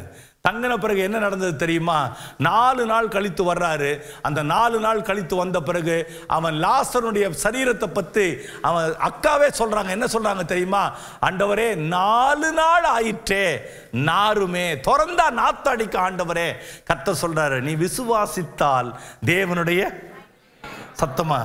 தங்கின பிறகு என்ன நடந்தது தெரியுமா நாலு நாள் கழித்து வர்றாரு அந்த நாலு நாள் கழித்து வந்த பிறகு அவன் லாசருடைய சரீரத்தை பத்தி அவன் அக்காவே சொல்றாங்க என்ன சொல்றாங்க தெரியுமா ஆண்டவரே நாலு நாள் ஆயிற்றே நாருமே திறந்தா நாத்தடிக்க ஆண்டவரே கத்த சொல்றாரு நீ விசுவாசித்தால் தேவனுடைய சத்தமா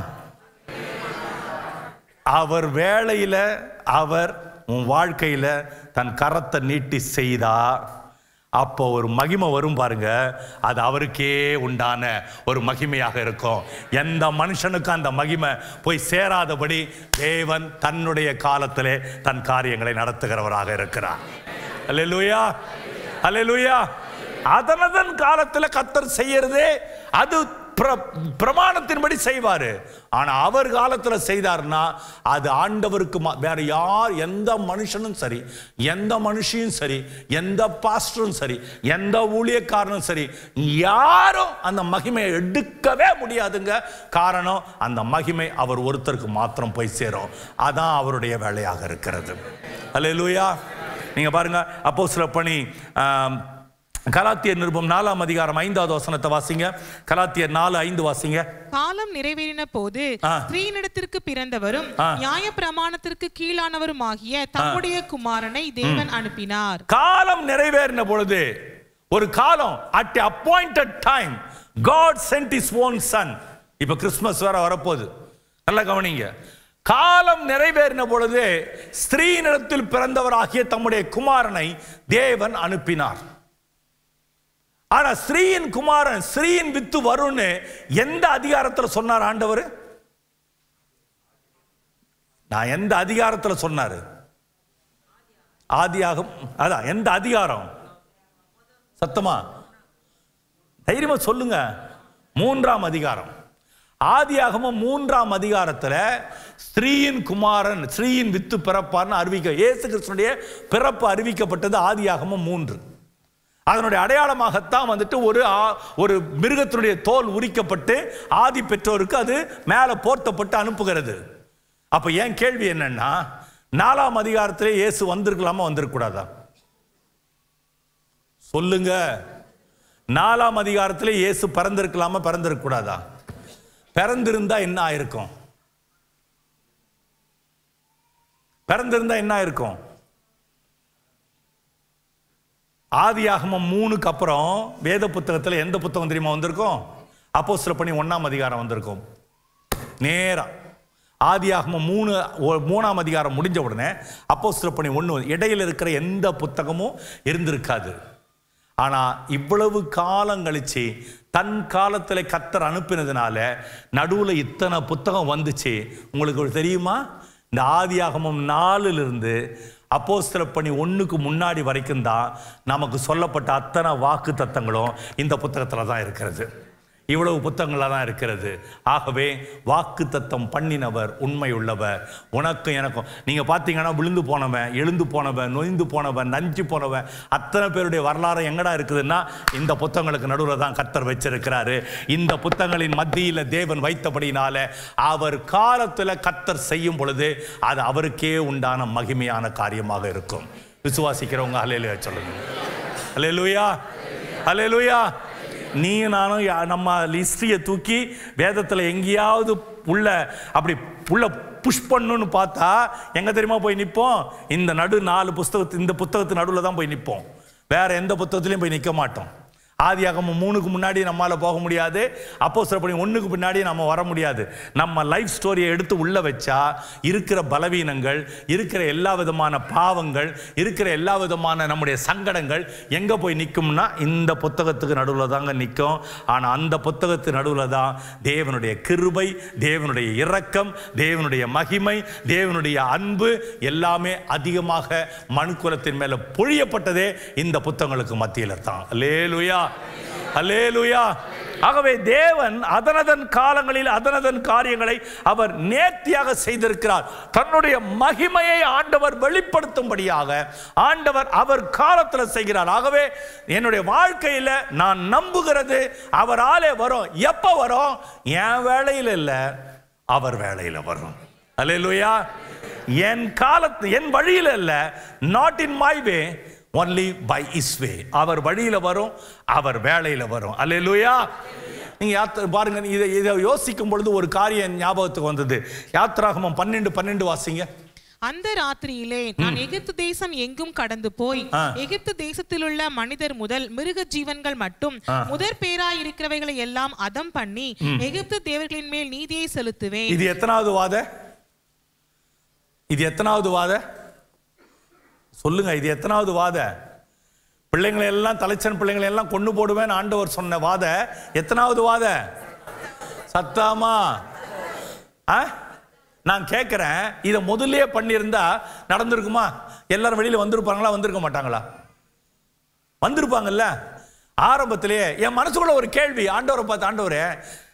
அவர் வேலையில அவர் உன் வாழ்க்கையில தன் கரத்தை நீட்டி செய்தா அப்போ ஒரு மகிமை வரும் பாருங்க அது அவருக்கே உண்டான ஒரு மகிமையாக இருக்கும் எந்த மனுஷனுக்கும் அந்த மகிமை போய் சேராதபடி தேவன் தன்னுடைய காலத்திலே தன் காரியங்களை நடத்துகிறவராக இருக்கிறார் அல்லேலூயா அல்லேலூயா அதனதன் காலத்துல கத்தர் செய்யறதே அது பிர- பிரமாணத்தின்படி செய்வாரு ஆனா அவர் காலத்துல செய்தார்னா அது ஆண்டவருக்கு மா- வேற யார் எந்த மனுஷனும் சரி எந்த மனுஷியும் சரி எந்த பாஸ்டரும் சரி எந்த ஊழியக்காரனும் சரி யாரும் அந்த மகிமையை எடுக்கவே முடியாதுங்க காரணம் அந்த மகிமை அவர் ஒருத்தருக்கு மாத்திரம் போய் சேரும் அதான் அவருடைய வேலையாக இருக்கிறது அல்லேலூயா நீங்க பாருங்க அப்போ சில பணி ஆம், கலாத்தியர் நிருபம் நாலாம் அதிகாரம் ஐந்தாவது வசனத்தை வாசிங்க கலாத்தியர் நாலு ஐந்து வாசிங்க காலம் நிறைவேறின போது ஆ. ஸ்திரீனிடத்திற்கு பிறந்தவரும் ஆ. நியாய பிரமாணத்திற்கு கீழானவருமாகிய தம்முடைய குமாரனை தேவன் அனுப்பினார் காலம் நிறைவேறின பொழுது ஒரு காலம் at appointed time God sent is own son இப்ப கிறிஸ்மஸ் வேற வரப்போகுது நல்லா கவனிங்க காலம் நிறைவேறின பொழுது ஸ்திரீனிடத்தில் பிறந்தவராகிய தம்முடைய குமாரனை தேவன் அனுப்பினார் ஆனா ஸ்ரீயின் குமாரன் ஸ்ரீயின் வித்து வரும்னு எந்த அதிகாரத்துல சொன்னார் ஆண்டவர் நான் எந்த அதிகாரத்துல சொன்னாரு ஆதியாகம் அதான் எந்த அதிகாரம் சத்தமா தைரியமா சொல்லுங்க மூன்றாம் அதிகாரம் ஆதியாகமம் மூன்றாம் அதிகாரத்துல ஸ்ரீயின் குமாரன் ஸ்ரீயின் வித்து பிறப்பார்னு அறிவிக்க இயேசு கிறிஸ்துனுடைய பிறப்பு அறிவிக்கப்பட்டது ஆதியாகமம் மூன்று அதனுடைய அடையாளமாகத்தான் வந்துட்டு ஒரு ஆ- ஒரு மிருகத்தினுடைய தோல் உரிக்கப்பட்டு ஆதி பெற்றோருக்கு அது மேலே போர்த்தப்பட்டு அனுப்புகிறது அப்ப என் கேள்வி என்னன்னா நாலாம் அதிகாரத்திலே இயேசு வந்திருக்கலாமா வந்திருக்கூடாதா சொல்லுங்க நாலாம் அதிகாரத்திலே இயேசு பிறந்திருக்கலாமா பிறந்திருக்கூடாதா பிறந்திருந்தா என்ன ஆயிருக்கும் பிறந்திருந்தா என்ன ஆயிருக்கும் ஆதியாகமம் மூணுக்கு அப்புறம் வேத புத்தகத்தில் எந்த புத்தகம் தெரியுமா வந்திருக்கும் அப்போ சில பண்ணி ஒன்றாம் அதிகாரம் வந்திருக்கும் நேரா ஆதியாகமம் மூணு ஒ- மூணாம் அதிகாரம் முடிஞ்ச உடனே அப்போ சில பண்ணி ஒன்று இடையில இருக்கிற எந்த புத்தகமும் இருந்திருக்காது ஆனா இவ்வளவு காலம் கழிச்சு தன் காலத்தில் கத்தர் அனுப்பினதுனால நடுவுல இத்தனை புத்தகம் வந்துச்சு உங்களுக்கு ஒரு தெரியுமா இந்த ஆதியாகமம் நாலுலேருந்து அப்போஸ்தல பணி ஒண்ணுக்கு முன்னாடி வரைக்கும் தான் நமக்கு சொல்லப்பட்ட அத்தனை வாக்கு தத்தங்களும் இந்த புத்தகத்தில் தான் இருக்கிறது இவ்வளவு புத்தகங்களாக தான் இருக்கிறது ஆகவே வாக்கு தத்தம் பண்ணினவர் உண்மை உள்ளவர் உனக்கும் எனக்கும் நீங்கள் பார்த்தீங்கன்னா விழுந்து போனவன் எழுந்து போனவன் நொய்ந்து போனவன் நஞ்சு போனவன் அத்தனை பேருடைய வரலாறு எங்கடா இருக்குதுன்னா இந்த புத்தகங்களுக்கு நடுவில் தான் கத்தர் வச்சிருக்கிறாரு இந்த புத்தகங்களின் மத்தியில் தேவன் வைத்தபடினால அவர் காலத்தில் கத்தர் செய்யும் பொழுது அது அவருக்கே உண்டான மகிமையான காரியமாக இருக்கும் விசுவாசிக்கிறவங்க அலையில சொல்லுங்க அலையலுயா அலையலுயா நீ நானும் யா- நம்ம ஹிஸ்டரியை தூக்கி வேதத்தில் எங்கேயாவது உள்ள அப்படி உள்ள புஷ் பண்ணணும்னு பார்த்தா எங்க தெரியுமா போய் நிற்போம் இந்த நடு நாலு புஸ்தகத்து இந்த புத்தகத்து நடுவில் தான் போய் நிற்போம் வேற எந்த புத்தகத்திலையும் போய் நிற்க மாட்டோம் ஆதியாகமம் மூணுக்கு முன்னாடி நம்மால போக முடியாது அப்போ சிறப்படி ஒண்ணுக்கு பின்னாடி நம்ம வர முடியாது நம்ம லைஃப் ஸ்டோரியை எடுத்து உள்ள வச்சா இருக்கிற பலவீனங்கள் இருக்கிற எல்லா விதமான பாவங்கள் இருக்கிற எல்லா விதமான நம்முடைய சங்கடங்கள் எங்க போய் நிற்கும்னா இந்த புத்தகத்துக்கு நடுவில் தாங்க நிற்கும் ஆனா அந்த புத்தகத்து நடுவில் தான் தேவனுடைய கிருபை தேவனுடைய இரக்கம் தேவனுடைய மகிமை தேவனுடைய அன்பு எல்லாமே அதிகமாக மனுக்குலத்தின் மேல பொழியப்பட்டதே இந்த புத்தகங்களுக்கு மத்தியில் தான் அல்லேலுயா அல்லேலுயா ஆகவே தேவன் அதனதன் காலங்களில் அதனதன் காரியங்களை அவர் நேர்த்தியாக செய்திருக்கிறார் தன்னுடைய மகிமையை ஆண்டவர் வெளிப்படுத்தும்படியாக ஆண்டவர் அவர் காலத்தில் செய்கிறார் ஆகவே என்னுடைய வாழ்க்கையில் நான் நம்புகிறது அவராலே வரும் எப்போ வரும் என் வேலையில் இல்லை அவர் வேலையில் வரும் அல்லேலூயா என் காலத்து என் வழியில் அல்ல not in my way only by is way அவர் வழியில வரும் அவர் வேலையில வரும் அல்லேலூயா நீங்க யாத்திரை பாருங்க இதை இதை யோசிக்கும் பொழுது ஒரு காரியம் ஞாபகத்துக்கு வந்தது யாத்திராகமம் பன்னெண்டு பன்னெண்டு வாசிங்க அந்த ராத்திரியிலே நான் எகிப்து தேசம் எங்கும் கடந்து போய் ஆ. எகிப்து தேசத்திலுள்ள மனிதர் முதல் மிருக ஜீவன்கள் மட்டும் முதற் பேராய் இருக்கிறவைகளை எல்லாம் அதம் பண்ணி எகிப்து தேவர்களின் மேல் நீதியை செலுத்துவேன் இது எத்தனாவது வாத இது எத்தனாவது வாத சொல்லுங்க இது எத்தனாவது வாத பிள்ளைங்களை எல்லாம் தலைச்சன் பிள்ளைங்களை எல்லாம் கொண்டு போடுவேன் ஆண்டவர் சொன்ன வாத எத்தனாவது வாத சத்தாமா ஆ நான் கேட்குறேன் இதை முதல்லயே பண்ணியிருந்தா நடந்திருக்குமா எல்லாரும் வெளியில வந்திருப்பாங்களா வந்திருக்க மாட்டாங்களா வந்திருப்பாங்கல்ல ஆரம்பத்திலேயே என் மனசுக்குள்ள ஒரு கேள்வி ஆண்டவரை பார்த்து ஆண்டவரே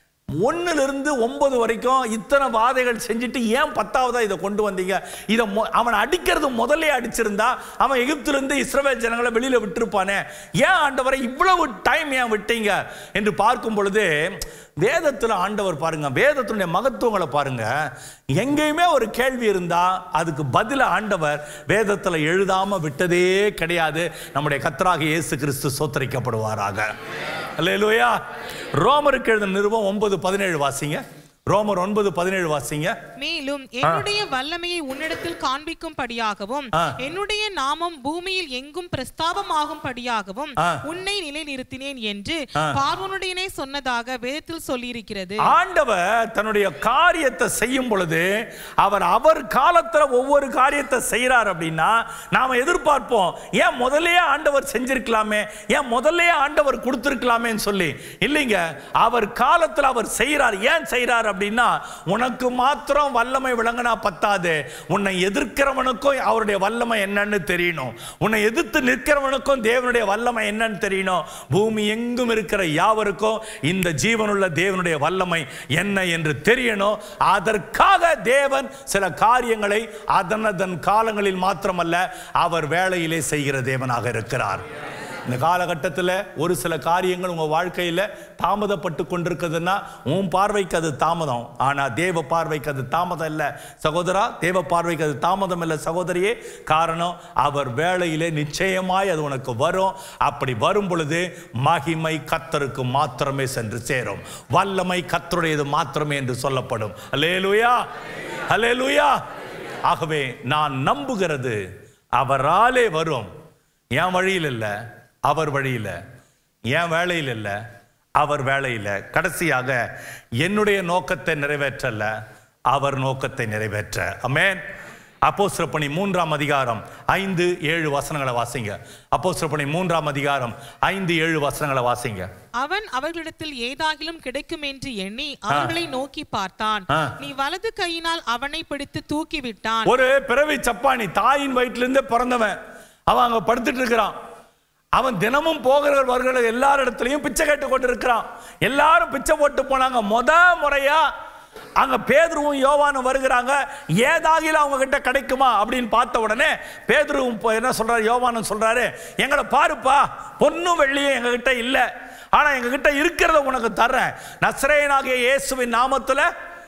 ஒண்ணுல இருந்து ஒன்பது வரைக்கும் இத்தனை வாதைகள் செஞ்சுட்டு ஏன் பத்தாவதா இதை கொண்டு வந்தீங்க இதை மொ- அவன் அடிக்கிறது முதல்ல அடிச்சிருந்தா அவன் எகிப்திலிருந்து இஸ்ரவேல் ஜனங்களை வெளியில விட்டிருப்பானே ஏன் ஆண்டவரை இவ்வளவு டைம் ஏன் விட்டீங்க என்று பார்க்கும் பொழுது வேதத்தில் ஆண்டவர் பாருங்க வேதத்தினுடைய மகத்துவங்களை பாருங்க எங்கேயுமே ஒரு கேள்வி இருந்தா அதுக்கு பதில ஆண்டவர் வேதத்தில் எழுதாம விட்டதே கிடையாது நம்முடைய கத்தராக இயேசு கிறிஸ்து சோத்தரிக்கப்படுவாராக அல்லேலூயா ரோமருக்கு எழுதின நிருபம் ஒன்பது பதினேழு வாசிங்க ரோமர் ஒன்பது பதினேழு வாசிங்க மேலும் என்னுடைய வல்லமையை உன்னிடத்தில் காண்பிக்கும்படியாகவும் ஆ. என்னுடைய நாமம் பூமியில் எங்கும் பிரஸ்தாபமாகும்படியாகவும் ஆ. உன்னை நிலைநிறுத்தினேன் என்று ஆ. பார்வனுடையனே சொன்னதாக வேதத்தில் சொல்லியிருக்கிறது ஆண்டவர் தன்னுடைய காரியத்தை செய்யும் பொழுது அவர் அவர் காலத்துல ஒவ்வொரு காரியத்தை செய்யறார் அப்படின்னா நாம எதிர்பார்ப்போம் ஏன் முதல்லயே ஆண்டவர் செஞ்சிருக்கலாமே ஏன் முதல்லயே ஆண்டவர் கொடுத்திருக்கலாமேன்னு சொல்லி இல்லைங்க அவர் காலத்துல அவர் செய்யறார் ஏன் செய்யறார் அப்படின்னா உனக்கு மாத்திரம் வல்லமை விளங்கினா பத்தாது உன்னை எதிர்க்கிறவனுக்கும் அவருடைய வல்லமை என்னன்னு தெரியணும் உன்னை எதிர்த்து நிற்கிறவனுக்கும் தேவனுடைய வல்லமை என்னன்னு தெரியணும் பூமி எங்கும் இருக்கிற யாவருக்கும் இந்த ஜீவனுள்ள தேவனுடைய வல்லமை என்ன என்று தெரியணும் அதற்காக தேவன் சில காரியங்களை அதனதன் காலங்களில் மாத்திரமல்ல அவர் வேலையிலே செய்கிற தேவனாக இருக்கிறார் இந்த காலகட்டத்தில் ஒரு சில காரியங்கள் உங்கள் வாழ்க்கையில் தாமதப்பட்டு கொண்டிருக்குதுன்னா உன் பார்வைக்கு அது தாமதம் ஆனால் தேவ பார்வைக்கு அது தாமதம் இல்லை சகோதரா தேவ பார்வைக்கு அது தாமதம் இல்லை சகோதரியே காரணம் அவர் வேலையிலே நிச்சயமாய் அது உனக்கு வரும் அப்படி வரும் பொழுது மகிமை கத்தருக்கு மாத்திரமே சென்று சேரும் வல்லமை கத்தருடையது மாத்திரமே என்று சொல்லப்படும் அல்லேலூயா அல்லேலூயா ஆகவே நான் நம்புகிறது அவராலே வரும் என் வழியில் இல்லை அவர் வழியில் என் வேலையில் இல்லை அவர் வேலையில் கடைசியாக என்னுடைய நோக்கத்தை நிறைவேற்றல்ல அவர் நோக்கத்தை நிறைவேற்ற அமேன் அப்போஸ்தல பணி மூன்றாம் அதிகாரம் ஐந்து ஏழு வசனங்களை வாசிங்க அப்போஸ்தல பணி மூன்றாம் அதிகாரம் ஐந்து ஏழு வசனங்களை வாசிங்க அவன் அவர்களிடத்தில் ஏதாகிலும் கிடைக்கும் என்று எண்ணி அவர்களை நோக்கி பார்த்தான் ஆ. நீ வலது கையினால் அவனை பிடித்து தூக்கி விட்டான் ஒரு பிறவி சப்பானி தாயின் வயிற்றிலிருந்தே பிறந்தவன் அவன் அங்க படுத்துட்டு இருக்கிறான் அவன் தினமும் போகிற வருகிற எல்லார் இடத்துலையும் பிச்சை கேட்டு கொண்டு இருக்கிறான் எல்லாரும் பிச்சை போட்டு போனாங்க முத முறையா அங்க பேதுருவும் யோவானும் வருகிறாங்க ஏதாகிலும் அவங்க கிட்ட கிடைக்குமா அப்படின்னு பார்த்த உடனே பேதுருவும் போய் என்ன சொல்றாரு யோவானும் சொல்றாரு எங்களை பாருப்பா பொன்னும் வெள்ளியும் எங்க கிட்ட இல்ல ஆனா எங்க கிட்ட இருக்கிறத உனக்கு தர்றேன் நசரேயனாகிய இயேசுவின் நாமத்துல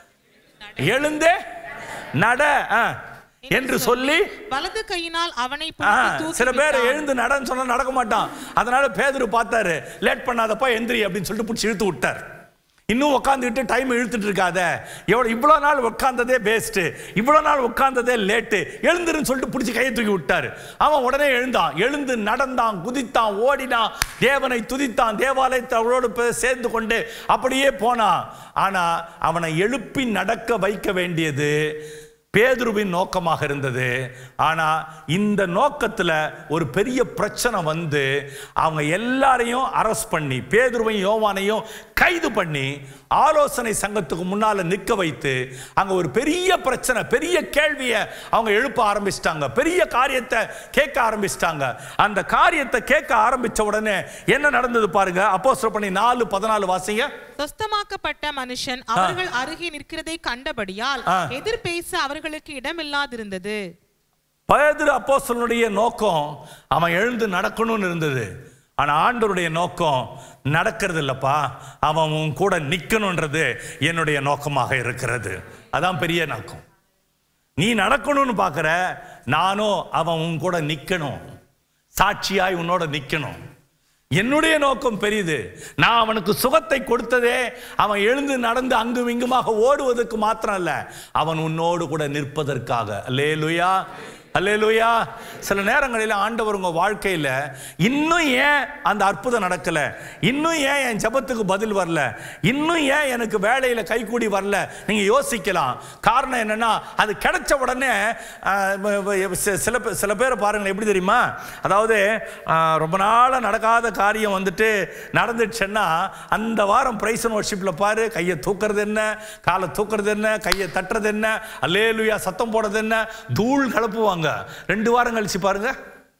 எழுந்தே நட ஆ, என்று சொல்லி வலது கையினால் அவனை ஆ, பிடித்து தூக்கி சில பேர் விட்டான். எழுந்து நடன்னு சொன்னா நடக்க மாட்டான் அதனால பேதுரு பார்த்தாரு லேட் பண்ணாதப்பா எந்திரி அப்படின்னு சொல்லிட்டு பிடிச்சி இழுத்து விட்டார் இன்னும் உட்காந்துக்கிட்டு டைம் இழுத்துட்டு இருக்காத எவ்வளோ இவ்வளோ நாள் உட்காந்ததே வேஸ்ட்டு இவ்வளோ நாள் உட்காந்ததே லேட்டு எழுந்துருன்னு சொல்லிட்டு பிடிச்சி கையை தூக்கி விட்டாரு அவன் உடனே எழுந்தான் எழுந்து நடந்தான் குதித்தான் ஓடினான் தேவனை துதித்தான் தேவாலயத்தை அவளோடு பே- சேர்ந்து கொண்டு அப்படியே போனான் ஆனா அவனை எழுப்பி நடக்க வைக்க வேண்டியது பேதுருவின் நோக்கமாக இருந்தது ஆனா இந்த நோக்கத்துல ஒரு பெரிய பிரச்சனை வந்து அவங்க எல்லாரையும் அரெஸ்ட் பண்ணி பேதுருவையும் யோவானையும் கைது பண்ணி ஆலோசனை சங்கத்துக்கு முன்னால நிற்க வைத்து அங்க ஒரு பெரிய பிரச்சனை பெரிய கேள்வியை அவங்க எழுப்ப ஆரம்பிச்சிட்டாங்க பெரிய காரியத்தை கேட்க ஆரம்பிச்சிட்டாங்க அந்த காரியத்தை கேட்க ஆரம்பிச்ச உடனே என்ன நடந்தது பாருங்க அப்போஸ்தலர் பண்ணி நாலு பதினாலு வாசிங்க சொஸ்தமாக்கப்பட்ட மனுஷன் அவர்கள் அருகே நிற்கிறதை கண்டபடியால் ஆ. எதிர் பேச அவர்களுக்கு இடமில்லாதிருந்தது பேதுரு அப்போஸ்தலனுடைய நோக்கம் அவன் எழுந்து நடக்கணும்னு இருந்தது ஆனா ஆண்டவருடைய நோக்கம் நடக்கிறது இல்லப்பா அவன் உன் கூட நிக்கணும்ன்றது என்னுடைய நோக்கமாக இருக்கிறது அதான் பெரிய நோக்கம் நீ நடக்கணும்னு பார்க்குற நானும் அவன் உன் கூட நிக்கணும் சாட்சியாய் உன்னோட நிக்கணும் என்னுடைய நோக்கம் பெரியது நான் அவனுக்கு சுகத்தை கொடுத்ததே அவன் எழுந்து நடந்து அங்கும் இங்குமாக ஓடுவதற்கு மாத்திரம் அல்ல அவன் உன்னோடு கூட நிற்பதற்காக அல்லேலுயா அல்லேலுயா சில நேரங்களில் ஆண்டவர் உங்க வாழ்க்கையில் இன்னும் ஏன் அந்த அற்புதம் நடக்கல இன்னும் ஏன் என் ஜெபத்துக்கு பதில் வரல இன்னும் ஏன் எனக்கு வேலையில் கைகூடி வரல நீங்க யோசிக்கலாம் காரணம் என்னன்னா அது கிடைச்ச உடனே ஆஹ், வ- வ- சி- சில பே- சில பேரை பாருங்களேன் எப்படி தெரியுமா அதாவது ஆஹ், ரொம்ப நாளாக நடக்காத காரியம் வந்துட்டு நடந்துச்சுன்னா அந்த வாரம் பிரைஸ் அண்ட் ஒர்ஷிப்பில் பாரு கையை தூக்குறது என்ன காலை தூக்குறது என்ன கையை தட்டுறது என்ன அல்லேலுயா சத்தம் போடுறது என்ன தூள் கலப்புவாங்க ரெண்டு வாரம் கழிச்சு பாருங்க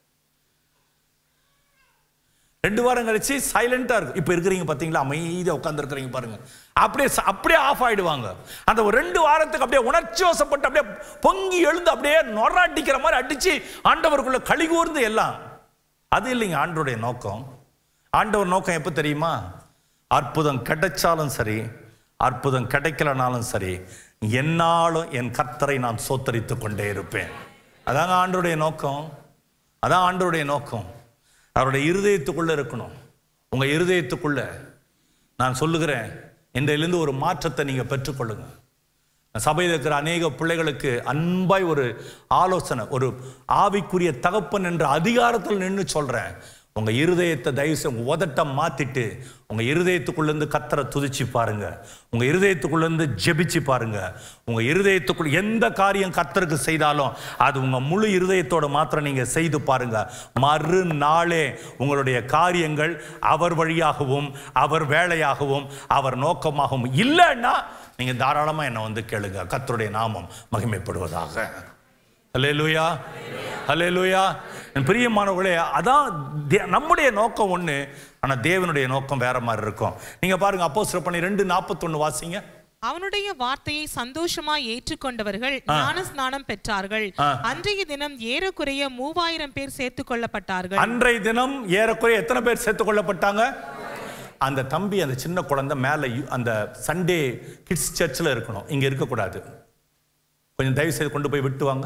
ரெண்டு வாரம் கழிச்சு சைலண்டா இருக்கும் இப்போ இருக்கிறீங்க பார்த்தீங்களா அமைதியாக உட்காந்துருக்கிறீங்க பாருங்க அப்படியே ச- அப்படியே ஆஃப் ஆயிடுவாங்க அந்த ஒரு ரெண்டு வாரத்துக்கு அப்படியே உணர்ச்சி வசப்பட்டு அப்படியே பொங்கி எழுந்து அப்படியே நொற அடிக்கிற மாதிரி அடிச்சு ஆண்டவருக்குள்ள களி கூர்ந்து எல்லாம் அது இல்லைங்க ஆண்டவருடைய நோக்கம் ஆண்டவர் நோக்கம் எப்போ தெரியுமா அற்புதம் கிடைச்சாலும் சரி அற்புதம் கிடைக்கலனாலும் சரி என்னாலும் என் கர்த்தரை நான் சோத்தரித்து கொண்டே இருப்பேன் அதாங்க ஆண்டவருடைய நோக்கம் அதான் ஆண்டவருடைய நோக்கம் அவருடைய இருதயத்துக்குள்ள இருக்கணும் உங்க இருதயத்துக்குள்ள நான் சொல்லுகிறேன் இன்றையிலிருந்து ஒரு மாற்றத்தை நீங்க பெற்றுக்கொள்ளுங்க சபையில் இருக்கிற அநேக பிள்ளைகளுக்கு அன்பாய் ஒரு ஆலோசனை ஒரு ஆவிக்குரிய தகப்பன் என்ற அதிகாரத்தில் நின்று சொல்றேன் உங்க இருதயத்தை தயவு செய்து உங்க உதட்ட மாத்திட்டு உங்க இருதயத்துக்குள்ள இருந்து கத்தரை துதிச்சு பாருங்க உங்க இருதயத்துக்குள்ள இருந்து ஜெபிச்சு பாருங்க உங்க இருதயத்துக்குள்ள எந்த காரியம் கத்தருக்கு செய்தாலும் அது உங்க முழு இருதயத்தோட மாத்திரம் நீங்க செய்து பாருங்க மறுநாளே உங்களுடைய காரியங்கள் அவர் வழியாகவும் அவர் வேலையாகவும் அவர் நோக்கமாகவும் இல்லைன்னா நீங்க தாராளமா என்னை வந்து கேளுங்க கர்த்தருடைய நாமம் மகிமைப்படுவதாக அல்லேலூயா அல்லேலூயா என் பிரியமானவர்களே அதான் தே- நம்முடைய நோக்கம் ஒண்ணு ஆனா தேவனுடைய நோக்கம் வேற மாதிரி இருக்கும் நீங்க பாருங்க அப்போ பண்ணி ரெண்டு நாற்பத்தொன்னு வாசிங்க அவனுடைய வார்த்தையை சந்தோஷமாய் ஏற்றுக்கொண்டவர்கள் ஞான ஸ்நானம் பெற்றார்கள் அன்றைய தினம் ஏறக்குறைய மூவாயிரம் பேர் சேர்த்துக் கொள்ளப்பட்டார்கள் அன்றைய தினம் ஏறக்குறைய எத்தனை பேர் சேர்த்துக் கொள்ளப்பட்டாங்க அந்த தம்பி அந்த சின்ன குழந்தை மேலே யு- அந்த சண்டே கிட்ஸ் சர்ச்சில் இருக்கணும் இங்க இருக்கக்கூடாது கொஞ்சம் தயவு செய்து கொண்டு போய் விட்டு வாங்க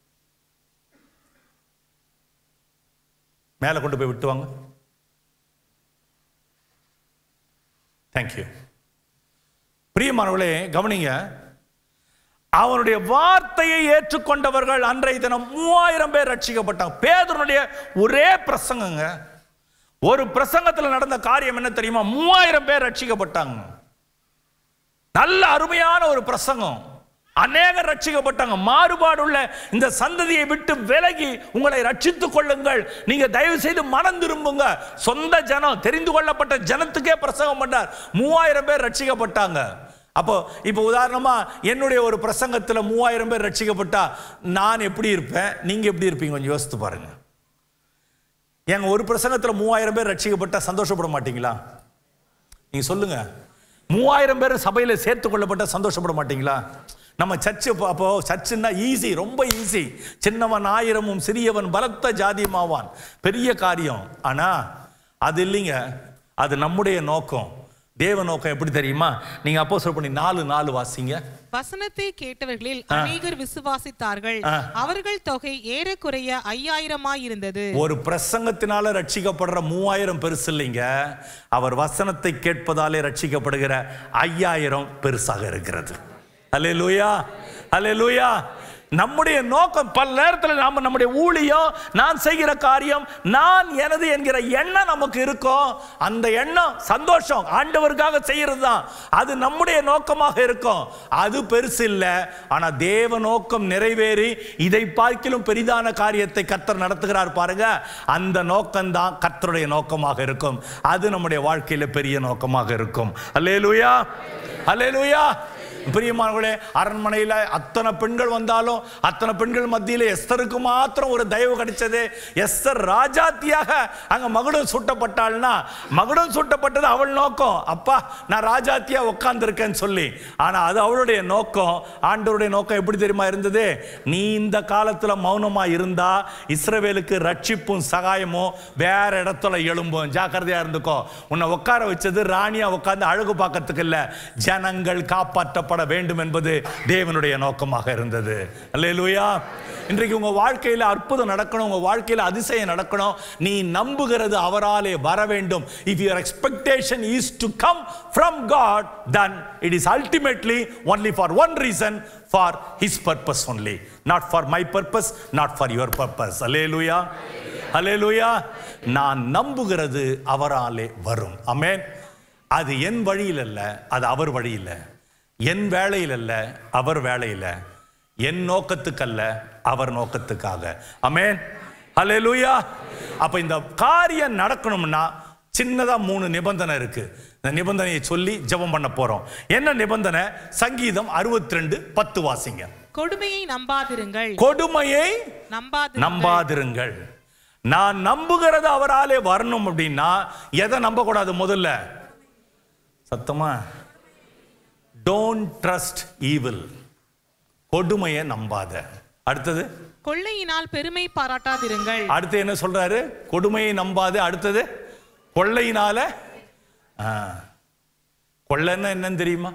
மேலே கொண்டு போய் விட்டு வாங்க தேங்க்யூ பிரியமானவர்களே கவனிங்க அவனுடைய வார்த்தையை ஏற்றுக்கொண்டவர்கள் அன்றைய தினம் மூவாயிரம் பேர் ரட்சிக்கப்பட்டாங்க பேதனுடைய ஒரே பிரசங்கங்க ஒரு பிரசங்கத்தில் நடந்த காரியம் என்ன தெரியுமா மூவாயிரம் பேர் ரட்சிக்கப்பட்டாங்க நல்ல அருமையான ஒரு பிரசங்கம் அநேகர் ரட்சிக்கப்பட்டாங்க மாறுபாடுள்ள இந்த சந்ததியை விட்டு விலகி உங்களை ரட்சித்துக் கொள்ளுங்கள் நீங்க தயவு செய்து மனம் திரும்புங்க சொந்த ஜனம் தெரிந்து கொள்ளப்பட்ட ஜனத்துக்கே பிரசங்கம் பண்ணார் மூவாயிரம் பேர் ரட்சிக்கப்பட்டாங்க அப்போ இப்போ உதாரணமா என்னுடைய ஒரு பிரசங்கத்துல மூவாயிரம் பேர் ரட்சிக்கப்பட்டா நான் எப்படி இருப்பேன் நீங்க எப்படி இருப்பீங்க கொஞ்சம் யோசித்து பாருங்க எங்க ஒரு பிரசங்கத்துல மூவாயிரம் பேர் ரட்சிக்கப்பட்டா சந்தோஷப்பட மாட்டீங்களா நீங்க சொல்லுங்க மூவாயிரம் பேர் சபையில சேர்த்து கொள்ளப்பட்ட சந்தோஷப்பட மாட்டீங்களா நம்ம சர்ச்சு அப்போ- அப்போ சர்ச்சுன்னா ஈஸி ரொம்ப ஈஸி சின்னவன் ஆயிரமும் சிறியவன் பலத்த ஜாதியுமாவான் பெரிய காரியம் ஆனா அது இல்லைங்க அது நம்முடைய நோக்கம் தேவ நோக்கம் எப்படி தெரியுமா நீங்க அப்போ சொல் பண்ணி நாலு நாலு வாசிங்க வசனத்தை கேட்டவர்களில் அநேகர் விசுவாசித்தார்கள் அவர்கள் தொகை ஏறக்குறைய ஐயாயிரமாய் இருந்தது ஒரு பிரசங்கத்தினால ரட்சிக்கப்படுற மூவாயிரம் பெருசு இல்லைங்க அவர் வசனத்தை கேட்பதாலே ரட்சிக்கப்படுகிற ஐயாயிரம் பெருசாக இருக்கிறது அல்லே லூயா அல்லே லூயா நம்முடைய நோக்கம் பல நேரத்தில் நாம நம்முடைய ஊழியம் நான் செய்கிற காரியம் நான் எனது என்கிற எண்ணம் நமக்கு இருக்கும் அந்த எண்ணம் சந்தோஷம் ஆண்டவருக்காக செய்யறது தான் அது நம்முடைய நோக்கமாக இருக்கும் அது பெருசு இல்லை ஆனா தேவ நோக்கம் நிறைவேறி இதை பார்க்கிலும் பெரிதான காரியத்தை கர்த்தர் நடத்துகிறார் பாருங்க அந்த நோக்கம் தான் கர்த்தருடைய நோக்கமாக இருக்கும் அது நம்முடைய வாழ்க்கையில பெரிய நோக்கமாக இருக்கும் அல்லேலூயா அல்லேலூயா பிரியமானவர்களே அரண்மனையில் அத்தனை பெண்கள் வந்தாலும் அத்தனை பெண்கள் மத்தியில் எஸ்தருக்கு மாத்திரம் ஒரு தயவு கிடைச்சது எஸ்தர் ராஜாத்தியாக அங்க மகுடம் சூட்டப்பட்டாள்னா மகுடம் சூட்டப்பட்டது அவள் நோக்கம் அப்பா நான் ராஜாத்தியா உட்கார்ந்துருக்கேன்னு சொல்லி ஆனா அது அவளுடைய நோக்கம் ஆண்டவருடைய நோக்கம் எப்படி தெரியுமா இருந்தது நீ இந்த காலத்துல மௌனமா இருந்தா இஸ்ரவேலுக்கு ரட்சிப்பும் சகாயமும் வேற இடத்துல எழும்பும் ஜாக்கிரதையா இருந்துக்கோ உன்னை உட்கார வச்சது ராணியா உட்கார்ந்து அழகு பார்க்கறதுக்கு இல்ல ஜனங்கள் காப்பாற்றப்பட பரிசுத்தமாக்கப்பட வேண்டும் என்பது தேவனுடைய நோக்கமாக இருந்தது அல்லேலூயா இன்றைக்கு உங்க வாழ்க்கையில அற்புதம் நடக்கணும் உங்க வாழ்க்கையில அதிசயம் நடக்கணும் நீ நம்புகிறது அவராலே வர வேண்டும் if your expectation is to come from God then it is ultimately only for one reason for his purpose only not for my purpose not for your purpose hallelujah hallelujah நான் நம்புகிறது அவராலே வரும் ஆமென் அது என் வழியில் அல்ல அது அவர் வழியில் என் வேலையில் அல்ல அவர் வேலையில் என் நோக்கத்துக்கல்ல அவர் நோக்கத்துக்காக ஆமென் ஹalleluya அப்ப இந்த காரியம் நடக்கணும்னா சின்னதா மூணு நிபந்தனை இருக்கு இந்த நிபந்தனையை சொல்லி ஜெபம் பண்ண போறோம் என்ன நிபந்தனை சங்கீதம் 62 ரெண்டு பத்து வாசிங்க கொடுமையை நம்பாதிருங்கள் கொடுமையை நம்பாதிருங்கள் நம்பாதிருங்கள் நான் நம்புகிறது அவராலே வரணும் அப்படின்னா எதை நம்பக்கூடாது முதல்ல சத்தமா டோன்ட் ட்ரஸ்ட் ஈவில் கொடுமையை நம்பாத அடுத்தது கொள்ளையினால் பெருமை பாராட்டாதிருங்கள் அடுத்து என்ன சொல்றாரு கொடுமையை நம்பாது அடுத்தது கொள்ளையினால ஆ. கொள்ளைன்னா என்னன்னு தெரியுமா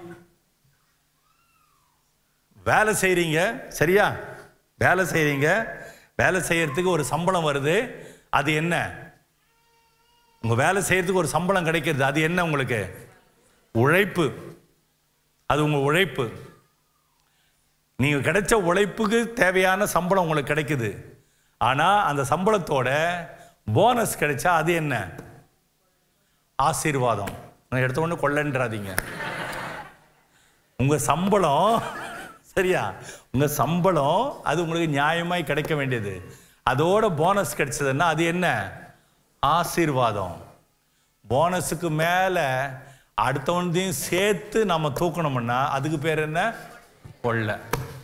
வேலை செய்றீங்க சரியா வேலை செய்றீங்க வேலை செய்யறதுக்கு ஒரு சம்பளம் வருது அது என்ன உங்க வேலை செய்யறதுக்கு ஒரு சம்பளம் கிடைக்கிறது அது என்ன உங்களுக்கு உழைப்பு அது உங்க உழைப்பு நீங்க கிடைச்ச உழைப்புக்கு தேவையான சம்பளம் உங்களுக்கு கிடைக்குது ஆனா அந்த சம்பளத்தோட போனஸ் கிடைச்சா அது என்ன ஆசீர்வாதம் நான் எடுத்த உடனே கொள்ளன்றாதீங்க உங்க சம்பளம் சரியா உங்க சம்பளம் அது உங்களுக்கு நியாயமாய் கிடைக்க வேண்டியது அதோட போனஸ் கிடைச்சதுன்னா அது என்ன ஆசீர்வாதம் போனஸுக்கு மேல அடுத்தவனையும் சேர்த்து நம்ம தூக்கணும்னா அதுக்கு பேர் என்ன கொள்ளை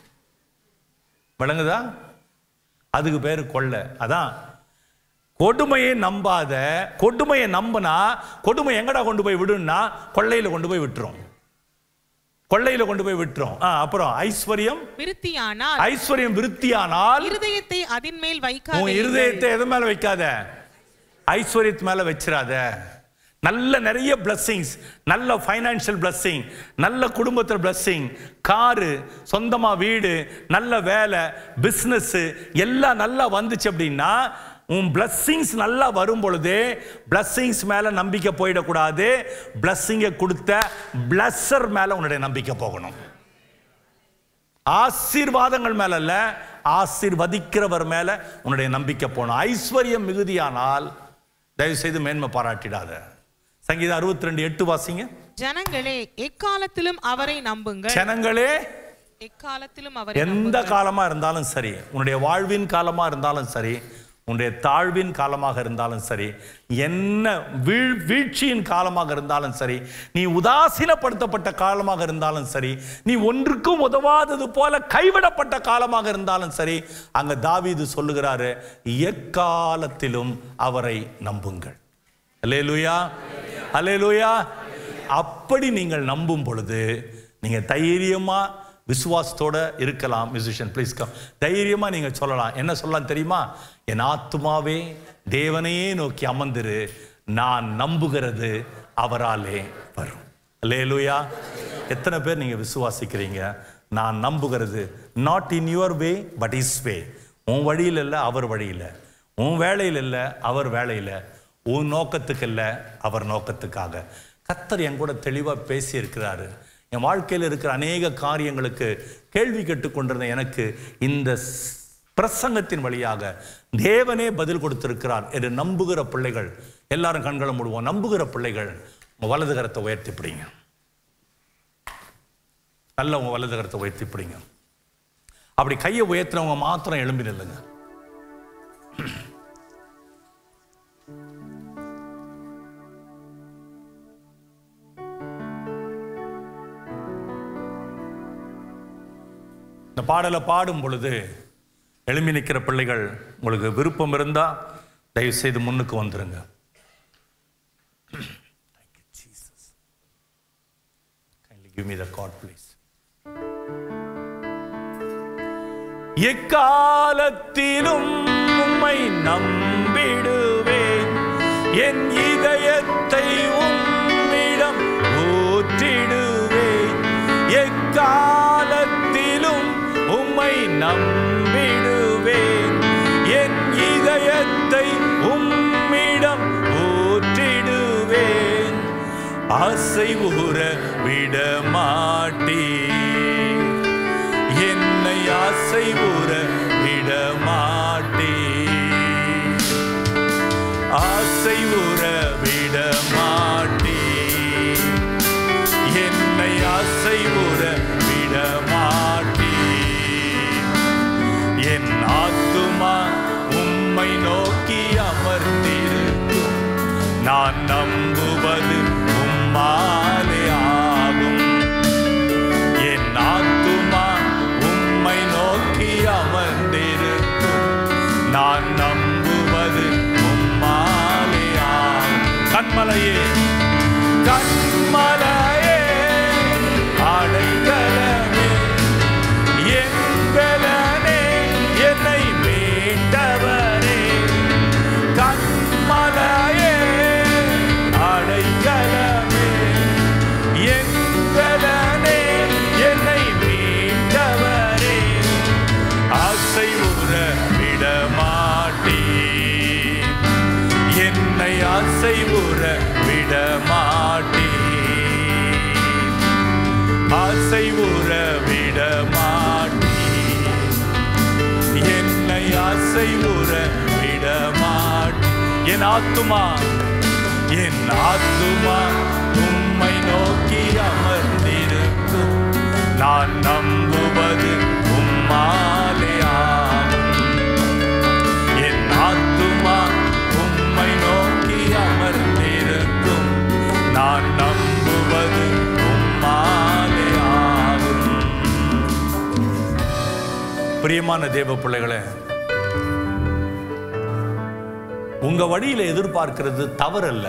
விளங்குதா அதுக்கு பேர் கொள்ளை அதான் கொடுமையை நம்பாத கொடுமையை நம்பினா கொடுமை எங்கடா கொண்டு போய் விடுன்னா கொள்ளையில கொண்டு போய் விட்டுரும் கொள்ளையில கொண்டு போய் விட்டுரும் ஆ, அப்புறம் ஐஸ்வர்யம் விருத்தியானால் ஐஸ்வர்யம் விருத்தியானால் இருதயத்தை அதின் மேல் உன் வைக்காதே இருதயத்தை எது மேல வைக்காத ஐஸ்வர்யத்து மேல வச்சிராத நல்ல நிறைய blessings நல்ல ஃபைனான்சியல் blessing நல்ல குடும்பத்தில் blessing காரு சொந்தமா வீடு நல்ல வேலை பிஸ்னஸ் எல்லாம் நல்லா வந்துச்சு அப்படின்னா உன் blessings நல்லா வரும் பொழுது blessings மேல நம்பிக்கை போயிடக்கூடாது blessing-ஐ கொடுத்த blesser மேல உன்னுடைய நம்பிக்கை போகணும் ஆசீர்வாதங்கள் மேல அல்ல ஆசீர்வதிக்கிறவர் மேல உன்னுடைய நம்பிக்கை போகணும் ஐஸ்வர்யம் மிகுதியானால் தயவு செய்து மேன்மை பாராட்டிடாத சங்கீதம் 62 ரெண்டு எட்டு வாசிங்க ஜனங்களே எக்காலத்திலும் அவரை நம்புங்கள் ஜனங்களே எக்காலத்திலும் அவரை எந்த நம்புங்கள். காலமா இருந்தாலும் சரி உன்னுடைய வாழ்வின் காலமா இருந்தாலும் சரி உன்னுடைய தாழ்வின் காலமாக இருந்தாலும் சரி என்ன வீழ் வீழ்ச்சியின் காலமாக இருந்தாலும் சரி நீ உதாசீனப்படுத்தப்பட்ட காலமாக இருந்தாலும் சரி நீ ஒன்றுக்கும் உதவாதது போல கைவிடப்பட்ட காலமாக இருந்தாலும் சரி அங்க தாவீது சொல்லுகிறாரு எக்காலத்திலும் அவரை நம்புங்கள் அல்லேலூயா அல்லேலூயா அப்படி நீங்கள் நம்பும் பொழுது நீங்க தைரியமா விசுவாசத்தோட இருக்கலாம் மியூசிஷியன் ப்ளீஸ் கம் தைரியமா நீங்க சொல்லலாம் என்ன சொல்லலாம் தெரியுமா என் ஆத்துமாவே தேவனையே நோக்கி அமர்ந்திரு நான் நம்புகிறது அவராலே வரும் அல்லேலூயா எத்தனை பேர் நீங்க விசுவாசிக்கிறீங்க நான் நம்புகிறது not in your way but is way உன் வழியில் இல்லை அவர் வழியில் உன் வேலையில் இல்லை அவர் வேலையில் உன் நோக்கத்துக்கு இல்லை அவர் நோக்கத்துக்காக கத்தர் என் கூட தெளிவாக பேசி இருக்கிறாரு என் வாழ்க்கையில் இருக்கிற அநேக காரியங்களுக்கு கேள்வி கேட்டுக்கொண்டிருந்த எனக்கு இந்த ஸ்- பிரசங்கத்தின் வழியாக தேவனே பதில் கொடுத்திருக்கிறார் என்று நம்புகிற பிள்ளைகள் எல்லாரும் கண்களை மூடுவோம் நம்புகிற பிள்ளைகள் உங்க வலது கரத்தை உயர்த்தி பிடிங்க நல்ல உங்க வலது கரத்தை உயர்த்தி பிடிங்க அப்படி கையை உயர்த்துறவங்க மாத்திரம் எழும்பி நில்லுங்க இந்த பாடலை பாடும் பொழுது எழும்பி நிற்கிற பிள்ளைகள் உங்களுக்கு விருப்பம் இருந்தா தயவு செய்து முன்னுக்கு வந்துருங்க Thank you, Jesus. Kindly give me the chord, please. எக்காலத்திலும் உம்மை நம்பிடுவேன் என் இதயத்தை உம்மிடம் ஊற்றிடுவேன் எக்கால நம்பிடுவேன் என் இதயத்தை உம்மிடம் ஊற்றிடுவேன் ஆசை ஊற விட மாட்டேன் என்னை ஆசை ஊற விட மாட்டேன் ஆசை ஊற விட மாட்டேன் என்னை ஆசை ஊற விட மாட்டேன் என் ஆத்துமா உம்மை நோக்கி அமர்ந்திருக்கும் நான் நம்புவது உம்மாலே ஆகும் என் ஆத்துமா உம்மை நோக்கி அமர்ந்திருக்கும் நான் நம்புவது உம்மாலே ஆகும் கண்மலையே கண்மலையே அடைக்கலமே எங்களனே என்னை மீட்டவரே கண்மலையே அடைக்கலமே எங்களனே என்னை மீட்டவரே ஆசை உற விட மாட்டேன் என்னை ஆசை உற விட மாட்டேன் ஆசை உற விட மாட்டேன் என்னை ஆசை உற விட மாட்டேன் என் ஆத்துமா என் ஆத்துமா உம்மை நோக்கி அமர்ந்திருக்கும் நான் நம்புவது உம்மாலே ஆகும் என் ஆத்துமா உம்மை நோக்கி அமர்ந்திருக்கும் நான் நம்புவது உம்மாலே ஆகும் பிரியமான தேவ பிள்ளைகளே உங்க வழியில எதிர்பார்க்கிறது தவறல்ல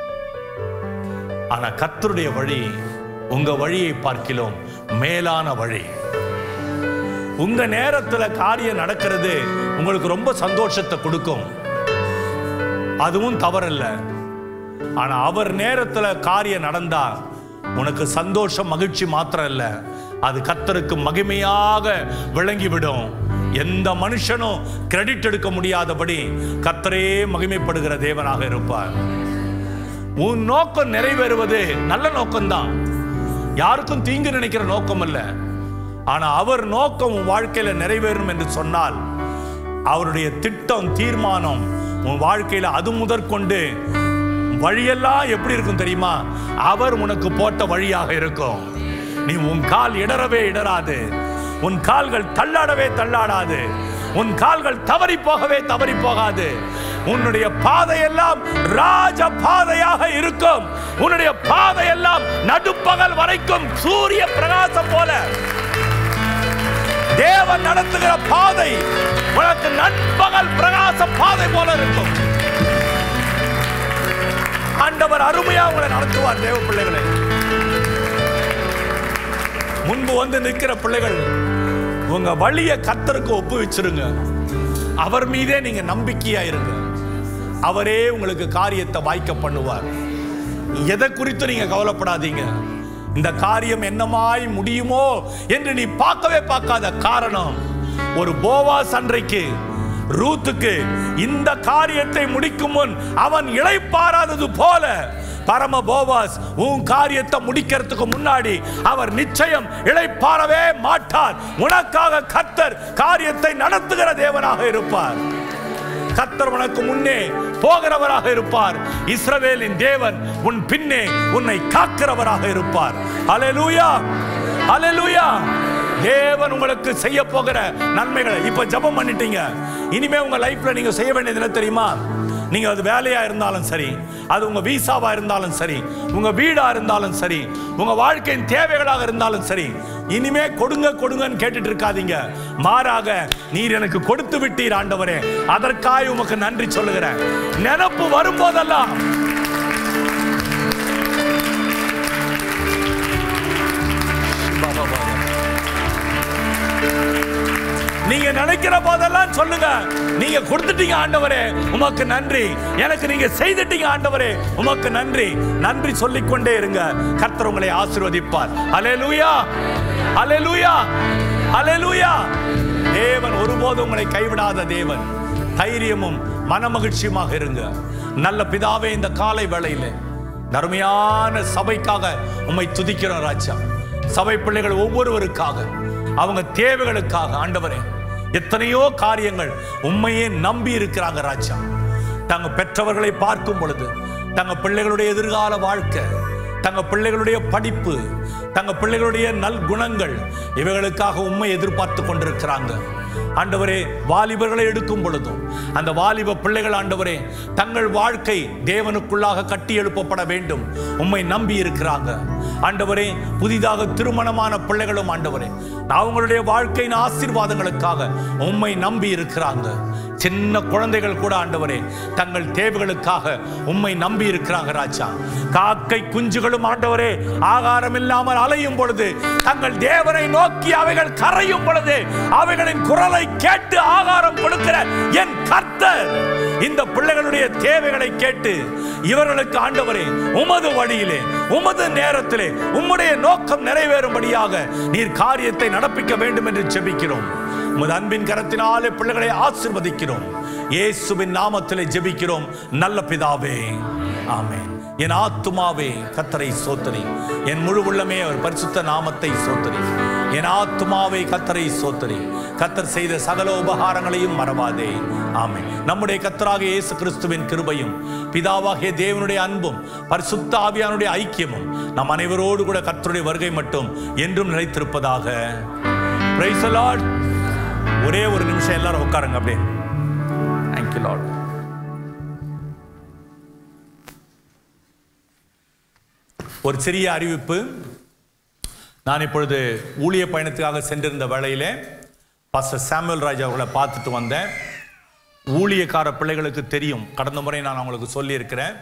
ஆனா கர்த்தருடைய வழி உங்க வழியை பார்க்கிலும் மேலான வழி உங்க நேரத்துல காரியம் நடக்கிறது உங்களுக்கு ரொம்ப சந்தோஷத்தை கொடுக்கும் அதுவும் தவறல்ல ஆனா அவர் நேரத்துல காரியம் நடந்தா உனக்கு சந்தோஷம் மகிழ்ச்சி மாத்திரம் இல்ல அது கத்தருக்கு மகிமையாக விளங்கிவிடும் எந்த மனுஷனும் கிரெடிட் எடுக்க முடியாதபடி கத்தரே மகிமைப்படுகிற தேவனாக இருப்பார் உன் நோக்கம் நிறைவேறுவது நல்ல நோக்கம்தான் யாருக்கும் தீங்கு நினைக்கிற நோக்கம் அல்ல ஆனா அவர் நோக்கம் உன் வாழ்க்கையில நிறைவேறும் என்று சொன்னால் அவருடைய திட்டம் தீர்மானம் உன் வாழ்க்கையில அது முதற்கொண்டு வழியெல்லாம் எப்படி இருக்கும் தெரியுமா அவர் உனக்கு போட்ட வழியாக இருக்கும் நீ உன் கால் இடறவே இடராது உன் கால்கள் தள்ளாடவே தள்ளாடாது உன் கால்கள் தவறி போகவே தவறி போகாது உன்னுடைய பாதையெல்லாம் ராஜ பாதையாக இருக்கும் உன்னுடைய பாதையெல்லாம் நடுப்பகல் வரைக்கும் சூரிய பிரகாசம் போல தேவன் நடத்துகிற பாதை உனக்கு நண்பகல் பிரகாச பாதை போல இருக்கும் ஆண்டவர் அருமையா உங்களை நடத்துவார் தேவ பிள்ளைகளை முன்பு வந்து நிற்கிற பிள்ளைகள் உங்க வழியை கத்தருக்கு ஒப்பு வச்சிருங்க அவர் மீதே நீங்க நம்பிக்கையா இருங்க அவரே உங்களுக்கு காரியத்தை வாய்க்க பண்ணுவார் எதை குறித்து நீங்க கவலைப்படாதீங்க இந்த காரியம் என்னமாய் முடியுமோ என்று நீ பார்க்கவே பார்க்காத காரணம் ஒரு போவாஸ் அன்றைக்கு ரூத்துக்கு இந்த காரியத்தை முடிக்கும் முன் அவன் இளைப்பாராதது போல பரம போவாஸ் உன் காரியத்தை முடிக்கிறதுக்கு முன்னாடி அவர் நிச்சயம் இளைப்பாறவே மாட்டார் உனக்காக கத்தர் காரியத்தை நடத்துகிற தேவனாக இருப்பார் கத்தர் உனக்கு முன்னே போகிறவராக இருப்பார் இஸ்ரவேலின் தேவன் உன் பின்னே உன்னை காக்கிறவராக இருப்பார் அலலூயா அலலூயா தேவன் உங்களுக்கு செய்ய போகிற நன்மைகளை இப்ப ஜெபம் பண்ணிட்டீங்க இனிமே உங்க லைஃப்ல நீங்க செய்ய வேண்டியது என்ன தெரியுமா நீங்க அது வேலையா இருந்தாலும் சரி அது உங்க வீசாவா இருந்தாலும் சரி உங்க வீடா இருந்தாலும் சரி உங்க வாழ்க்கையின் தேவைகளாக இருந்தாலும் சரி இனிமே கொடுங்க கொடுங்கன்னு கேட்டுட்டு இருக்காதீங்க மாறாக நீர் எனக்கு கொடுத்து விட்டீர் ஆண்டவரே அதற்காக உமக்கு நன்றி சொல்லுகிறேன் நினப்பு வரும்போதெல்லாம் நீங்க நினைக்கிற போதெல்லாம் சொல்லுங்க நீங்க கொடுத்துட்டீங்க ஆண்டவரே உமக்கு நன்றி எனக்கு நீங்க செய்துட்டீங்க ஆண்டவரே உமக்கு நன்றி நன்றி சொல்லிக்கொண்டே இருங்க கர்த்தர் உங்களை ஆசீர்வதிப்பார் அலேலூயா அலேலூயா ஹalleluya தேவன் ஒருபோதும் உங்களை கைவிடாத தேவன் தைரியமும் மனமகிழ்ச்சியுமாக இருங்க நல்ல பிதாவே இந்த காலை வேளையில நறுமையான சபைக்காக உம்மை துதிக்கிறோம் ராஜா சபை பிள்ளைகள் ஒவ்வொருவருக்காக அவங்க தேவைகளுக்காக ஆண்டவரே எத்தனையோ காரியங்கள் உண்மையே நம்பி இருக்கிறாங்க ராஜா தங்க பெற்றவர்களை பார்க்கும் பொழுது தங்க பிள்ளைகளுடைய எதிர்கால வாழ்க்கை தங்க பிள்ளைகளுடைய படிப்பு தங்க பிள்ளைகளுடைய நல் குணங்கள் இவைகளுக்காக உண்மை எதிர்பார்த்து கொண்டிருக்கிறாங்க ஆண்டவரே வாலிபர்களை எடுக்கும் பொழுதும் அந்த வாலிப பிள்ளைகள் ஆண்டவரே தங்கள் வாழ்க்கை தேவனுக்குள்ளாக கட்டி எழுப்பப்பட வேண்டும் உம்மை நம்பி இருக்கிறாங்க ஆண்டவரே புதிதாக திருமணமான பிள்ளைகளும் ஆண்டவரே அவங்களுடைய வாழ்க்கையின் ஆசீர்வாதங்களுக்காக உம்மை நம்பி இருக்கிறாங்க சின்ன குழந்தைகள் கூட ஆண்டவரே தங்கள் தேவைகளுக்காக உம்மை நம்பி இருக்கிறாங்க ராஜா காக்கை குஞ்சுகளும் ஆண்டவரே ஆகாரம் இல்லாமல் அலையும் பொழுது தங்கள் தேவனை நோக்கி அவைகள் கரையும் பொழுது அவைகளின் குரலை கேட்டு ஆகாரம் கொடுக்கிற என் கர்த்தர் இந்த பிள்ளைகளுடைய தேவைகளை கேட்டு இவர்களுக்கு ஆண்டவரே உமது வழியிலே உமது நேரத்திலே உம்முடைய நோக்கம் நிறைவேறும்படியாக நீர் காரியத்தை நடப்பிக்க வேண்டும் என்று ஜெபிக்கிறோம் உமது அன்பின் கரத்தினாலே பிள்ளைகளை ஆசிர்வதிக்கிறோம் இயேசுவின் நாமத்திலே ஜெபிக்கிறோம் நல்ல பிதாவே ஆமென் என் ஆத்துமாவே கத்தரை சோத்தரி என் முழு உள்ளமே அவர் பரிசுத்த நாமத்தை சோத்தரி என் ஆத்துமாவே கத்தரை சோத்தரி கத்தர் செய்த சகல உபகாரங்களையும் மறவாதே ஆமென் நம்முடைய கத்தராக இயேசு கிறிஸ்துவின் கிருபையும் பிதாவாகிய தேவனுடைய அன்பும் பரிசுத்த ஆவியானுடைய ஐக்கியமும் நம் அனைவரோடு கூட கர்த்தருடைய வருகை மட்டும் என்றும் நிலைத்திருப்பதாக Praise the Lord. ஒரே ஒரு நிமிஷம் எல்லாரும் உட்காருங்க அப்படியே தேங்க்யூ லார்ட் ஒரு சிறிய அறிவிப்பு நான் இப்பொழுது ஊழிய பயணத்துக்காக சென்றிருந்த வேளையிலே பாஸ்டர் சாமுவேல் ராஜ் அவர்களை பார்த்துட்டு வந்தேன் ஊழியக்கார பிள்ளைகளுக்கு தெரியும் கடந்த முறை நான் அவங்களுக்கு சொல்லியிருக்கிறேன்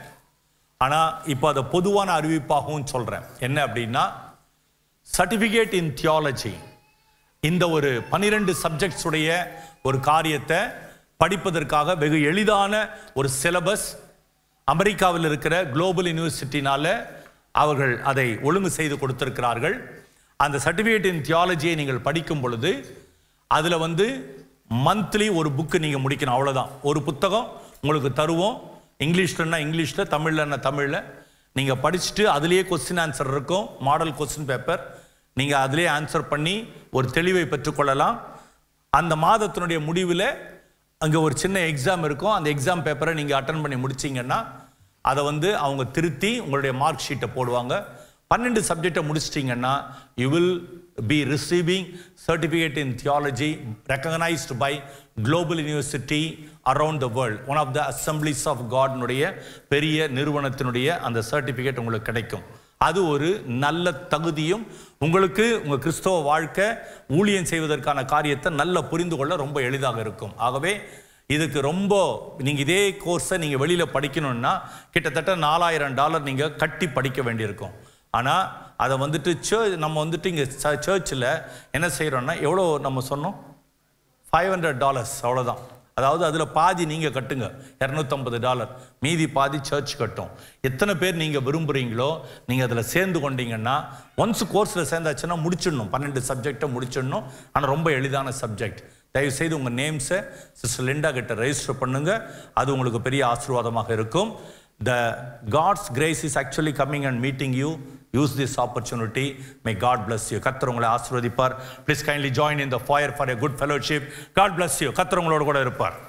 ஆனால் இப்போ அதை பொதுவான அறிவிப்பாகவும் சொல்கிறேன் என்ன அப்படின்னா சர்டிஃபிகேட் இன் தியாலஜி இந்த ஒரு பனிரெண்டு சப்ஜெக்ட்ஸ் உடைய ஒரு காரியத்தை படிப்பதற்காக வெகு எளிதான ஒரு சிலபஸ் அமெரிக்காவில் இருக்கிற குளோபல் யூனிவர்சிட்டினால அவர்கள் அதை ஒழுங்கு செய்து கொடுத்திருக்கிறார்கள் அந்த சர்டிஃபிகேட் இன் தியாலஜியை நீங்கள் படிக்கும் பொழுது அதில் வந்து மந்த்லி ஒரு புக்கு நீங்கள் முடிக்கணும் அவ்வளோதான் ஒரு புத்தகம் உங்களுக்கு தருவோம் இங்கிலீஷ்லன்னா இங்கிலீஷில் தமிழ்லன்னா தமிழில் நீங்கள் படிச்சுட்டு அதுலேயே கொஸ்டின் ஆன்சர் இருக்கும் மாடல் கொஸ்டின் பேப்பர் நீங்கள் அதிலே ஆன்சர் பண்ணி ஒரு தெளிவை பெற்றுக்கொள்ளலாம் அந்த மாதத்தினுடைய முடிவில் அங்கே ஒரு சின்ன எக்ஸாம் இருக்கும் அந்த எக்ஸாம் பேப்பரை நீங்கள் அட்டன் பண்ணி முடிச்சீங்கன்னா அதை வந்து அவங்க திருத்தி உங்களுடைய மார்க் ஷீட்டை போடுவாங்க பன்னெண்டு சப்ஜெக்டை முடிச்சிட்டிங்கன்னா you will be receiving certificate in theology recognised by global university around the world one of the assemblies of காட்னுடைய பெரிய நிறுவனத்தினுடைய அந்த சர்டிஃபிகேட் உங்களுக்கு கிடைக்கும் அது ஒரு நல்ல தகுதியும் உங்களுக்கு உங்கள் கிறிஸ்தவ வாழ்க்கை ஊழியம் செய்வதற்கான காரியத்தை நல்லா புரிந்து கொள்ள ரொம்ப எளிதாக இருக்கும் ஆகவே இதுக்கு ரொம்ப நீங்கள் இதே கோர்ஸை நீங்கள் வெளியில் படிக்கணும்னா கிட்டத்தட்ட நாலாயிரம் டாலர் நீங்கள் கட்டி படிக்க வேண்டியிருக்கும் ஆனால் அதை வந்துட்டு சர்ச் நம்ம வந்துட்டு இங்கே சர்ச்சில் என்ன செய்கிறோன்னா எவ்வளோ நம்ம சொன்னோம் ஃபைவ் ஹண்ட்ரட் டாலர்ஸ் அவ்வளோதான் அதாவது அதில் பாதி நீங்கள் கட்டுங்க இரநூத்தம்பது டாலர் மீதி பாதி சர்ச் கட்டும் எத்தனை பேர் நீங்கள் விரும்புகிறீங்களோ நீங்கள் அதில் சேர்ந்து கொண்டீங்கன்னா ஒன்ஸ் கோர்ஸில் சேர்ந்தாச்சுன்னா முடிச்சிடணும் பன்னெண்டு சப்ஜெக்டை முடிச்சிடணும் ஆனால் ரொம்ப எளிதான சப்ஜெக்ட் தயவு செய்து உங்கள் நேம்ஸை சிஸ்டர் லிண்டா கிட்ட ரெஜிஸ்டர் பண்ணுங்க அது உங்களுக்கு பெரிய ஆசீர்வாதமாக இருக்கும் the God's grace is actually coming and meeting you use this opportunity may God bless you Qatar உங்களை ஆசீர்வதிப்பார் please kindly join in the fire for a good fellowship God bless you Qatar உங்களோட கூட இருப்பார்